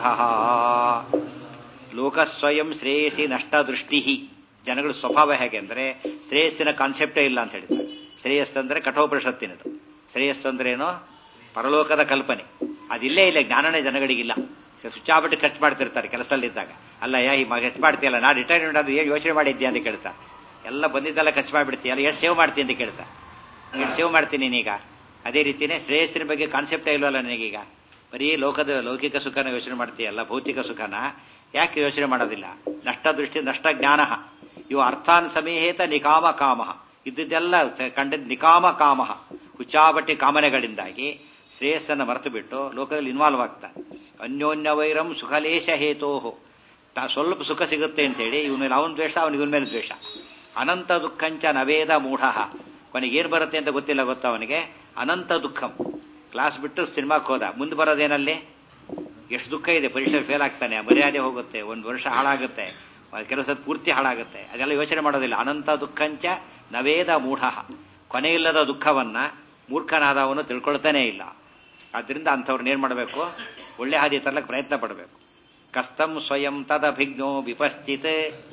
ಲೋಕಸ್ವಯಂ ಶ್ರೇಯಸಿ ನಷ್ಟ ದೃಷ್ಟಿ ಜನಗಳ ಸ್ವಭಾವ ಹೇಗೆ ಅಂದ್ರೆ ಶ್ರೇಯಸ್ಸಿನ ಕಾನ್ಸೆಪ್ಟೇ ಇಲ್ಲ ಅಂತ ಹೇಳ್ತಾರೆ ಶ್ರೇಯಸ್ ಅಂದ್ರೆ ಕಠೋಪನಿಷತ್ತಿನದು ಶ್ರೇಯಸ್ ಅಂದ್ರೆ ಏನೋ ಪರಲೋಕದ ಕಲ್ಪನೆ ಅದಿಲ್ಲೇ ಇಲ್ಲ ಜ್ಞಾನನೇ ಜನಗಳಿಗಿಲ್ಲ ಸುಚ್ಚಾಬಿಟ್ಟು ಖರ್ಚು ಮಾಡ್ತಿರ್ತಾರೆ ಕೆಲಸದಲ್ಲಿದ್ದಾಗ ಅಲ್ಲ ಯಾ ಈ ಖರ್ಚು ಮಾಡ್ತೀಯಲ್ಲ ನಾ ರಿಟೈರ್ಮೆಂಟ್ ಅದು ಏನು ಯೋಚನೆ ಮಾಡಿದ್ಯಾ ಅಂತ ಕೇಳ್ತಾರೆ ಎಲ್ಲ ಬಂದಿದ್ದೆಲ್ಲ ಖರ್ಚು ಮಾಡಿಬಿಡ್ತೀಯಲ್ಲ ಎಷ್ಟು ಸೇವ್ ಮಾಡ್ತೀನಿ ಅಂತ ಕೇಳ್ತಾರೆ ಎಷ್ಟು ಸೇವ್ ಮಾಡ್ತೀನಿ ನೀನೀಗ ಅದೇ ರೀತಿನೇ ಶ್ರೇಯಸ್ಸಿನ ಬಗ್ಗೆ ಕಾನ್ಸೆಪ್ಟೇ ಇಲ್ವಲ್ಲ ನನಗೀಗ ಬರೀ ಲೋಕದ ಲೌಕಿಕ ಸುಖನ ಯೋಚನೆ ಮಾಡ್ತೀಯಲ್ಲ ಭೌತಿಕ ಸುಖನ ಯಾಕೆ ಯೋಚನೆ ಮಾಡೋದಿಲ್ಲ ನಷ್ಟ ದೃಷ್ಟಿ ನಷ್ಟ ಜ್ಞಾನ ಇವು ಅರ್ಥಾನ್ ಸಮೀಹೇತ ನಿಕಾಮ ಕಾಮ ಇದ್ದಿದ್ದೆಲ್ಲ ಕಂಡಿದ್ದ ನಿಕಾಮ ಕಾಮ ಹುಚ್ಚಾಬಟ್ಟಿ ಕಾಮನೆಗಳಿಂದಾಗಿ ಶ್ರೇಯಸ್ಸನ್ನು ಮರೆತು ಬಿಟ್ಟು ಲೋಕದಲ್ಲಿ ಇನ್ವಾಲ್ವ್ ಆಗ್ತಾನೆ ಅನ್ಯೋನ್ಯ ವೈರಂ ಸುಖಲೇಶ ಹೇತೋಹೋ ತಾ ಸ್ವಲ್ಪ ಸುಖ ಸಿಗುತ್ತೆ ಅಂತೇಳಿ ಇವನ ಮೇಲೆ ಅವನ ದ್ವೇಷ ಅವನಿಗೆ ಇವನ ಮೇಲೆ ದ್ವೇಷ ಅನಂತ ದುಃಖಂಚ ನವೇದ ಮೂಢ ಕೊನೆಗೆ ಏನು ಬರುತ್ತೆ ಅಂತ ಗೊತ್ತಿಲ್ಲ ಗೊತ್ತಾ ಅವನಿಗೆ ಅನಂತ ದುಃಖಂ ಕ್ಲಾಸ್ ಬಿಟ್ಟು ಸಿನಿಮಾಕ್ಕೆ ಹೋದ ಮುಂದೆ ಬರೋದೇನಲ್ಲಿ ಎಷ್ಟು ದುಃಖ ಇದೆ ಪರೀಕ್ಷೆ ಫೇಲ್ ಆಗ್ತಾನೆ ಮರ್ಯಾದೆ ಹೋಗುತ್ತೆ ಒಂದು ವರ್ಷ ಹಾಳಾಗುತ್ತೆ ಕೆಲಸ ಪೂರ್ತಿ ಹಾಳಾಗುತ್ತೆ ಅದೆಲ್ಲ ಯೋಚನೆ ಮಾಡೋದಿಲ್ಲ ಅನಂತ ದುಃಖಂಚ ನವೇದ ಮೂಢ ಕೊನೆಯಿಲ್ಲದ ದುಃಖವನ್ನ ಮೂರ್ಖನಾದವನು ತಿಳ್ಕೊಳ್ತಾನೇ ಇಲ್ಲ ಆದ್ರಿಂದ ಅಂಥವ್ರನ್ನ ಏನ್ ಮಾಡಬೇಕು ಒಳ್ಳೆ ಹಾದಿ ತರಲಿಕ್ಕೆ ಪ್ರಯತ್ನ ಪಡಬೇಕು ಕಸ್ತಂ ಸ್ವಯಂ ತದಭಿಜ್ಞೋ ವಿಪಶ್ಚಿತ್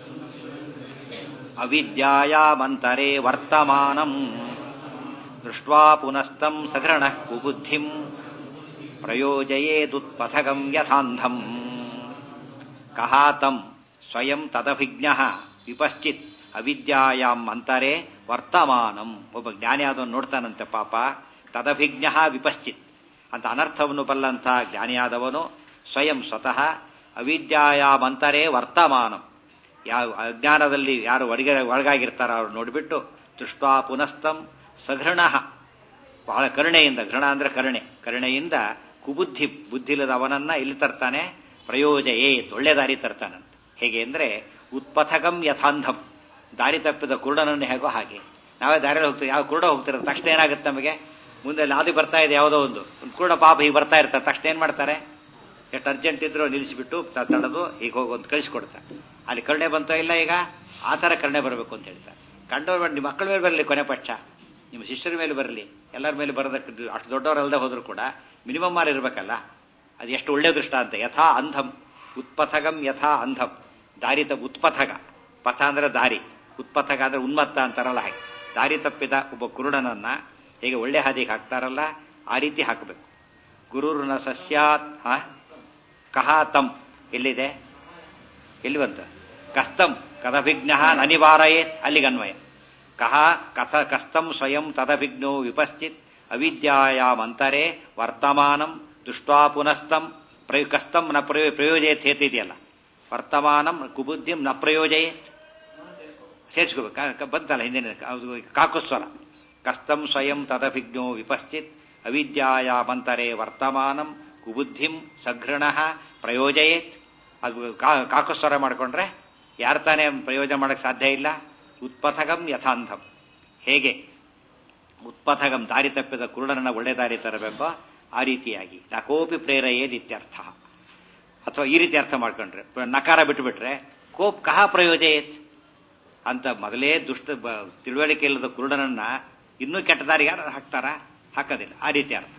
ಅವಿದ್ಯಾಯಾಮಂತರೆ ವರ್ತಮಾನಂ ದೃಷ್ಟ್ವಾ ಪುನಸ್ತಂ ಸಘೃಣ ಕುಬುದ್ಧಿಂ ಪ್ರಯೋಜಯೇದುತ್ಪಥಗಂ ಯಥಾಂಧಂ ಕಹಾತಂ ಸ್ವಯಂ ತದಭಿಜ್ಞ ವಿಪಶ್ಚಿತ್ ಅವಿದ್ಯಾಯಾಮ್ ಅಂತರೆ ವರ್ತಮಾನಂ ಒಬ್ಬ ಜ್ಞಾನಿ ಆದವನು ನೋಡ್ತಾನಂತೆ ಪಾಪ ತದಭಿಜ್ಞ ವಿಪಶ್ಚಿತ್ ಅಂತ ಅನರ್ಥವನ್ನು ಬಲ್ಲಂಥ ಜ್ಞಾನಿಯಾದವನು ಸ್ವಯಂ ಸ್ವತಃ ಅವಿದ್ಯಾಯಾಮಂತರೇ ವರ್ತಮಾನಂ ಯಾವ ಅಜ್ಞಾನದಲ್ಲಿ ಯಾರು ಒಳಗ ಒಳಗಾಗಿರ್ತಾರೋ ಅವ್ರು ನೋಡಿಬಿಟ್ಟು ದೃಷ್ಟಾ ಪುನಸ್ತಂ ಸಘೃಣ ಬಹಳ ಕರುಣೆಯಿಂದ ಘೃಣ ಅಂದ್ರೆ ಕರುಣೆ ಕರುಣೆಯಿಂದ ಕುಬುದ್ಧಿ ಬುದ್ಧಿಲದ ಅವನನ್ನ ಇಲ್ಲಿ ತರ್ತಾನೆ ಪ್ರಯೋಜಯೇ ಒಳ್ಳೆ ದಾರಿ ತರ್ತಾನಂತ ಹೇಗೆ ಅಂದ್ರೆ ಉತ್ಪಥಗಂ ಯಥಾಂಧಂ ದಾರಿ ತಪ್ಪಿದ ಕುರುಡನನ್ನು ಹೇಗೋ ಹಾಗೆ ನಾವೇ ದಾರಿಯಲ್ಲಿ ಹೋಗ್ತೀವಿ ಯಾವ ಕುರುಡ ಹೋಗ್ತಿರೋ ತಕ್ಷಣ ಏನಾಗುತ್ತೆ ನಮಗೆ ಮುಂದೆ ಲಾದಿ ಬರ್ತಾ ಇದೆ ಯಾವುದೋ ಒಂದು ಒಂದು ಕುರುಡ ಪಾಪ ಹೀಗೆ ಬರ್ತಾ ಇರ್ತಾರೆ ತಕ್ಷಣ ಏನ್ ಮಾಡ್ತಾರೆ ಎಷ್ಟು ಅರ್ಜೆಂಟ್ ಇದ್ರು ನಿಲ್ಲಿಸಿಬಿಟ್ಟು ತಡೆದು ಹೀಗೆ ಹೋಗು ಅಂತ ಕಳಿಸ್ಕೊಡ್ತಾರೆ ಅಲ್ಲಿ ಕರುಣೆ ಬಂತೋ ಇಲ್ಲ ಈಗ ಆ ಥರ ಕರುಣೆ ಬರಬೇಕು ಅಂತ ಹೇಳ್ತಾರೆ ಕಂಡವ್ರು ನಿಮ್ಮ ಮಕ್ಕಳ ಮೇಲೆ ಬರಲಿ ಕೊನೆ ಪಕ್ಷ ನಿಮ್ಮ ಶಿಷ್ಯರ ಮೇಲೆ ಬರಲಿ ಎಲ್ಲರ ಮೇಲೆ ಬರೋದಕ್ಕೆ ಅಷ್ಟು ದೊಡ್ಡವರಲ್ಲದೆ ಹೋದ್ರು ಕೂಡ ಮಿನಿಮಮ್ ಅಲ್ಲಿ ಇರಬೇಕಲ್ಲ ಅದು ಎಷ್ಟು ಒಳ್ಳೆ ದೃಷ್ಟ ಅಂತ ಯಥಾ ಅಂಧಂ ಉತ್ಪಥಗಂ ಯಥಾ ಅಂಧಂ ದಾರಿ ತ ಉತ್ಪಥಗ ಪಥ ಅಂದ್ರೆ ದಾರಿ ಉತ್ಪಥಗ ಅಂದ್ರೆ ಉನ್ಮತ್ತ ಅಂತಾರಲ್ಲ ಹಾಗೆ ದಾರಿ ತಪ್ಪಿದ ಒಬ್ಬ ಕುರುಡನನ್ನ ಹೇಗೆ ಒಳ್ಳೆ ಹಾದಿಗೆ ಹಾಕ್ತಾರಲ್ಲ ಆ ರೀತಿ ಹಾಕಬೇಕು ಗುರುರ್ನ ಸಸ್ಯಾತ್ ಹಾ ಕಹಾತಂ ಎಲ್ಲಿದೆ ಎಲ್ಲಿ ಬಂತು ಕಸ್ತಂ ಕದಭಿಜ್ಞ ನನಿವಾರಯೇತ್ ಅಲ್ಲಿಗೆ ಅನ್ವಯ ಕಹ ಕಥ ಕಸ್ತಂ ಸ್ವಯಂ ತದಭಿಜ್ಞೋ ವಿಪಶ್ಚಿತ್ ಅವಿದ್ಯಾಯಾಮಂತರೆ ವರ್ತಮಾನಂ ದೃಷ್ಟ್ವಾ ಪುನಸ್ತಂ ಪ್ರಯೋ ಕಸ್ತಂ ನ ಪ್ರಯೋ ಪ್ರಯೋಜಯತ್ ಹೇತಿದೆಯಲ್ಲ ವರ್ತಮಾನಂ ಕುಬುದ್ಧಿಂ ನ ಪ್ರಯೋಜಯೇತ್ ಸೇರಿಸ್ಕೋಬೇಕು ಬಂತಲ್ಲ ಹಿಂದಿನ ಕಾಕುಸ್ವರ ಕಸ್ತಂ ಸ್ವಯಂ ತದಭಿಜ್ಞೋ ವಿಪಶ್ಚಿತ್ ಅವಿದ್ಯಾಯಾಮಂತರೆ ವರ್ತಮಾನಂ ಕುಬುದ್ಧಿಂ ಸಘೃಣ ಪ್ರಯೋಜಯೇತ್ ಅದು ಕಾಕುಸ್ವರ ಮಾಡಿಕೊಂಡ್ರೆ ಯಾರು ತಾನೇ ಪ್ರಯೋಜನ ಮಾಡಕ್ಕೆ ಸಾಧ್ಯ ಇಲ್ಲ ಉತ್ಪಥಗಂ ಯಥಾಂಧಂ ಹೇಗೆ ಉತ್ಪಥಗಂ ದಾರಿ ತಪ್ಪಿದ ಕುರುಡನನ್ನ ಒಳ್ಳೆ ದಾರಿ ತರಬೇಕೋ ಆ ರೀತಿಯಾಗಿ ನಕೋಪಿ ಪ್ರೇರೆಯೇದ್ ಇತ್ಯರ್ಥ ಅಥವಾ ಈ ರೀತಿ ಅರ್ಥ ಮಾಡ್ಕೊಂಡ್ರೆ ನಕಾರ ಬಿಟ್ಟುಬಿಟ್ರೆ ಕೋಪ್ ಕಹ ಪ್ರಯೋಜಯೇತ್ ಅಂತ ಮೊದಲೇ ದುಷ್ಟ ತಿಳುವಳಿಕೆ ಇಲ್ಲದ ಕುರುಡನನ್ನ ಇನ್ನೂ ಕೆಟ್ಟ ದಾರಿಗೆ ಯಾರು ಹಾಕ್ತಾರ ಹಾಕೋದಿಲ್ಲ ಆ ರೀತಿ ಅರ್ಥ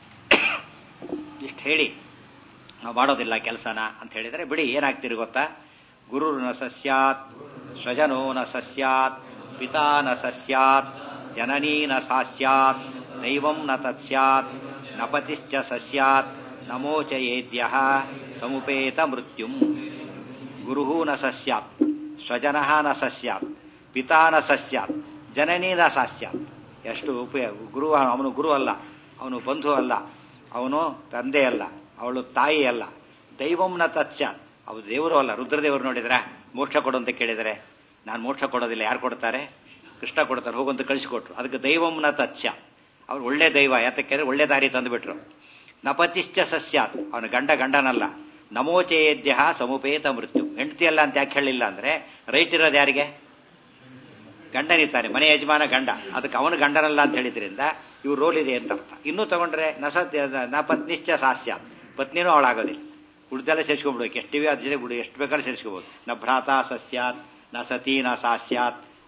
ಇಷ್ಟು ಹೇಳಿ ನಾವು ಮಾಡೋದಿಲ್ಲ ಕೆಲಸನ ಅಂತ ಹೇಳಿದ್ರೆ ಬಿಡಿ ಏನಾಗ್ತೀರಿ ಗೊತ್ತಾ ಗುರು ನ ಸಸ್ಯಾತ್ ಸ್ವಜನೋ ನ ಸಸ್ಯಾತ್ ಪಿತಾ ನ ಸಸ್ಯಾತ್ ಜನನೀ ನ ಸಾಸ್ಯಾತ್ ದೈವಂ ನ ತತ್ಸ್ಯಾತ್ ನ ಪತಿಶ್ಚ ಸಸ್ಯಾತ್ ನಮೋಚಯೇದ್ಯ ಸಮುಪೇತ ಮೃತ್ಯುಂ ಗುರು ನ ಸಸ್ಯಾತ್ ಸ್ವಜನ ನ ಸಸ್ಯಾತ್ ಪಿತಾ ನ ಸಸ್ಯಾತ್ ಜನನೀ ನ ಸಾಸ್ಯಾತ್ ಎಷ್ಟು ಉಪಯೋಗ ಗುರು ಅವನು ಗುರು ಅಲ್ಲ ಅವನು ಬಂಧು ಅಲ್ಲ ಅವನು ತಂದೆ ಅಲ್ಲ ಅವಳು ತಾಯಿ ಅಲ್ಲ ದೈವಂನ ತತ್ಸ್ಯಾತ್ ಅವ್ರು ದೇವರು ಅಲ್ಲ ರುದ್ರದೇವರು ನೋಡಿದ್ರ ಮೋಕ್ಷ ಕೊಡು ಅಂತ ಕೇಳಿದರೆ ನಾನು ಮೋಕ್ಷ ಕೊಡೋದಿಲ್ಲ ಯಾರು ಕೊಡ್ತಾರೆ ಕೃಷ್ಣ ಕೊಡ್ತಾರೆ ಹೋಗಂತ ಕಳಿಸಿಕೊಟ್ರು ಅದಕ್ಕೆ ದೈವಂನ ತತ್ಸ್ಯ ಅವ್ರು ಒಳ್ಳೆ ದೈವ ಯಾತಕ್ಕೆ ಒಳ್ಳೆ ದಾರಿ ತಂದುಬಿಟ್ರು ನಪತಿಶ್ಚ ಸಸ್ಯಾತ್ ಅವನ ಗಂಡ ಗಂಡನಲ್ಲ ನಮೋಚೇದ್ಯ ಸಮುಪೇತ ಮೃತ್ಯು ಹೆಂಡತಿ ಅಲ್ಲ ಅಂತ ಯಾಕೆ ಹೇಳಿಲ್ಲ ಅಂದ್ರೆ ರೈಟ್ ಇರೋದು ಯಾರಿಗೆ ಗಂಡನಿರ್ತಾನೆ ಮನೆ ಯಜಮಾನ ಗಂಡ ಅದಕ್ಕೆ ಅವನು ಗಂಡನಲ್ಲ ಅಂತ ಹೇಳಿದ್ರಿಂದ ಇವ್ರು ರೋಲ್ ಇದೆ ಅಂತ ಅರ್ಥ ಇನ್ನೂ ತಗೊಂಡ್ರೆ ನಸತ್ ನ ಪತ್ನಿಶ್ಚ ಸಾಸ್ಯಾತ್ ಪತ್ನಿನೂ ಅವಳಾಗೋದಿಲ್ಲ ಉಳಿದೆಲ್ಲ ಸೇರಿಸ್ಕೊಂಡ್ಬಿಡ್ಬೇಕು ಎಷ್ಟಿವೆ ಅದ್ರ ಜೊತೆ ಬಿಡು ಎಷ್ಟು ಬೇಕಾದ್ರೂ ಸೇರಿಸ್ಕೋಬಹುದು ನ ಭ್ರಾತ ಸಸ್ಯಾತ್ ನ ಸತಿ ನ ಸಾಸ್ಯಾತ್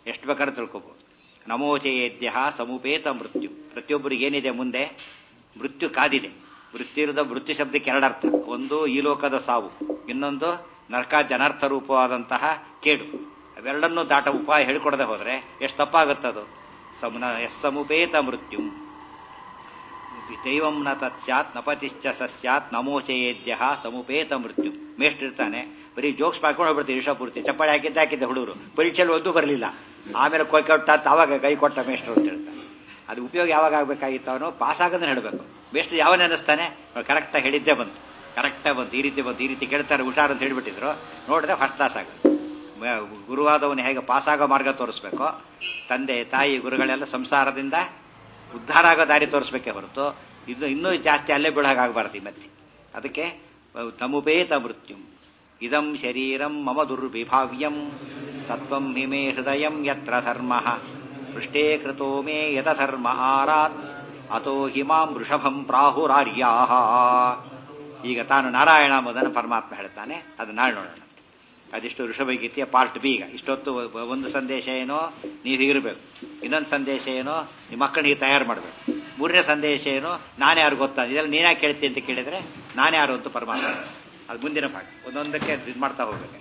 ಎಷ್ಟು ಬೇಕಾದ್ರೂ ತಿಳ್ಕೊಬೋದು ನಮೋಚಯೇದ್ಯ ಸಮುಪೇತ ಮೃತ್ಯು ಪ್ರತಿಯೊಬ್ಬರಿಗೆ ಏನಿದೆ ಮುಂದೆ ಮೃತ್ಯು ಕಾದಿದೆ ಮೃತ್ಯು ಇರದ ಮೃತ್ಯು ಶಬ್ದಕ್ಕೆ ಎರಡರ್ಥ ಒಂದು ಈ ಲೋಕದ ಸಾವು ಇನ್ನೊಂದು ನರಕಾದ್ಯ ಅನರ್ಥ ರೂಪವಾದಂತಹ ಕೇಡು ಅವೆರಡನ್ನೂ ದಾಟ ಉಪಾಯ ಹೇಳ್ಕೊಡದೆ ಹೋದ್ರೆ ಎಷ್ಟು ತಪ್ಪಾಗುತ್ತದು ಸಮನ ಎಸ್ ಸಮುಪೇತ ಮೃತ್ಯು ದೈವಂ ನ ತತ್ ಸ್ಯಾತ್ ನಪತಿಶ್ಚ ಸ ಸ್ಯಾತ್ ನಮೋಚಯೇದ್ಯ ಸಮುಪೇತ ಮೃತ್ಯು ಮೇಷ್ಟಿರ್ತಾನೆ ಬರೀ ಜೋಕ್ಸ್ ಮಾಡ್ಕೊಂಡು ಹೋಗ್ಬಿಡ್ತೀವಿ ವಿಷಪೂರ್ತಿ ಚಪ್ಪಾಳೆ ಹಾಕಿದ್ದೆ ಹಾಕಿದ್ದೆ ಹುಡುಗರು ಪರೀಕ್ಷೆಯಲ್ಲಿ ಒಂದು ಬರಲಿಲ್ಲ ಆಮೇಲೆ ಕೈ ಕೊಟ್ಟ ಅವಾಗ ಕೈ ಕೊಟ್ಟ ಮೇಷ್ಟ್ರು ಅಂತ ಹೇಳ್ತಾನೆ ಅದು ಉಪಯೋಗ ಯಾವಾಗ ಆಗ್ಬೇಕಾಗಿತ್ತು ಅವನು ಪಾಸ್ ಆಗೋದನ್ನ ಹೇಳಬೇಕು ಮೇಷ್ಟ್ರು ಯಾವ ನೆನೆಸ್ತಾನೆ ಕರೆಕ್ಟಾಗಿ ಹೇಳಿದ್ದೇ ಬಂತು ಕರೆಕ್ಟಾಗಿ ಬಂತು ಈ ರೀತಿ ಬಂತು ಈ ರೀತಿ ಕೇಳ್ತಾರೆ ಹುಷಾರು ಅಂತ ಹೇಳಿಬಿಟ್ಟಿದ್ರು ನೋಡಿದ್ರೆ ಫಸ್ಟ್ ಕ್ಲಾಸ್ ಆಗುತ್ತೆ ಗುರುವಾದವನು ಹೇಗೆ ಪಾಸಾಗೋ ಮಾರ್ಗ ತೋರಿಸ್ಬೇಕು ತಂದೆ ತಾಯಿ ಗುರುಗಳೆಲ್ಲ ಸಂಸಾರದಿಂದ ಉದ್ಧಾರ ಆಗೋ ದಾರಿ ತೋರಿಸ್ಬೇಕೇ ಹೊರತು ಇದು ಇನ್ನೂ ಜಾಸ್ತಿ ಅಲ್ಲೇ ಬೀಳಾಗಬಾರ್ದು ಈ ಮಧ್ಯೆ ಅದಕ್ಕೆ ತಮುಪೇತ ಮೃತ್ಯು ಇದಂ ಶರೀರಂ ಮಮ ದುರ್ವಿಭಾವ್ಯಂ ಸತ್ವಂ ಹಿಮೇ ಹೃದಯಂ ಯತ್ರ ಧರ್ಮ ಪೃಷ್ಟೇ ಕೃತೋ ಮೇ ಯತ ಧರ್ಮ ಆರಾತ್ ಅತೋ ಹಿಮಾಂ ವೃಷಭಂ ಪ್ರಾಹುರಾರ್ಯಾ ಈಗ ತಾನು ನಾರಾಯಣ ಎಂಬುದನ್ನು ಪರಮಾತ್ಮ ಹೇಳ್ತಾನೆ ಅದು ನಾಳೆ ನೋಡೋಣ ಅದಿಷ್ಟು ಋಷಭಗೀತೆಯ ಪಾರ್ಟ್ ಬಿ ಈಗ ಇಷ್ಟೊತ್ತು ಒಂದು ಸಂದೇಶ ಏನೋ ನೀವು ಹೀಗಿರಬೇಕು ಇನ್ನೊಂದು ಸಂದೇಶ ಏನೋ ನಿಮ್ಮ ಮಕ್ಕಳಿಗೆ ತಯಾರು ಮಾಡಬೇಕು ಮೂರನೇ ಸಂದೇಶ ಏನೋ ನಾನು ಯಾರು ಗೊತ್ತಾ ಇದೆಲ್ಲ ನೀನೇ ಕೇಳ್ತಿ ಅಂತ ಕೇಳಿದ್ರೆ ನಾನು ಯಾರು ಅಂತ ಪರಮಾತ್ಮ ಅದು ಮುಂದಿನ ಭಾಗ ಒಂದೊಂದಕ್ಕೆ ಇದು ಮಾಡ್ತಾ ಹೋಗ್ಬೇಕು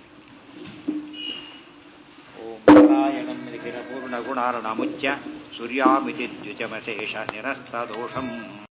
ಓಂ ನಾರಾಯಣಂ ಪೂರ್ಣ ಗುಣಾರ್ಣಮುಚ್ಯ ಸೂರ್ಯಾಮಿತಿ ದ್ವಿಜಮಶೇಷ ನಿರಸ್ತ ದೋಷಂ